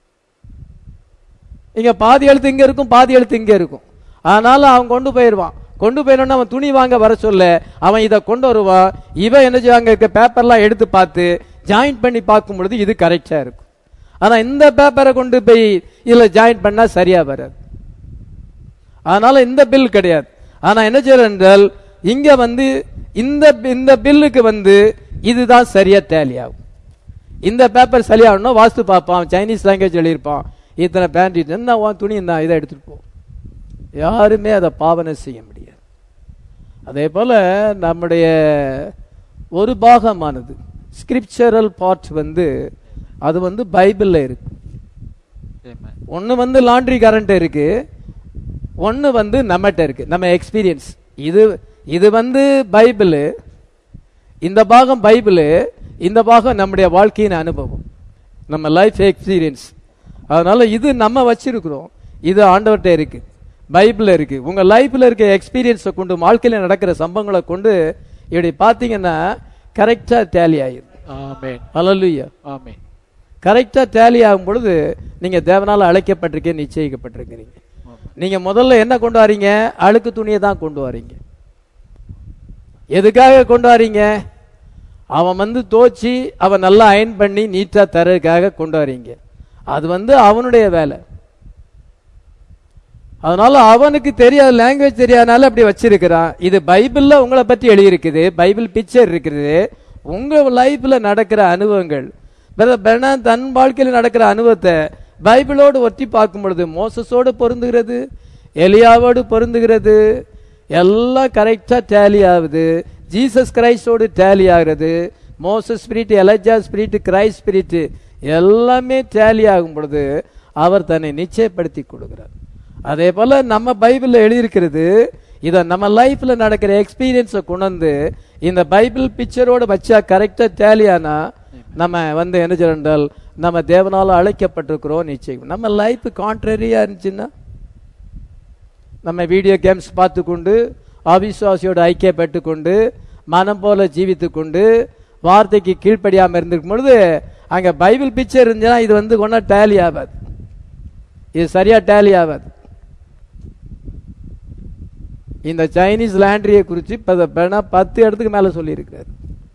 இங்க பாதி எழுத்து இங்க இருக்கும் பாதி எழுத்து இங்க இருக்கும் அதனால அவன் கொண்டு போயிடுவான் கொண்டு போயிடணும்னு அவன் துணி வாங்க வர சொல்ல அவன் இதை கொண்டு வருவான் இவன் என்ன செய்வாங்க இருக்க பேப்பர்லாம் எடுத்து பார்த்து ஜாயின் பண்ணி பார்க்கும் பொழுது இது கரெக்டா இருக்கும் ஆனா இந்த பேப்பரை கொண்டு போய் இதுல ஜாயின் பண்ணா சரியா வராது அதனால இந்த பில் கிடையாது ஆனா என்ன செய்யறோம் என்றால் இங்க வந்து இந்த இந்த பில்லுக்கு வந்து இதுதான் சரியா டேலி ஆகும் இந்த பேப்பர் சரியாகணும் வாஸ்து பார்ப்பான் சைனீஸ் லாங்குவேஜ் எழுதியிருப்பான் இத்தனை பேண்ட் என்ன உன் துணி இந்த இதை எடுத்துட்டு போ யாருமே அதை பாவனை செய்ய முடியாது அதே போல நம்முடைய ஒரு பாகமானது ஸ்கிரிப்சரல் பார்ட் வந்து அது வந்து பைபிள்ல இருக்கு Amen. ஒன்னு வந்து லாண்ட்ரி கரண்ட் இருக்கு ஒன்னு வந்து நம்மகிட்ட இருக்கு நம்ம எக்ஸ்பீரியன்ஸ் இது இது வந்து பைபிள் இந்த பாகம் பைபிள் இந்த பாகம் நம்முடைய வாழ்க்கையின் அனுபவம் நம்ம லைஃப் எக்ஸ்பீரியன்ஸ் அதனால இது நம்ம வச்சிருக்கிறோம் இது ஆண்டவர்கிட்ட இருக்கு பைபிள்ல இருக்கு உங்க லைஃப்ல இருக்க எக்ஸ்பீரியன்ஸை கொண்டு வாழ்க்கையில நடக்கிற சம்பவங்களை கொண்டு இப்படி பார்த்தீங்கன்னா கரெக்டா டேலி ஆயிடும் Amen. அல்லேலூயா Amen. கரெக்டா டேலி ஆகும் பொழுது நீங்க தேவனால அழைக்கப்பட்டிருக்கீங்க நிச்சயிக்கப்பட்டிருக்கிறீங்க நீங்க முதல்ல என்ன கொண்டு வரீங்க அழுக்கு துணியை தான் கொண்டு வரீங்க எதுக்காக கொண்டு வரீங்க அவன் வந்து தோச்சி அவன் நல்லா அயன் பண்ணி நீட்டா தரதுக்காக கொண்டு வரீங்க அது வந்து அவனுடைய வேலை அதனால அவனுக்கு தெரியாத லாங்குவேஜ் தெரியாதனால அப்படி வச்சிருக்கிறான் இது பைபிள்ல உங்களை பத்தி எழுதியிருக்குது பைபிள் பிக்சர் இருக்குது உங்க லைஃப்ல நடக்கிற அனுபவங்கள் பிரதர் பெர்னான் தன் வாழ்க்கையில நடக்கிற அனுபவத்தை பைபிளோடு ஒட்டி பார்க்கும் பொழுது மோசஸோடு பொருந்துகிறது எலியாவோடு பொருந்துகிறது எல்லாம் கரெக்டா டேலி ஆகுது ஜீசஸ் கிரைஸ்டோடு டேலி ஆகுறது Moses spirit Elijah spirit Christ spirit எல்லாமே டேலி ஆகும் பொழுது அவர் தன்னை நிச்சயப்படுத்தி கொடுக்கிறார் அதே போல நம்ம பைபிள்ல எழுதியிருக்கிறது இதை நம்ம லைஃப்ல நடக்கிற எக்ஸ்பீரியன்ஸை கொண்டு வந்து இந்த பைபிள் பிக்சரோட வச்சா கரெக்டா டேலியானா நம்ம வந்து என்ன சொல்றால் நம்ம தேவனால அழைக்கப்பட்டிருக்கிறோம் நிச்சயம் நம்ம லைஃப் கான்ட்ரரியா இருந்துச்சுன்னா நம்ம வீடியோ கேம்ஸ் பார்த்து கொண்டு அவிசுவாசியோட ஐக்கியப்பட்டு கொண்டு மனம் போல ஜீவித்து கொண்டு வார்த்தைக்கு கீழ்ப்படியாம இருந்திருக்கும் பொழுது அங்க பைபிள் பிக்சர் இருந்துச்சுன்னா இது வந்து ஒன்றா டேலி ஆகாது இது சரியா டேலி ஆகாது இந்த சைனீஸ் லாண்ட்ரியை குறித்து பத்து இடத்துக்கு மேல சொல்லியிருக்கிறார்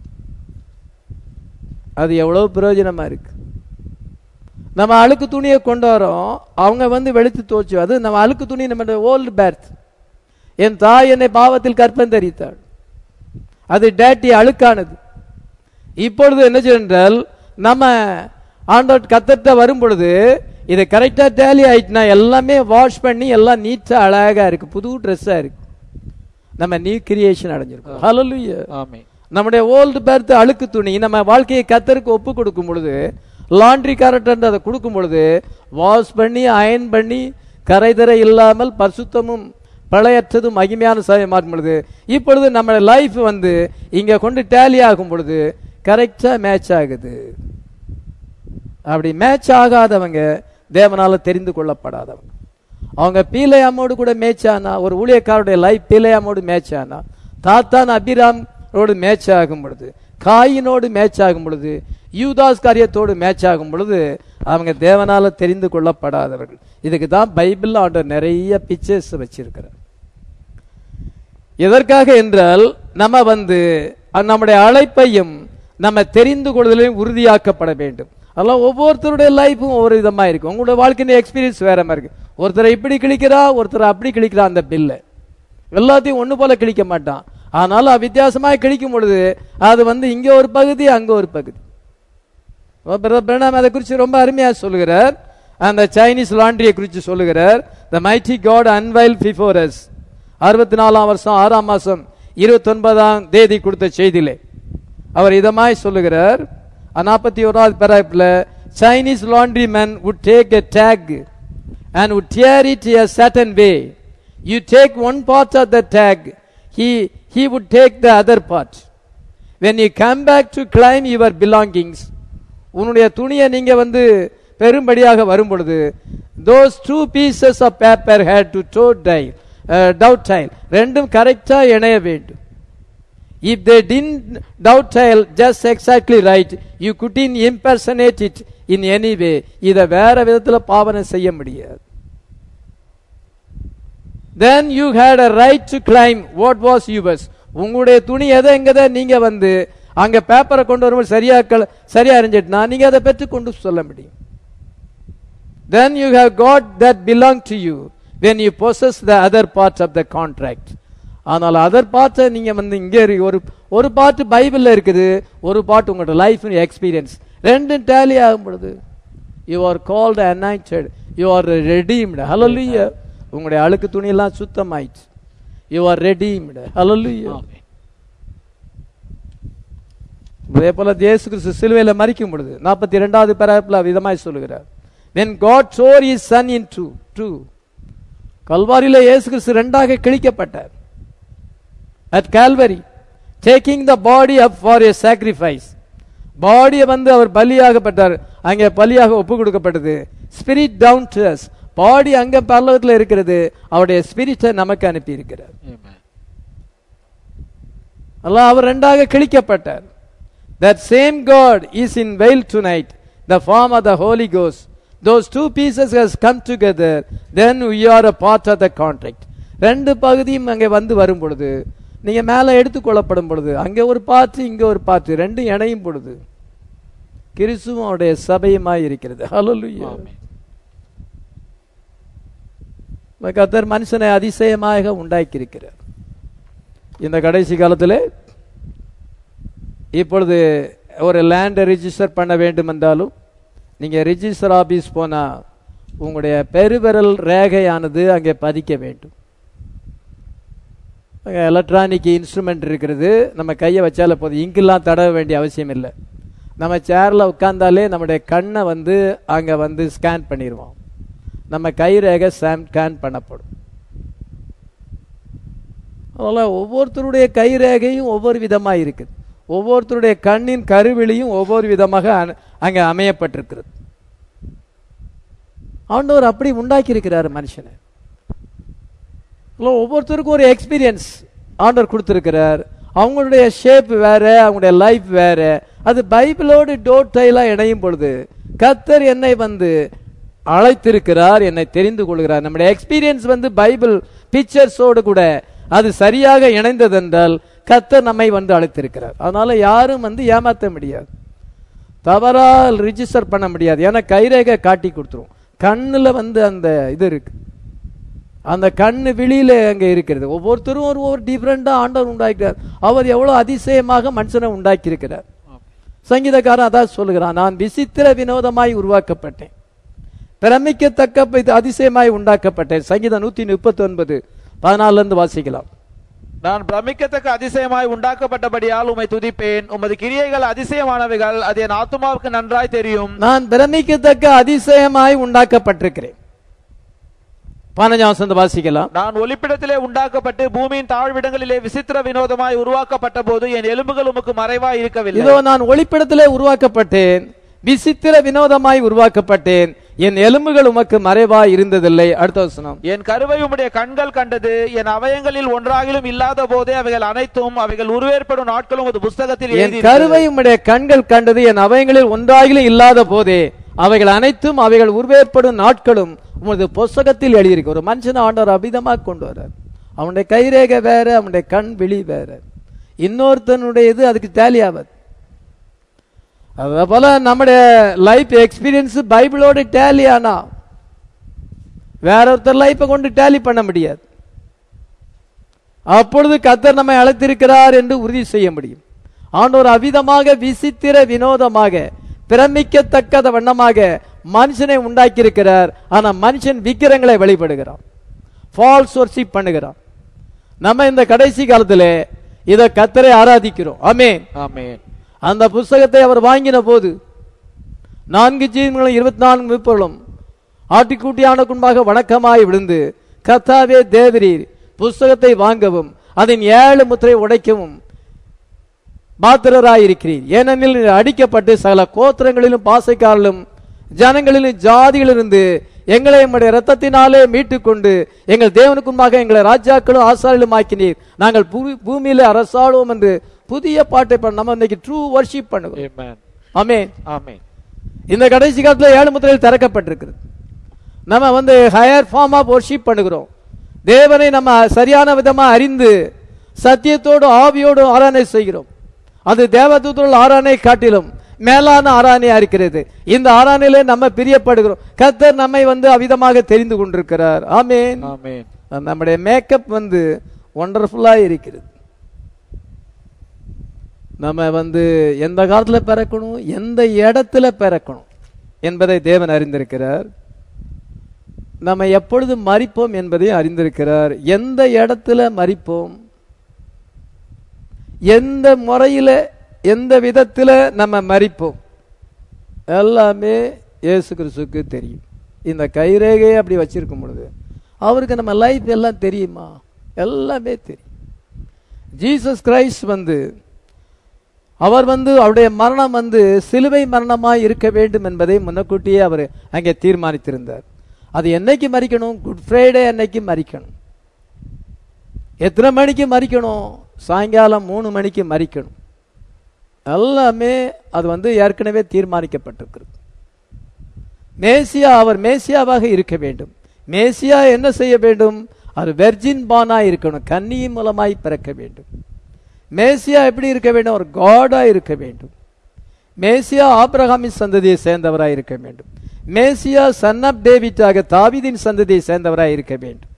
அது எவ்வளவு பிரயோஜனமா இருக்கு நம்ம அழுக்கு துணியை கொண்டு வரோம் அவங்க வந்து வெளுத்து தோச்சு அது நம்ம அழுக்கு துணி நம்ம ஓல்டு பேர்த் என் தாய் என்னை பாவத்தில் கற்பந்தரித்தாள் அது டேட்டி அழுக்கானது இப்பொழுது என்ன செய்யறால் நம்ம ஆண்டோட் கத்தட்ட வரும் பொழுது இது கரெக்டா டேலி ஆயிட்டுனா எல்லாமே வாஷ் பண்ணி எல்லாம் நீட்டா அழகா இருக்கு புது ட்ரெஸ்ஸா இருக்கு நம்ம நியூ கிரியேஷன் அடைஞ்சிருக்கோம் ஹalleluya Amen. நம்முடைய ஓல்டு பேர்த் அழுக்கு துணி நம்ம வாழ்க்கையை கத்தருக்கு ஒப்பு கொடுக்கும் பொழுது லாண்ட்ரி கரெக்ட் அதை கொடுக்கும் பொழுது வாஷ் பண்ணி அயன் பண்ணி கரைதரை இல்லாமல் பரிசுத்தமும் பழையற்றதும் மகிமையான சேவை மாற்றும் பொழுது இப்பொழுது நம்ம லைஃப் வந்து இங்க கொண்டு டேலி ஆகும் பொழுது கரெக்டா மேட்ச் ஆகுது அப்படி மேட்ச் ஆகாதவங்க தேவனால தெரிந்து கொள்ளப்படாதவங்க அவங்க பீலையாமோடு கூட மேட்ச் ஆனா ஒரு ஊழியக்காரருடைய லைஃப் பீலையாமோடு மேட்ச் ஆனா தாத்தான் அபிராமோடு மேட்ச் ஆகும் பொழுது காயினோடு மேட்ச் ஆகும் பொழுது யூதாஸ் காரியத்தோடு மேட்ச் ஆகும் பொழுது அவங்க தேவனால தெரிந்து கொள்ளப்படாதவர்கள் இதுக்கு தான் பைபிள்ல ஆண்டவர் நிறைய பிக்சர்ஸ் வச்சிருக்கிறார் எதற்காக என்றால் நம்ம வந்து அஹ், நம்முடைய அழைப்பையும் நம்ம தெரிந்து கொள்வதிலையும் உறுதியாக்கப்பட வேண்டும் அதெல்லாம் ஒவ்வொருத்தருடைய லைஃப்பும் ஒவ்வொரு விதமா இருக்கு உங்களுடைய வாழ்க்கையின் எக்ஸ்பீரியன்ஸ் வேற மாதிரி இருக்கு ஒருத்தரை இப்படி கிழிக்கிறா ஒருத்தர் அப்படி கிழிக்கிறா அந்த பில்லை எல்லாத்தையும் ஒண்ணு போல கிழிக்க மாட்டான் ஆனாலும் வித்தியாசமா கிழிக்கும் பொழுது அது வந்து இங்க ஒரு பகுதி அங்க ஒரு பகுதி பிரணாம் அதை குறித்து ரொம்ப அருமையா சொல்லுகிறார் அந்த சைனீஸ் லாண்ட்ரியை குறித்து சொல்லுகிறார் the mighty God unveil before us அறுபத்தி நாலாம் வருஷம் ஆறாம் மாசம் இருபத்தி ஒன்பதாம் தேதி கொடுத்த செய்தியிலே அவர் இதமாய் சொல்லுகிறார் நாற்பத்தி ஓராவது பேராய்ப்புல Chinese laundry man would take a tag and would tear it a certain way you take one part of the tag he he would take the other part when you come back to claim your belongings உன்னுடைய துணியை நீங்க வந்து பெரும்படியாக வரும் பொழுது those two pieces of paper had to toe tile uh, dovetail ரெண்டும் கரெக்டா இணைய வேண்டும் if they didn't dovetail just exactly right you couldn't impersonate it in any way இத வேற விதத்துல பாவனை செய்ய முடியாது then you had a right to claim what was yours உங்களுடைய துணி எதை எங்கத நீங்க வந்து அங்க பேப்பரை கொண்டு வரும்போது சரியா கல- சரியா அறிஞ்சிட்டுனா நீங்க அதை பெற்றுக்கொண்டு சொல்ல முடியும் then you have got that belong to you when you possess the other parts of the contract ஆனால் அதர் பார்ட்டை நீங்க வந்து இங்கே இருக்கு ஒரு ஒரு பார்ட் பைபிள்ல இருக்குது ஒரு பார்ட் உங்களோட லைஃப் எக்ஸ்பீரியன்ஸ் ரெண்டும் டேலி ஆகும் பொழுது you are called anointed you are redeemed ஹalleluya உங்களுடைய அழுக்கு துணியெல்லாம் சுத்தமாயிடுச்சு யூ ஆர் ரெடீம்டு ஹalleluya இதே போல இயேசு கிறிஸ்து சிலுவையில மறிக்கும் பொழுது நாற்பத்தி இரண்டாவது பேராப்பில் விதமாய் சொல்லுகிறார் when god tore his son into two கல்வாரியில இயேசு கிறிஸ்து ரெண்டாக கிழிக்கப்பட்டார் at calvary taking the body up for a sacrifice பாடியை வந்து அவர் பலியாகப்பட்டார் அங்கே பலியாக ஒப்பு கொடுக்கப்பட்டது spirit down to us body அங்க பரலோகத்தில் இருக்கிறது அவருடைய ஸ்பிரிட்டை நமக்கு அனுப்பி இருக்கிறார் அல்லாஹ் அவர் ரெண்டாக கிழிக்கப்பட்டார் that same god is in veil tonight the form of the holy ghost those two pieces has come together then we are a part of the contract ரெண்டு பகுதியும் அங்கே வந்து வரும் பொழுது நீங்க மேல எடுத்துக்கொள்ளப்படும் பொழுது அங்கே ஒரு பாட்டு இங்க ஒரு பாட்டு ரெண்டும் இணையும் பொழுது கிறிஸ்துவும் அவருடைய சபையுமாய் இருக்கிறது ஹalleluya கத்தர் மனுஷனை அதிசயமாக உண்டாக்கி இருக்கிறார் இந்த கடைசி காலத்தில் இப்பொழுது ஒரு லேண்டை ரிஜிஸ்டர் பண்ண வேண்டும் என்றாலும் நீங்கள் ரிஜிஸ்டர் ஆபீஸ் போனால் உங்களுடைய பெருவிரல் ரேகையானது அங்கே பதிக்க வேண்டும் அங்கே எலக்ட்ரானிக் இன்ஸ்ட்ருமெண்ட் இருக்கிறது நம்ம கையை வச்சால போதும் இங்கெல்லாம் தடவ வேண்டிய அவசியம் இல்லை நம்ம சேரில் உட்கார்ந்தாலே நம்முடைய கண்ணை வந்து அங்கே வந்து ஸ்கேன் பண்ணிடுவோம் நம்ம கை ரேகை ஸ்கேன் பண்ணப்படும் அதனால் ஒவ்வொருத்தருடைய கை ரேகையும் ஒவ்வொரு விதமாக இருக்குது ஒவ்வொருத்தருடைய கண்ணின் கருவிழியும் ஒவ்வொரு விதமாக அன- அங்கே அமையப்பட்டிருக்கிறது ஆண்டவர் அப்படி உண்டாக்கி இருக்கிறாரு மனுஷனை இல்ல, ஒவ்வொருத்தருக்கும் ஒரு எக்ஸ்பீரியன்ஸ் ஆண்டவர் கொடுத்திருக்கிறார் அவங்களுடைய ஷேப் வேற அவங்களுடைய லைஃப் வேற அது பைபிளோடு டோட்டைலா இணையும் பொழுது கத்தர் என்னை வந்து அழைத்திருக்கிறார் என்னை தெரிந்து கொள்கிறார் நம்முடைய எக்ஸ்பீரியன்ஸ் வந்து பைபிள் பிக்சர்ஸோடு கூட அது சரியாக இணைந்ததென்றால் கத்தர் நம்மை வந்து அழைத்திருக்கிறார் அதனால யாரும் வந்து ஏமாத்த முடியாது தவறா ரிஜிஸ்டர் பண்ண முடியாது ஏன்னா கைரேகை காட்டி கொடுத்துரும் கண்ணுல வந்து அந்த இது இருக்கு அந்த கண்ணு விழியில அங்க இருக்கிறது ஒவ்வொருத்தரும் ஒரு ஒரு டிஃப்ரெண்டா ஆண்டவர் உண்டாக்கிறார் அவர் எவ்வளவு அதிசயமாக மனுஷனை உண்டாக்கி இருக்கிறார் சங்கீதக்காரன் அதான் சொல்லுகிறான் நான் விசித்திர வினோதமாய் உருவாக்கப்பட்டேன் பிரமிக்கத்தக்க இது அதிசயமாய் உண்டாக்கப்பட்டேன் சங்கீதம் நூத்தி முப்பத்தி ஒன்பது பதினாலுல இருந்து வாசிக்கலாம் நான் பிரமிக்கத்தக்க அதிசயமாய் உண்டாக்கப்பட்டபடியால் உம்மை துதிப்பேன் உமது கிரியைகள் அதிசயமானவைகள் அது என் ஆத்துமாவுக்கு நன்றாய் தெரியும் நான் பிரமிக்கத்தக்க அதிசயமாய் உண்டாக்கப்பட்டிருக்கிறேன் பதினஞ்சாம் வசந்த வாசிக்கலாம் நான் ஒளிப்பிடத்திலே உண்டாக்கப்பட்டு பூமியின் தாழ்விடங்களிலே விசித்திர வினோதமாய் உருவாக்கப்பட்ட போது என் எலும்புகள் உமக்கு மறைவாய் இருக்கவில்லை இதோ நான் ஒளிப்பிடத்திலே உருவாக்கப்பட்டேன் விசித்திர வினோதமாய் உருவாக்கப்பட்டேன் என் எலும்புகள் உமக்கு மறைவாய் இருந்ததில்லை அடுத்த வசனம் என் கருவை உம்முடைய கண்கள் கண்டது என் அவயங்களில் ஒன்றாகிலும் இல்லாத போதே அவைகள் அனைத்தும் அவைகள் உருவேற்படும் நாட்களும் ஒரு புஸ்தகத்தில் என் எழுதி கருவை உம்முடைய கண்கள் கண்டது என் அவைகளில் ஒன்றாகிலும் இல்லாத போதே அவைகள் அனைத்தும் அவைகள் உருவேற்படும் நாட்களும் உமது புஸ்தகத்தில் எழுதியிருக்கு ஒரு மனுஷனை ஆண்டவர் அபிதமாக கொண்டு வர்றார் அவனுடைய கைரேகை வேற அவனுடைய கண் விழி வேற இன்னொருத்தனுடைய இது அதுக்கு டேலி ஆகாது அதே போல நம்முடைய லைஃப் எக்ஸ்பீரியன்ஸ் பைபிளோட டேலி ஆனா வேற ஒருத்தர் லைஃப்பை கொண்டு டேலி பண்ண முடியாது அப்பொழுது கத்தர் நம்மை அழைத்திருக்கிறார் என்று உறுதி செய்ய முடியும் ஆண்டவர் அவிதமாக விசித்திர வினோதமாக பிரமிக்கத்தக்கத வண்ணமாக மனுஷனை உண்டாக்கியிருக்கிறார் ஆனா மனுஷன் விக்கிரங்களை வழிபடுகிறான் ஃபால்ஸ் ஒர்ஷிப் பண்ணுகிறான் நம்ம இந்த கடைசி காலத்திலே இத கத்தரை ஆராதிக்கிறோம் ஆமென் ஆமென் அந்த புஸ்தகத்தை அவர் வாங்கின போது நான்கு ஜீவன்களும் இருபத்தி நான்கு முப்பொருளும் ஆட்டுக்குட்டியான குன்பாக வணக்கமாய் விழுந்து கர்த்தாவே தேவரீர் புஸ்தகத்தை வாங்கவும் அதன் ஏழு முத்திரை உடைக்கவும் பாத்திரராயிருக்கிறீர் ஏனெனில் நீர் அடிக்கப்பட்டு சகல கோத்திரங்களிலும் பாசைக்காரிலும் ஜனங்களிலும் ஜாதிகளிலிருந்து எங்களை உம்முடைய ரத்தத்தினாலே மீட்டுக்கொண்டு எங்கள் தேவனுக்குமாக எங்களை ராஜாக்களும் ஆசாரிலும் ஆக்கினீர் நாங்கள் பூ- பூமியிலே அரசாளுவோம் என்று புதிய பாட்டை பண்ண நம்ம இன்னைக்கு ட்ரூ வர்ஷிப் பண்ணுகிறோம் ஆமென் ஆமென் ஆமென் இந்த கடைசி காலத்துல ஏழு முத்திரையில் திறக்கப்பட்டிருக்கிறது நம்ம வந்து ஹையர் ஃபார்ம் ஆஃப் ஒர்ஷிப் பண்ணுகிறோம் தேவனை நம்ம சரியான விதமா அறிந்து சத்தியத்தோடு ஆவியோடு ஆராதனை செய்கிறோம் அது தேவதூதர்கள் ஆராதனை காட்டிலும் மேலான ஆராதனையா இருக்கிறது இந்த ஆராதனையிலே நம்ம பிரியப்படுகிறோம் கர்த்தர் நம்மை வந்து அவிதமாக தெரிந்து கொண்டிருக்கிறார் ஆமென் ஆமென் நம்முடைய மேக்கப் வந்து ஒண்டர்ஃபுல்லா இருக்கிறது நம்ம வந்து எந்த காலத்துல பிறக்கணும் எந்த இடத்துல பிறக்கணும் என்பதை தேவன் அறிந்திருக்கிறார் நம்ம எப்பொழுது மறிப்போம் என்பதையும் அறிந்திருக்கிறார் எந்த இடத்துல மறிப்போம் எந்த முறையில எந்த விதத்துல நம்ம மறிப்போம் எல்லாமே இயேசு கிறிஸ்துவுக்கு தெரியும் இந்த கைரேகையை அப்படி வச்சிருக்கும் பொழுது அவருக்கு நம்ம லைஃப் எல்லாம் தெரியுமா எல்லாமே தெரியும் ஜீசஸ் கிரைஸ்ட் வந்து அவர் வந்து அவருடைய மரணம் வந்து சிலுவை மரணமாய் இருக்க வேண்டும் என்பதை முன்னக்கூட்டியே அவர் அங்கே தீர்மானித்திருந்தார் அது என்னைக்கு மறிக்கணும் குட் ஃப்ரைடே அன்னைக்கு மறிக்கணும் எத்தனை மணிக்கு மறிக்கணும் சாயங்காலம் மூணு மணிக்கு மறிக்கணும் எல்லாமே அது வந்து ஏற்கனவே தீர்மானிக்கப்பட்டிருக்கிறது மேசியா அவர் மேசியாவாக இருக்க வேண்டும் மேசியா என்ன செய்ய வேண்டும் அவர் வெர்ஜின் பானா இருக்கணும் கன்னியின் மூலமாய் பிறக்க வேண்டும் மேசியா எப்படி இருக்க வேண்டும் ஒரு காடா இருக்க வேண்டும் மேசியா ஆபிரகாமின் சந்ததியை சேர்ந்தவராய் இருக்க வேண்டும் மேசியா சன் ஆப் டேவிட்டாக தாவீதின் சந்ததியை சேர்ந்தவராய் இருக்க வேண்டும்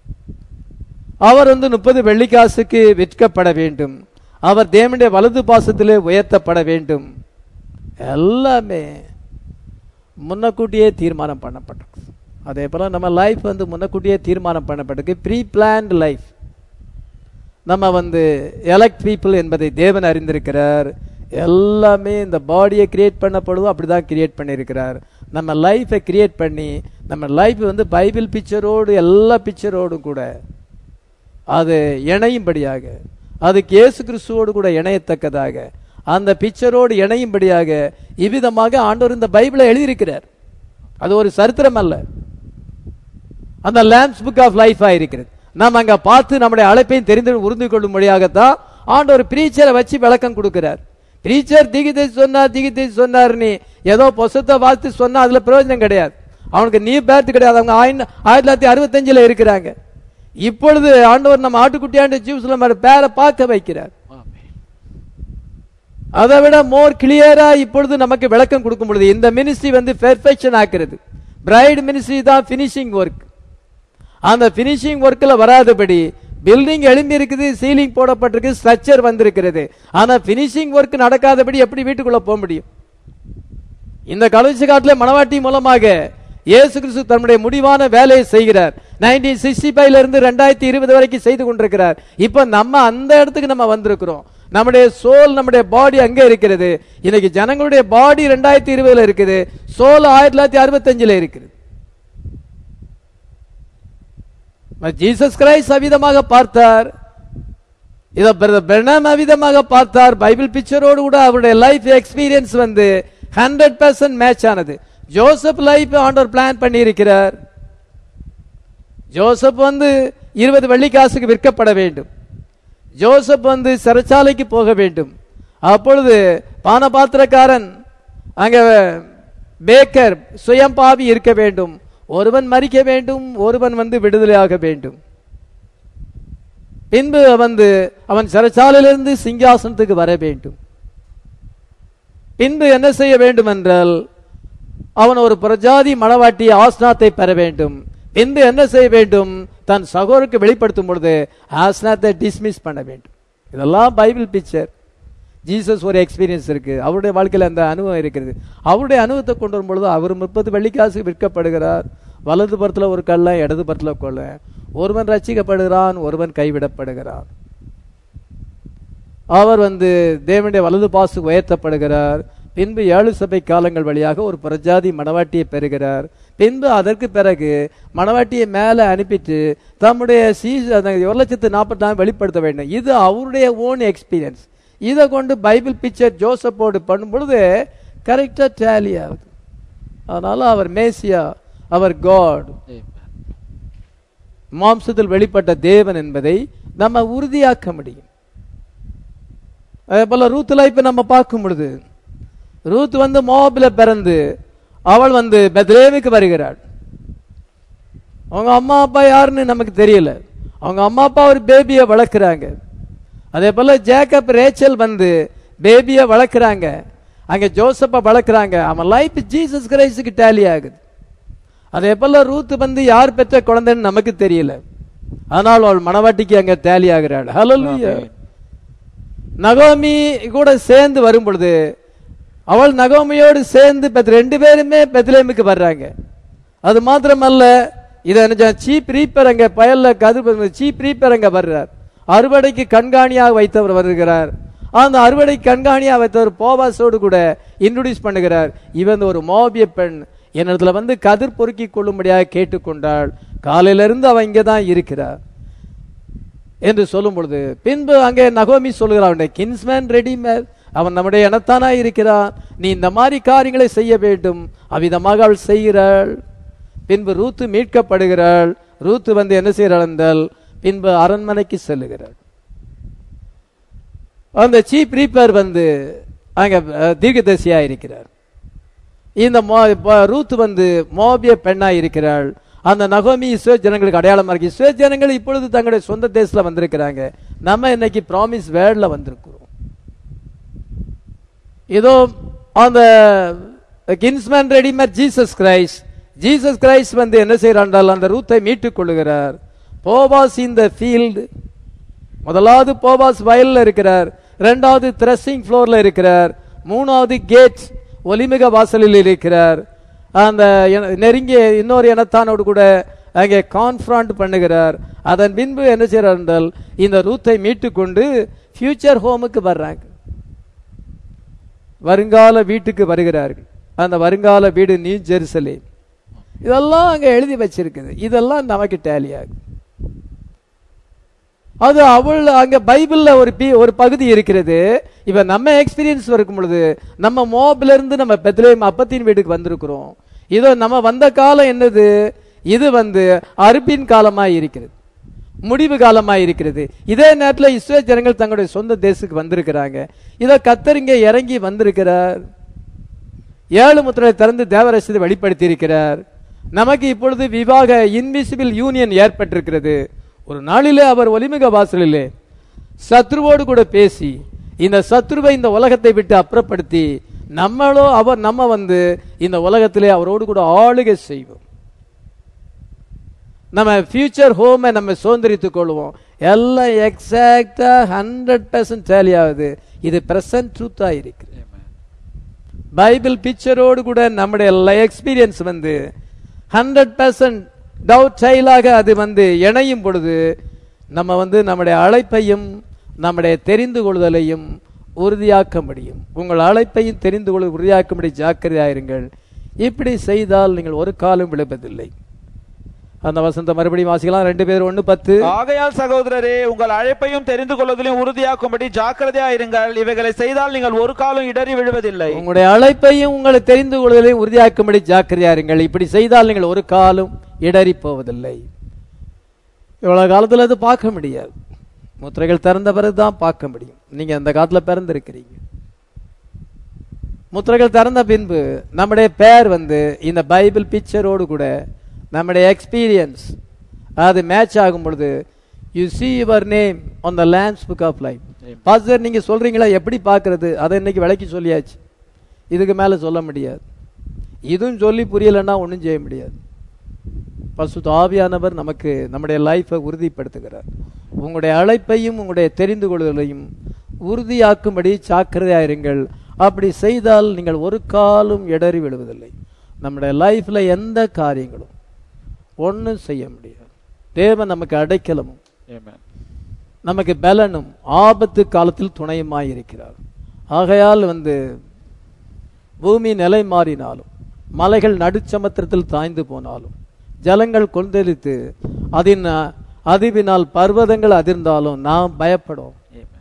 அவர் வந்து முப்பது வெள்ளிக்காசுக்கு விற்கப்பட வேண்டும் அவர் தேவனுடைய வலது பாசத்திலே உயர்த்தப்பட வேண்டும் எல்லாமே முன்னக்கூட்டியே தீர்மானம் பண்ணப்பட்டிருக்கு அதே போல நம்ம லைஃப் வந்து முன்னக்கூட்டியே தீர்மானம் பண்ணப்பட்டிருக்கு ப்ரீ பிளான்ட் லைஃப் நம்ம வந்து எலக்ட் பீப்புள் என்பதை தேவன் அறிந்திருக்கிறார் எல்லாமே இந்த பாடியை கிரியேட் பண்ணப்படுவோம் அப்படிதான் கிரியேட் பண்ணியிருக்கிறார் நம்ம லைஃபை கிரியேட் பண்ணி நம்ம லைஃப் வந்து பைபிள் பிக்சரோடு எல்லா பிக்சரோடும் கூட அது இணையும்படியாக அதுக்கு இயேசு கிறிஸ்துவோடு கூட இணையத்தக்கதாக அந்த பிக்சரோடு இணையும்படியாக இவ்விதமாக ஆண்டவர் இந்த பைபிளை எழுதியிருக்கிறார் அது ஒரு சரித்திரம் அல்ல அந்த லேம்ஸ் புக் ஆஃப் லைஃபா இருக்கிறது நாம் அங்க பார்த்து நம்முடைய அழைப்பையும் தெரிந்து உருந்து கொள்ளும்படியாகத்தான் ஆண்டவர் பிரீச்சரை வச்சு விளக்கம் கொடுக்கிறார் பிரீச்சர் திகிதை சொன்னார் திகிதை சொன்னார் நீ ஏதோ பொசத்தை வாழ்த்து சொன்னா அதுல பிரயோஜனம் கிடையாது அவனுக்கு நீ பேர்த்து கிடையாது அவங்க ஆயின- ஆயிரத்தி தொள்ளாயிரத்தி அறுபத்தஞ்சுல இருக்கிறாங்க இப்பொழுது ஆண்டவர் நம்ம ஆட்டுக்குட்டியாண்டு ஜீவஸ்லம் பேரை பார்க்க வைக்கிறார் அதை விட மோர் கிளியரா இப்பொழுது நமக்கு விளக்கம் கொடுக்கும் பொழுது இந்த மினிஸ்ட்ரி வந்து பெர்ஃபெக்ஷன் ஆக்குறது பிரைட் மினிஸ்ட்ரி தான் ஃபினிஷிங் ஒர்க் அந்த ஃபினிஷிங் ஒர்க்கில் வராதபடி பில்டிங் எழும்பி இருக்குது சீலிங் போடப்பட்டிருக்கு ஸ்ட்ரக்சர் வந்திருக்கிறது ஆனா ஃபினிஷிங் ஒர்க் நடக்காதபடி எப்படி வீட்டுக்குள்ள போக முடியும் இந்த கடைசி காட்டுல மணவாட்டி மூலமாக இயேசு கிறிஸ்து தன்னுடைய முடிவான வேலையை செய்கிறார் நைன்டீன் சிக்ஸ்டி ஃபைவ்ல இருந்து ரெண்டாயிரத்தி இருபது வரைக்கும் செய்து கொண்டிருக்கிறார் இப்ப நம்ம அந்த இடத்துக்கு நம்ம வந்திருக்கிறோம் நம்முடைய சோல் நம்முடைய பாடி அங்க இருக்கிறது இன்னைக்கு ஜனங்களுடைய பாடி ரெண்டாயிரத்தி இருபதுல இருக்குது சோல் ஆயிரத்தி தொள்ளாயிரத்தி அறுபத்தஞ்சுல இருக்குது ஜீசஸ் கிரைஸ்ட் அவிதமாக பார்த்தார் இத பிரணம் அவிதமாக பார்த்தார் பைபிள் பிக்சரோடு கூட அவருடைய லைஃப் எக்ஸ்பீரியன்ஸ் வந்து ஹண்ட்ரட் பர்சன்ட் மேட்ச் ஆனது ஜோசப் லைஃப் ஆண்டவர் பிளான் பண்ணி இருக்கிறார் ஜோசப் வந்து இருபது வெள்ளிக்காசுக்கு விற்கப்பட வேண்டும் ஜோசப் வந்து சிறைச்சாலைக்கு போக வேண்டும் அப்பொழுது பானபாத்திரக்காரன் அங்க பேக்கர் சுயம்பாவி இருக்க வேண்டும் ஒருவன் மறிக்க வேண்டும் ஒருவன் வந்து விடுதலையாக வேண்டும் பின்பு வந்து அவன் சிறைச்சாலையிலிருந்து சிங்காசனத்துக்கு வர வேண்டும் பின்பு என்ன செய்ய வேண்டும் என்றால் அவன் ஒரு பிரஜாதி மணவாட்டி ஆஸ்னாத்தை பெற வேண்டும் பின்பு என்ன செய்ய வேண்டும் தன் சகோதரருக்கு வெளிப்படுத்தும் பொழுது ஆஸ்னாத்தை டிஸ்மிஸ் பண்ண வேண்டும் இதெல்லாம் பைபிள் பிக்சர் ஜீசஸ் ஒரு எக்ஸ்பீரியன்ஸ் இருக்கு அவருடைய வாழ்க்கையில் அந்த அனுபவம் இருக்கிறது அவருடைய அனுபவத்தை கொண்டு வரும் பொழுது அவர் முப்பது வெள்ளிக்காசு விற்கப்படுகிறார் வலது புறத்தில் ஒரு கல்ல இடது புறத்தில் கொள்ள ஒருவன் ரட்சிக்கப்படுகிறான் ஒருவன் கைவிடப்படுகிறான் அவர் வந்து தேவனுடைய வலது பாசு உயர்த்தப்படுகிறார் பின்பு ஏழு சபை காலங்கள் வழியாக ஒரு பிரஜாதி மணவாட்டியை பெறுகிறார் பின்பு அதற்கு பிறகு மணவாட்டியை மேலே அனுப்பிட்டு தம்முடைய சீ அந்த ஒரு லட்சத்து நாற்பத்தி நாலு வெளிப்படுத்த வேண்டும் இது அவருடைய ஓன் எக்ஸ்பீரியன்ஸ் இதை கொண்டு பைபிள் பிக்சர் ஜோசப்போடு பண்ணும் பொழுது கரெக்டாக டேலி ஆகுது அதனால அவர் மேசியா அவர் காட் மாம்சத்தில் வெளிப்பட்ட தேவன் என்பதை நம்ம உறுதியாக்க முடியும் அதே போல ரூத் லைஃப் நம்ம பார்க்கும் பொழுது ரூத் வந்து மோபில பிறந்து அவள் வந்து பெத்லேமுக்கு வருகிறாள் அவங்க அம்மா அப்பா யாருன்னு நமக்கு தெரியல அவங்க அம்மா அப்பா ஒரு பேபியை வளர்க்குறாங்க அதே போல ஜேக்கப் ரேச்சல் வந்து பேபியை வளர்க்குறாங்க அங்க ஜோசப்பை வளர்க்குறாங்க அவன் லைஃப் ஜீசஸ் கிரைஸ்டுக்கு டேலி ஆகுது அதே போல ரூத் வந்து யார் பெற்ற குழந்தைன்னு நமக்கு தெரியல ஆனால் அவள் மணவாட்டிக்கு அங்க டேலி ஆகிறாள் ஹலோ நகோமி கூட சேர்ந்து வரும் பொழுது அவள் நகோமியோடு சேர்ந்து பெத் ரெண்டு பேருமே பெத்லேமுக்கு வர்றாங்க அது மாத்திரமல்ல இதை சீப் ரீப்பர் அங்க பயல்ல கதிர் சீப் ரீப்பர் அங்க வர்றார் அறுவடைக்கு கண்காணியாக வைத்தவர் வருகிறார் அந்த அறுவடை கண்காணியாக வைத்தவர் போபாஸோடு கூட இன்ட்ரோடியூஸ் பண்ணுகிறார் இவன் ஒரு மோபிய பெண் என்னிடத்துல வந்து கதிர் பொறுக்கி கொள்ளும்படியாக கேட்டுக்கொண்டாள் காலையிலிருந்து அவன் இங்கே தான் இருக்கிறார் என்று சொல்லும் பொழுது பின்பு அங்கே நகோமி சொல்கிறான் அவனுடைய கின்ஸ்மேன் ரெடிமேட் அவன் நம்முடைய இனத்தானா இருக்கிறான் நீ இந்த மாதிரி காரியங்களை செய்ய வேண்டும் அவ்விதமாக அவள் செய்கிறாள் பின்பு ரூத்து மீட்கப்படுகிறாள் ரூத்து வந்து என்ன செய்கிறாள் என்றால் பின்பு அரண்மனைக்கு செல்லுகிறாள் அந்த சீப் ரீப்பர் வந்து அங்க அஹ், தீர்க்கதரிசியா இருக்கிறார் இந்த மோ- ப- ரூத் வந்து மோபிய பெண்ணா இருக்கிறாள் அந்த நகோமி இஸ்ரேல் ஜனங்களுக்கு அடையாளமா இருக்கு இஸ்ரேல் ஜனங்கள் இப்பொழுது தங்களுடைய சொந்த தேசத்துல வந்திருக்கிறாங்க நம்ம இன்னைக்கு ப்ராமிஸ் வேர்ட்ல வந்திருக்கிறோம் இதோ அந்த kinsman redeemer Jesus Christ Jesus Christ வந்து என்ன செய்யறாண்டால் அந்த ரூத்தை மீட்டுக் கொள்ளுகிறார் போபாஸ் இந்த ஃபீல்டு முதலாவது போபாஸ் வயல்ல இருக்கிறார் இரண்டாவது த்ரெஸ்ஸிங் ஃப்ளோர்ல இருக்கிறார் மூணாவது கேட் ஒலிமிக வாசலில் இருக்கிறார் அந்த இன- நெருங்கிய இன்னொரு இனத்தானோடு கூட அங்கே கான்ஃபரண்ட் பண்ணுகிறார் அதன் பின்பு என்ன செய்கிறார் என்றால் இந்த ரூத்தை மீட்டு கொண்டு ஃபியூச்சர் ஹோமுக்கு வர்றாங்க வருங்கால வீட்டுக்கு வருகிறார்கள் அந்த வருங்கால வீடு நியூ ஜெருசலேம் இதெல்லாம் அங்க எழுதி வச்சிருக்குது இதெல்லாம் நமக்கு டேலி ஆகும் அது அவள் அங்க பைபிள்ல ஒரு பி ஒரு பகுதி இருக்கிறது இப்ப நம்ம எக்ஸ்பீரியன்ஸ் இருக்கும் பொழுது நம்ம மோப்ல இருந்து நம்ம பெத்லேம் அப்பத்தின் வீட்டுக்கு வந்திருக்கிறோம் இதோ நம்ம வந்த காலம் என்னது இது வந்து அறுப்பின் காலமாய் இருக்கிறது முடிவு காலமாய் இருக்கிறது இதே நேரத்தில் இஸ்ரேல் ஜனங்கள் தங்களுடைய சொந்த தேசத்துக்கு வந்திருக்கிறாங்க இதோ கத்தர் இங்கே இறங்கி வந்திருக்கிறார் ஏழு முத்திரை திறந்து தேவரசத்தை வெளிப்படுத்தி இருக்கிறார் நமக்கு இப்பொழுது விவாக இன்விசிபிள் யூனியன் ஏற்பட்டிருக்கிறது ஒரு நாளிலே அவர் ஒலிமிக வாசலிலே சத்ருவோடு கூட பேசி இந்த சத்ருவை இந்த உலகத்தை விட்டு அப்புறப்படுத்தி நம்மளோ அவர் நம்ம வந்து இந்த உலகத்திலே அவரோடு கூட ஆளுகை செய்வோம் நம்ம ஃபியூச்சர் ஹோமை நம்ம சுதந்திரித்துக் கொள்வோம் எல்லாம் எக்ஸாக்டா ஹண்ட்ரட் பர்சன்ட் டேலி ஆகுது இது பிரசன்ட் ட்ரூத்தா இருக்கு பைபிள் பிக்சரோடு கூட நம்முடைய எக்ஸ்பீரியன்ஸ் வந்து ஹண்ட்ரட் பர்சன்ட் டவுட் செயலாக அது வந்து இணையும் பொழுது நம்ம வந்து நம்முடைய அழைப்பையும் நம்முடைய தெரிந்து கொள்ளுதலையும் உறுதியாக்க முடியும் உங்கள் அழைப்பையும் தெரிந்து கொள்ள உறுதியாக்கும்படி ஜாக்கிரதையாயிருங்கள் இப்படி செய்தால் நீங்கள் ஒரு காலம் விழுப்பதில்லை அந்த வசந்த மறுபடியும் வாசிக்கலாம் ரெண்டு பேர் ஒன்று பத்து ஆகையால் சகோதரரே உங்கள் அழைப்பையும் தெரிந்து கொள்வதிலும் உறுதியாக்கும்படி ஜாக்கிரதையா இருங்கள் இவைகளை செய்தால் நீங்கள் ஒரு காலம் இடறி விழுவதில்லை உங்களுடைய அழைப்பையும் உங்களை தெரிந்து கொள்வதையும் உறுதியாக்கும்படி ஜாக்கிரதையா இருங்கள் இப்படி செய்தால் நீங்கள் ஒரு காலம் இடறி போவதில்லை இவ்வளவு காலத்துல அது பார்க்க முடியாது முத்திரைகள் திறந்த பிறகுதான் பார்க்க முடியும் நீங்க அந்த காலத்துல பிறந்திருக்கிறீங்க முத்திரைகள் திறந்த பின்பு நம்முடைய பெயர் வந்து இந்த பைபிள் பிக்சரோடு கூட நம்முடைய எக்ஸ்பீரியன்ஸ் அது மேட்ச் ஆகும் பொழுது you see your name on the lamps book of life pastor நீங்க சொல்றீங்களா எப்படி பார்க்கிறது அதை இன்னைக்கு விளக்கி சொல்லியாச்சு இதுக்கு மேல சொல்ல முடியாது இதுவும் சொல்லி புரியலைன்னா ஒன்றும் செய்ய முடியாது பசுத்த ஆவியானவர் நமக்கு நம்முடைய லைஃப்பை உறுதிப்படுத்துகிறார் உங்களுடைய அழைப்பையும் உங்களுடைய தெரிந்து கொள்வதையும் உறுதியாக்கும்படி ஜாக்கிரதையா இருங்கள் அப்படி செய்தால் நீங்கள் ஒரு காலும் இடறி விழுவதில்லை நம்முடைய லைஃப்ல எந்த காரியங்களும் ஒன்றும் செய்ய முடியாது தேவன் நமக்கு அடைக்கலமும் நமக்கு பலனும் ஆபத்து காலத்தில் துணையுமாய் இருக்கிறார் ஆகையால் வந்து பூமி நிலை மாறினாலும் மலைகள் நடுச்சமுத்திரத்தில் தாய்ந்து போனாலும் ஜலங்கள் கொந்தளித்து அதன் அதிர்வினால் பர்வதங்கள் அதிர்ந்தாலும் நாம் பயப்படும்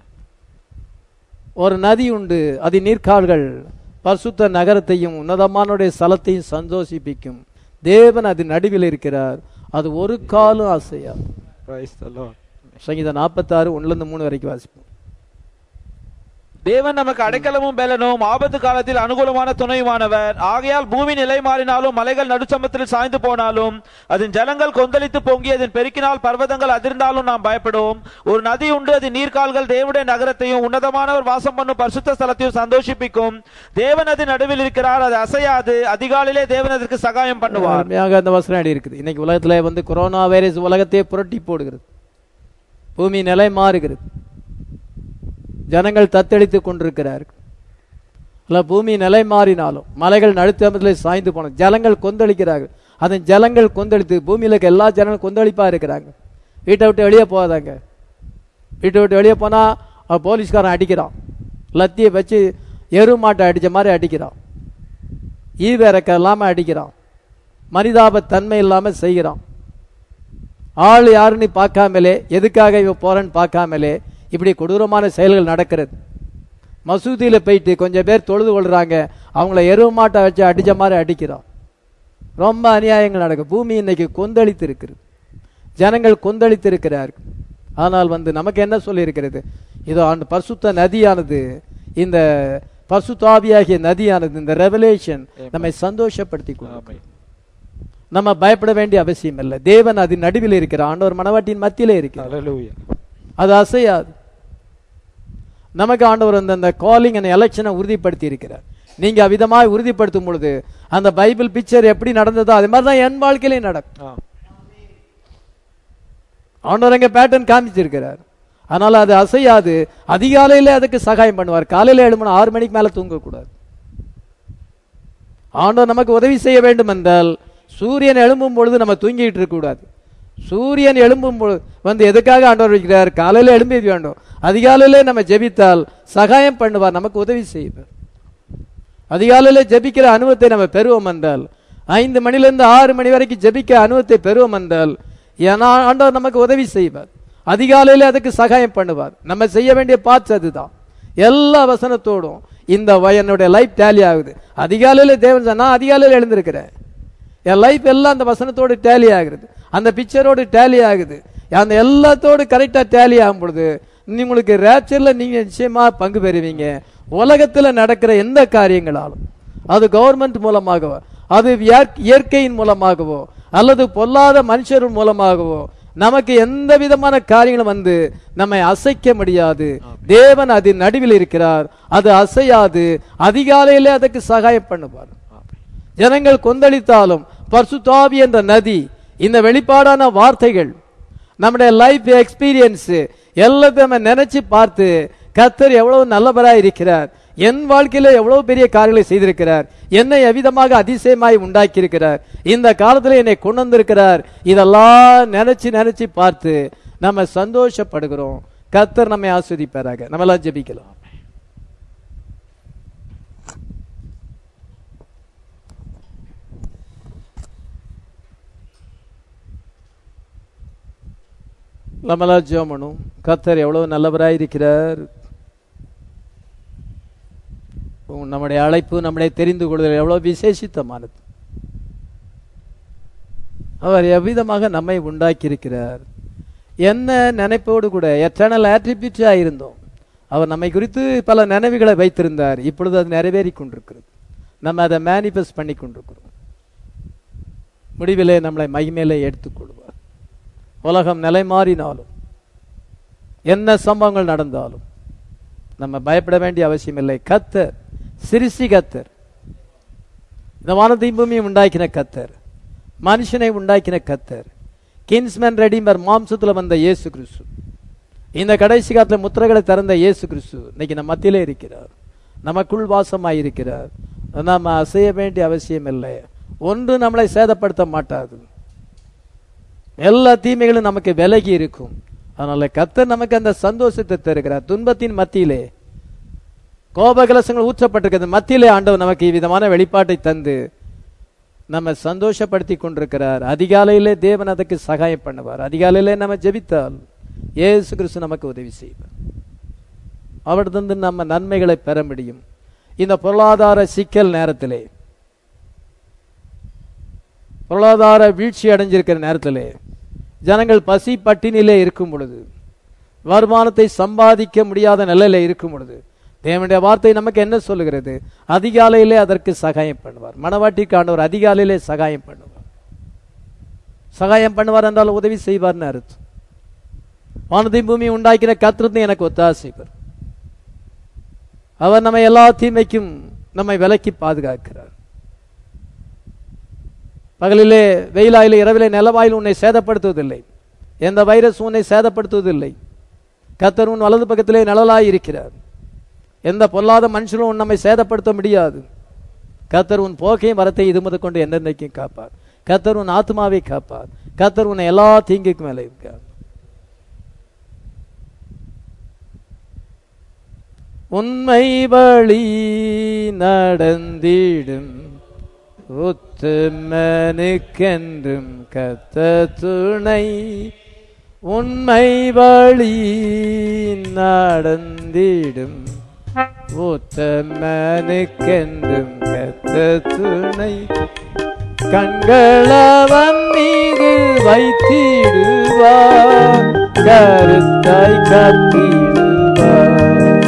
ஒரு நதி உண்டு அதன் நீர்க்கால்கள் பரிசுத்த நகரத்தையும் உன்னதமானுடைய ஸ்தலத்தையும் சந்தோஷிப்பிக்கும் தேவன் அது நடுவில் இருக்கிறார் அது ஒரு காலும் அசையாது சங்கீதம் நாற்பத்தாறு ஒன்றுலேருந்து மூணு வரைக்கும் வாசிப்போம் தேவன் நமக்கு அடைக்கலமும் பெலனும் ஆபத்து காலத்தில் அனுகூலமான துணையுமானவர் ஆகையால் பூமி நிலை மாறினாலும் மலைகள் நடுச்சமத்தில் சாய்ந்து போனாலும் அதன் ஜலங்கள் கொந்தளித்து பொங்கி அதன் பெருக்கினால் பர்வதங்கள் அதிர்ந்தாலும் நாம் பயப்படுவோம் ஒரு நதி உண்டு அது நீர்க்கால்கள் தேவனுடைய நகரத்தையும் உன்னதமானவர் வாசம் பண்ணும் பரிசுத்த ஸ்தலத்தையும் சந்தோஷிப்பிக்கும் தேவன் அது நடுவில் இருக்கிறார் அது அசையாது அதிகாலையிலே தேவன் அதற்கு சகாயம் பண்ணுவார் அருமையாக அந்த வசனம் அடி இருக்குது இன்னைக்கு உலகத்துல வந்து கொரோனா வைரஸ் உலகத்தையே புரட்டி போடுகிறது பூமி நிலை மாறுகிறது ஜனங்கள் தத்தளித்துக் கொண்டிருக்கிறார்கள் இல்ல பூமி நிலை மாறினாலும் மலைகள் நடுத்தமத்தில் சாய்ந்து போன ஜலங்கள் கொந்தளிக்கிறார்கள் அதன் ஜலங்கள் கொந்தளித்து பூமியில இருக்க எல்லா ஜனங்களும் கொந்தளிப்பா இருக்கிறாங்க வீட்டை விட்டு வெளியே போகாதாங்க வீட்டை விட்டு வெளியே போனா அவன் போலீஸ்காரன் அடிக்கிறான் லத்தியை வச்சு எரு மாட்டை அடிச்ச மாதிரி அடிக்கிறான் ஈவிறக்க இல்லாம அடிக்கிறான் மனிதாப தன்மை இல்லாம செய்கிறான் ஆள் யாருன்னு பார்க்காமலே எதுக்காக இவ போறேன்னு பார்க்காமலே இப்படி கொடூரமான செயல்கள் நடக்கிறது மசூதியில போயிட்டு கொஞ்சம் பேர் தொழுது கொள்றாங்க அவங்கள எருவு மாட்டை வச்சு அடிச்ச மாதிரி அடிக்கிறான் ரொம்ப அநியாயங்கள் நடக்கும் பூமி இன்னைக்கு கொந்தளித்து இருக்கிறது ஜனங்கள் கொந்தளித்து இருக்கிறார்கள் ஆனால் வந்து நமக்கு என்ன சொல்லி இருக்கிறது இதோ அந்த பரிசுத்த நதியானது இந்த பரிசுத்தாவியாகிய நதியானது இந்த ரெவலேஷன் நம்மை சந்தோஷப்படுத்தி கொள்ளும் நம்ம பயப்பட வேண்டிய அவசியம் இல்லை தேவன் அது நடுவில் இருக்கிறார் ஆண்டவர் மனவாட்டியின் மத்தியிலே இருக்கிறார் அது அசையாது நமக்கு ஆண்டவர் அந்த அந்த காலிங் அந்த எலெக்ஷனை உறுதிப்படுத்தி இருக்கிறார் நீங்க அவ்விதமாய் உறுதிப்படுத்தும் பொழுது அந்த பைபிள் பிக்சர் எப்படி நடந்ததோ அது மாதிரி தான் என் வாழ்க்கையிலே நடக்கும் ஆண்டவர் அங்க பேட்டர்ன் காமிச்சிருக்கிறார் அதனால அது அசையாது அதிகாலையில அதுக்கு சகாயம் பண்ணுவார் காலையில எழுமணும் ஆறு மணிக்கு மேல தூங்கக்கூடாது ஆண்டவர் நமக்கு உதவி செய்ய வேண்டும் என்றால் சூரியன் எழும்பும் பொழுது நம்ம தூங்கிட்டு இருக்க கூடாது சூரியன் எழும்பும் பொழுது வந்து எதுக்காக ஆண்டவர் வைக்கிறார் காலையில எழும்பி வேண்டும் அதிகாலையிலே நம்ம ஜெபித்தால் சகாயம் பண்ணுவார் நமக்கு உதவி செய்வார் அதிகாலையில ஜெபிக்கிற அனுபவத்தை நம்ம பெறுவோம் என்றால் ஐந்து மணிலிருந்து ஆறு மணி வரைக்கும் ஜெபிக்க அனுபவத்தை பெறுவோம் என்றால் ஏன்னா ஆண்டவர் நமக்கு உதவி செய்வார் அதிகாலையில அதுக்கு சகாயம் பண்ணுவார் நம்ம செய்ய வேண்டிய பார்ட்ஸ் அதுதான் எல்லா வசனத்தோடும் இந்த வ- என்னுடைய லைஃப் டேலி ஆகுது அதிகாலையில தேவன் சொன்னா, நான் அதிகாலையில எழுந்திருக்கிறேன் என் லைஃப் எல்லாம் அந்த வசனத்தோடு டேலி ஆகுது அந்த பிக்சரோடு டேலி ஆகுது அந்த எல்லாத்தோடு கரெக்டா டேலி ஆகும் பொழுது உங்களுக்கு ரேப்சர்ல நீங்க நிச்சயமா பங்கு பெறுவீங்க உலகத்துல நடக்கிற எந்த காரியங்களாலும் அது கவர்மெண்ட் மூலமாகவோ அது இயற்- இயற்கையின் மூலமாகவோ அல்லது பொல்லாத மனுஷர் மூலமாகவோ நமக்கு எந்த விதமான காரியங்களும் வந்து நம்மை அசைக்க முடியாது தேவன் அதன் நடுவில் இருக்கிறார் அது அசையாது அதிகாலையிலே அதுக்கு சகாயம் பண்ணுவார் ஜனங்கள் கொந்தளித்தாலும் பர்சுத்தாவி என்ற நதி இந்த வெளிப்பாடான வார்த்தைகள் நம்முடைய லைஃப் எக்ஸ்பீரியன்ஸ் எல்லாத்தையும் நம்ம நினைச்சு பார்த்து கர்த்தர் எவ்வளவு நல்லவராய் இருக்கிறார் என் வாழ்க்கையில எவ்வளவு பெரிய காரியங்களை செய்திருக்கிறார் என்னை எவ்விதமாக அதிசயமாய் உண்டாக்கி இருக்கிறார் இந்த காலத்துல என்னை கொண்டு வந்திருக்கிறார் இதெல்லாம் நினைச்சு நினைச்சு பார்த்து நம்ம சந்தோஷப்படுகிறோம் கர்த்தர் நம்மை ஆஸ்வதிப்பாராக நம்ம எல்லாம் ஜெபிக்கலாம் நம்மளாம் ஜெபம் பண்ணும் கர்த்தர் எவ்வளவு நல்லவராய் இருக்கிறார் உம் நம்முடைய அழைப்பு நம்மளை தெரிந்து கொள்வதில் எவ்வளவு விசேஷித்தமானது அவர் எவ்விதமாக நம்மை உண்டாக்கி இருக்கிறார் என்ன நினைப்போடு கூட எட்டர்னல் ஆட்ரிபியூட்டா இருந்தோம் அவர் நம்மை குறித்து பல நினைவுகளை வைத்திருந்தார் இப்பொழுது அது நிறைவேறி கொண்டிருக்கிறது நம்ம அதை மேனிஃபெஸ்ட் பண்ணி கொண்டிருக்கிறோம் முடிவிலே நம்மளை மகிமையிலே எடுத்துக்கொள்வார் உலகம் நிலை மாறினாலும் என்ன சம்பவங்கள் நடந்தாலும் நம்ம பயப்பட வேண்டிய அவசியம் இல்லை கத்தர் சிரிசி கத்தர் இந்த வானத்தையும் பூமியும் உண்டாக்கின கத்தர் மனுஷனை உண்டாக்கின கத்தர் கின்ஸ்மேன் ரெடிமர் மாம்சத்துல வந்த இயேசு கிறிஸ்து இந்த கடைசி காலத்துல முத்திரைகளை திறந்த இயேசு கிறிஸ்து இன்னைக்கு நம்ம மத்தியிலே இருக்கிறார் நமக்குள் வாசமாய் இருக்கிறார் நாம அசைய வேண்டிய அவசியம் இல்லை ஒன்று நம்மளை சேதப்படுத்த மாட்டாது எல்லா தீமைகளும் நமக்கு விலகி இருக்கும் அதனால கர்த்தர் நமக்கு அந்த சந்தோஷத்தை தருகிறார் துன்பத்தின் மத்தியிலே கோபகலசங்கள் ஊற்றப்பட்டிருக்கிறது மத்தியிலே ஆண்டவர் நமக்கு விதமான வெளிப்பாட்டை தந்து நம்ம சந்தோஷப்படுத்தி கொண்டிருக்கிறார் அதிகாலையிலே தேவன் அதுக்கு சகாயம் பண்ணுவார் அதிகாலையிலே நம்ம ஜெபித்தால் இயேசு கிறிஸ்து நமக்கு உதவி செய்வார் அவர்தந்து நம்ம நன்மைகளை பெற முடியும் இந்த பொருளாதார சிக்கல் நேரத்திலே பொருளாதார வீழ்ச்சி அடைஞ்சிருக்கிற நேரத்திலே ஜனங்கள் பசி பட்டினிலே இருக்கும் பொழுது வருமானத்தை சம்பாதிக்க முடியாத நிலையில இருக்கும் பொழுது தேவனுடைய வார்த்தை நமக்கு என்ன சொல்லுகிறது அதிகாலையிலே அதற்கு சகாயம் பண்ணுவார் மணவாட்டிக்காண்டவர் அதிகாலையிலே சகாயம் பண்ணுவார் சகாயம் பண்ணுவார் என்றால் உதவி செய்வார்னு அர்த்தம் வானத்தை பூமி உண்டாக்கின கத்திரத்தை எனக்கு ஒத்தாசைவர் அவர் நம்மை எல்லா தீமைக்கும் நம்மை விலக்கி பாதுகாக்கிறார் பகலிலே வெயிலாயிலே இரவிலே நிலவாயில் உன்னை சேதப்படுத்துவதில்லை எந்த வைரஸ் உன்னை சேதப்படுத்துவதில்லை கத்தர் உன் வலது பக்கத்திலே நிழலாய் இருக்கிறார் எந்த பொல்லாத மனுஷனும் உன் நம்மை சேதப்படுத்த முடியாது கத்தர் உன் போக்கையும் வரத்தை இது முத கொண்டு என்னென்னைக்கும் காப்பார் கத்தர் உன் ஆத்மாவை காப்பார் கத்தர் உன்னை எல்லா தீங்குக்கும் மேலே இருக்கார் உண்மை வழி நடந்திடும் உத்தமனுக்கென்றும் கத்த துணை உண்மை வழி நடந்திடும் உத்தமனுக்கென்றும் கத்த துணை கண்களவன் மீது வைத்திடுவார் கருத்தாய் காத்திடுவார்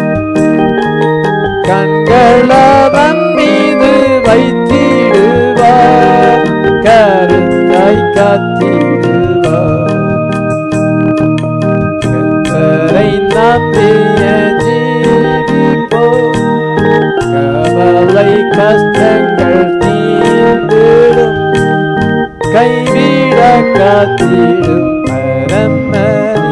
கண்களவன் மீது வைத்திடுவார் கருத்தாய் காத்திடுவார் கத்தரை நம்பிய ஜீவிப்போம் கவலை கஷ்டங்கள் தீர்ந்திடும் கைவிட காத்திடும் பரமரின்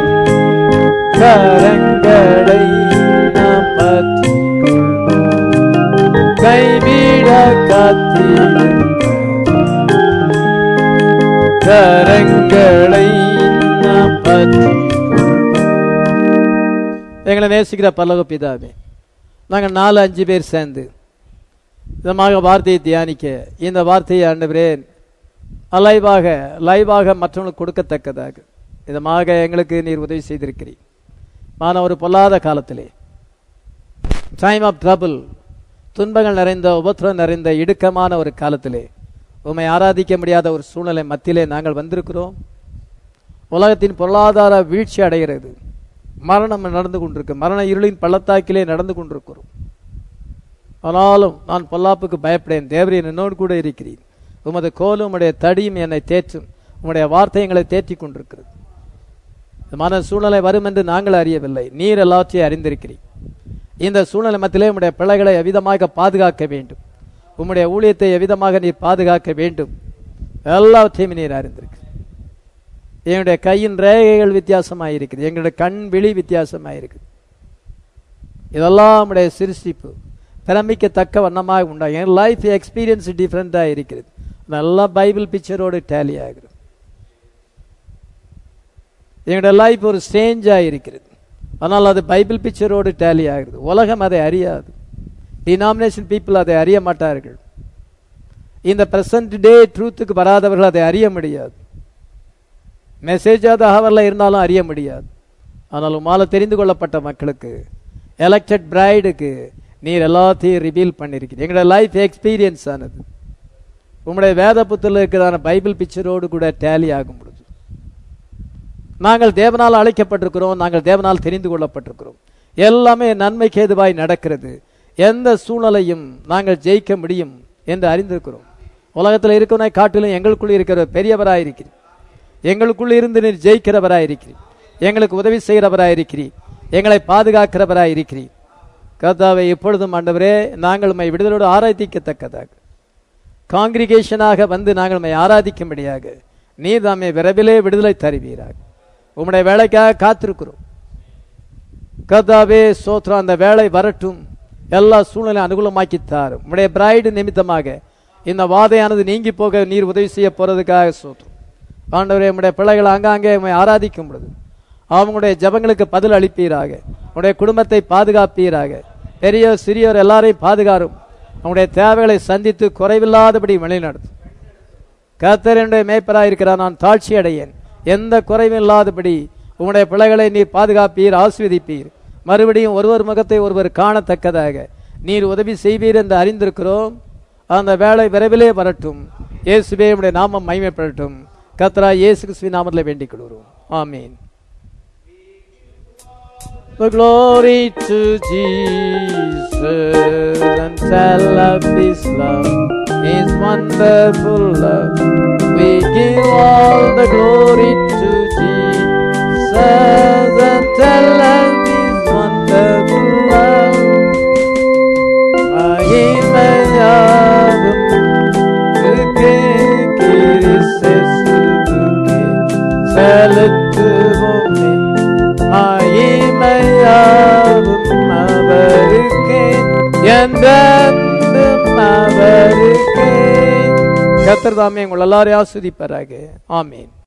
கரங்களை நாம் பற்றிக் கொள்வோம் கைவிட காத்திடும் கரங்களை நாம் பற்றிக் எங்களை நேசிக்கிற பல்லவ பிதாவே நாங்கள் நாலு அஞ்சு பேர் சேர்ந்து விதமாக வார்த்தையை தியானிக்க இந்த வார்த்தையை ஆண்டவரே அலைவாக லைவாக மற்றவங்களுக்கு கொடுக்கத்தக்கதாக விதமாக எங்களுக்கு நீர் உதவி செய்திருக்கிறீர் ஆனால் ஒரு பொல்லாத காலத்திலே டைம் ஆஃப் ட்ரபிள் துன்பங்கள் நிறைந்த உபத்திரம் நிறைந்த இடுக்கமான ஒரு காலத்திலே உம்மை ஆராதிக்க முடியாத ஒரு சூழ்நிலை மத்தியிலே நாங்கள் வந்திருக்கிறோம் உலகத்தின் பொருளாதார வீழ்ச்சி அடைகிறது மரணம் நடந்து கொண்டிருக்கு மரண இருளின் பள்ளத்தாக்கிலே நடந்து கொண்டிருக்கிறோம் ஆனாலும் நான் பொல்லாப்புக்கு பயப்படேன் தேவரீர் என்னோடு கூட இருக்கிறேன் உமது கோலும் உம்முடைய தடியும் என்னை தேற்றும் உம்முடைய வார்த்தை எங்களை தேற்றிக் கொண்டிருக்கிறது இந்த மன சூழ்நிலை வரும் என்று நாங்கள் அறியவில்லை நீர் எல்லாவற்றையும் அறிந்திருக்கிறீர் இந்த சூழ்நிலை மத்தியிலே உம்முடைய பிள்ளைகளை எவ்விதமாக பாதுகாக்க வேண்டும் உம்முடைய ஊழியத்தை எவ்விதமாக நீர் பாதுகாக்க வேண்டும் எல்லாவற்றையும் நீர் அறிந்திருக்கு எங்களுடைய கையின் ரேகைகள் வித்தியாசமாக இருக்குது எங்களுடைய கண் விழி வித்தியாசமாக இருக்குது இதெல்லாம் நம்முடைய சிருஷ்டிப்பு பிரமிக்கத்தக்க வண்ணமாக உண்டா என் லைஃப் எக்ஸ்பீரியன்ஸ் டிஃப்ரெண்ட்டாக இருக்கிறது நல்லா பைபிள் பிக்சரோடு டேலி ஆகிறது எங்களுடைய லைஃப் ஒரு ஸ்டேஞ்சாக இருக்கிறது ஆனால் அது பைபிள் பிக்சரோடு டேலி ஆகிறது உலகம் அதை அறியாது டினாமினேஷன் பீப்புள் அதை அறிய மாட்டார்கள் இந்த பிரசன்ட் டே ட்ரூத்துக்கு வராதவர்கள் அதை அறிய முடியாது மெசேஜாக ஹவரில் இருந்தாலும் அறிய முடியாது ஆனால் உமால தெரிந்து கொள்ளப்பட்ட மக்களுக்கு எலெக்டட் பிரைடுக்கு நீர் எல்லாத்தையும் ரிவீல் பண்ணியிருக்கிறீர் எங்களோட லைஃப் எக்ஸ்பீரியன்ஸ் ஆனது உங்களுடைய வேத புத்தில் இருக்கிறதான பைபிள் பிக்சரோடு கூட டேலி ஆகும் பொழுது நாங்கள் தேவனால் அழைக்கப்பட்டிருக்கிறோம் நாங்கள் தேவனால் தெரிந்து கொள்ளப்பட்டிருக்கிறோம் எல்லாமே நன்மைக்கு ஏதுவாய் நடக்கிறது எந்த சூழ்நிலையும் நாங்கள் ஜெயிக்க முடியும் என்று அறிந்திருக்கிறோம் உலகத்தில் இருக்கிறவனை காட்டிலும் எங்களுக்குள் இருக்கிற பெரியவராய் இருக்கிறீர் எங்களுக்குள் இருந்து நீர் ஜெயிக்கிறவராய் இருக்கிறீர் எங்களுக்கு உதவி செய்கிறவராய் இருக்கிறீர் எங்களை பாதுகாக்கிறவராய் இருக்கிறீர் கர்த்தாவை எப்பொழுதும் ஆண்டவரே நாங்கள் உம்மை விடுதலோடு ஆராதிக்கத்தக்கதாக காங்கிரிகேஷனாக வந்து நாங்கள் உம்மை ஆராதிக்கும்படியாக நீர் தாமே விரைவிலே விடுதலை தருவீராக உம்முடைய வேலைக்காக காத்திருக்கிறோம் கர்த்தாவே சோத்ரம் அந்த வேலை வரட்டும் எல்லா சூழ்நிலை அனுகூலமாக்கி தாரும் உம்முடைய பிரைடு நிமித்தமாக இந்த வாதையானது நீங்கி போக நீர் உதவி செய்ய போறதுக்காக சோத்ரம் ஆண்டவரே உம்முடைய பிள்ளைகள் ஆங்காங்கே உம்மை ஆராதிக்கும் பொழுது அவங்களுடைய ஜபங்களுக்கு பதில் அளிப்பீராக உடைய குடும்பத்தை பாதுகாப்பீராக பெரியோர் சிறியோர் எல்லாரையும் பாதுகாரும் அவங்களுடைய தேவைகளை சந்தித்து குறைவில்லாதபடி வழிநடத்தும் கர்த்தர் என்னுடைய மேய்ப்பராக இருக்கிறார் நான் தாழ்ச்சி அடையேன் எந்த குறைவும் இல்லாதபடி உங்களுடைய பிள்ளைகளை நீர் பாதுகாப்பீர் ஆஸ்வதிப்பீர் மறுபடியும் ஒருவர் முகத்தை ஒருவர் காணத்தக்கதாக நீர் உதவி செய்வீர் என்று அறிந்திருக்கிறோம் அந்த வேலை விரைவிலே வரட்டும் இயேசுவே உடைய நாமம் மகிமைப்படட்டும் கத்ரா இயேசு கிறிஸ்துவின் நாமத்தில் வேண்டிக் கொள்கிறோம் ஆமீன் the glory to Jesus and tell of His love, His wonderful love. We give all the glory to Jesus and tell of His wonderful love. மகிமையாவும் இருக்கு கிறிஸ்துவுக்கே செலுத்துவோமே மகிமையாவும் அவருக்கே என்றென்றும் அவருக்கே கத்தர் தாமே உங்கள் எல்லாரையும் ஆஸ்வதிப்பாராக ஆமீன்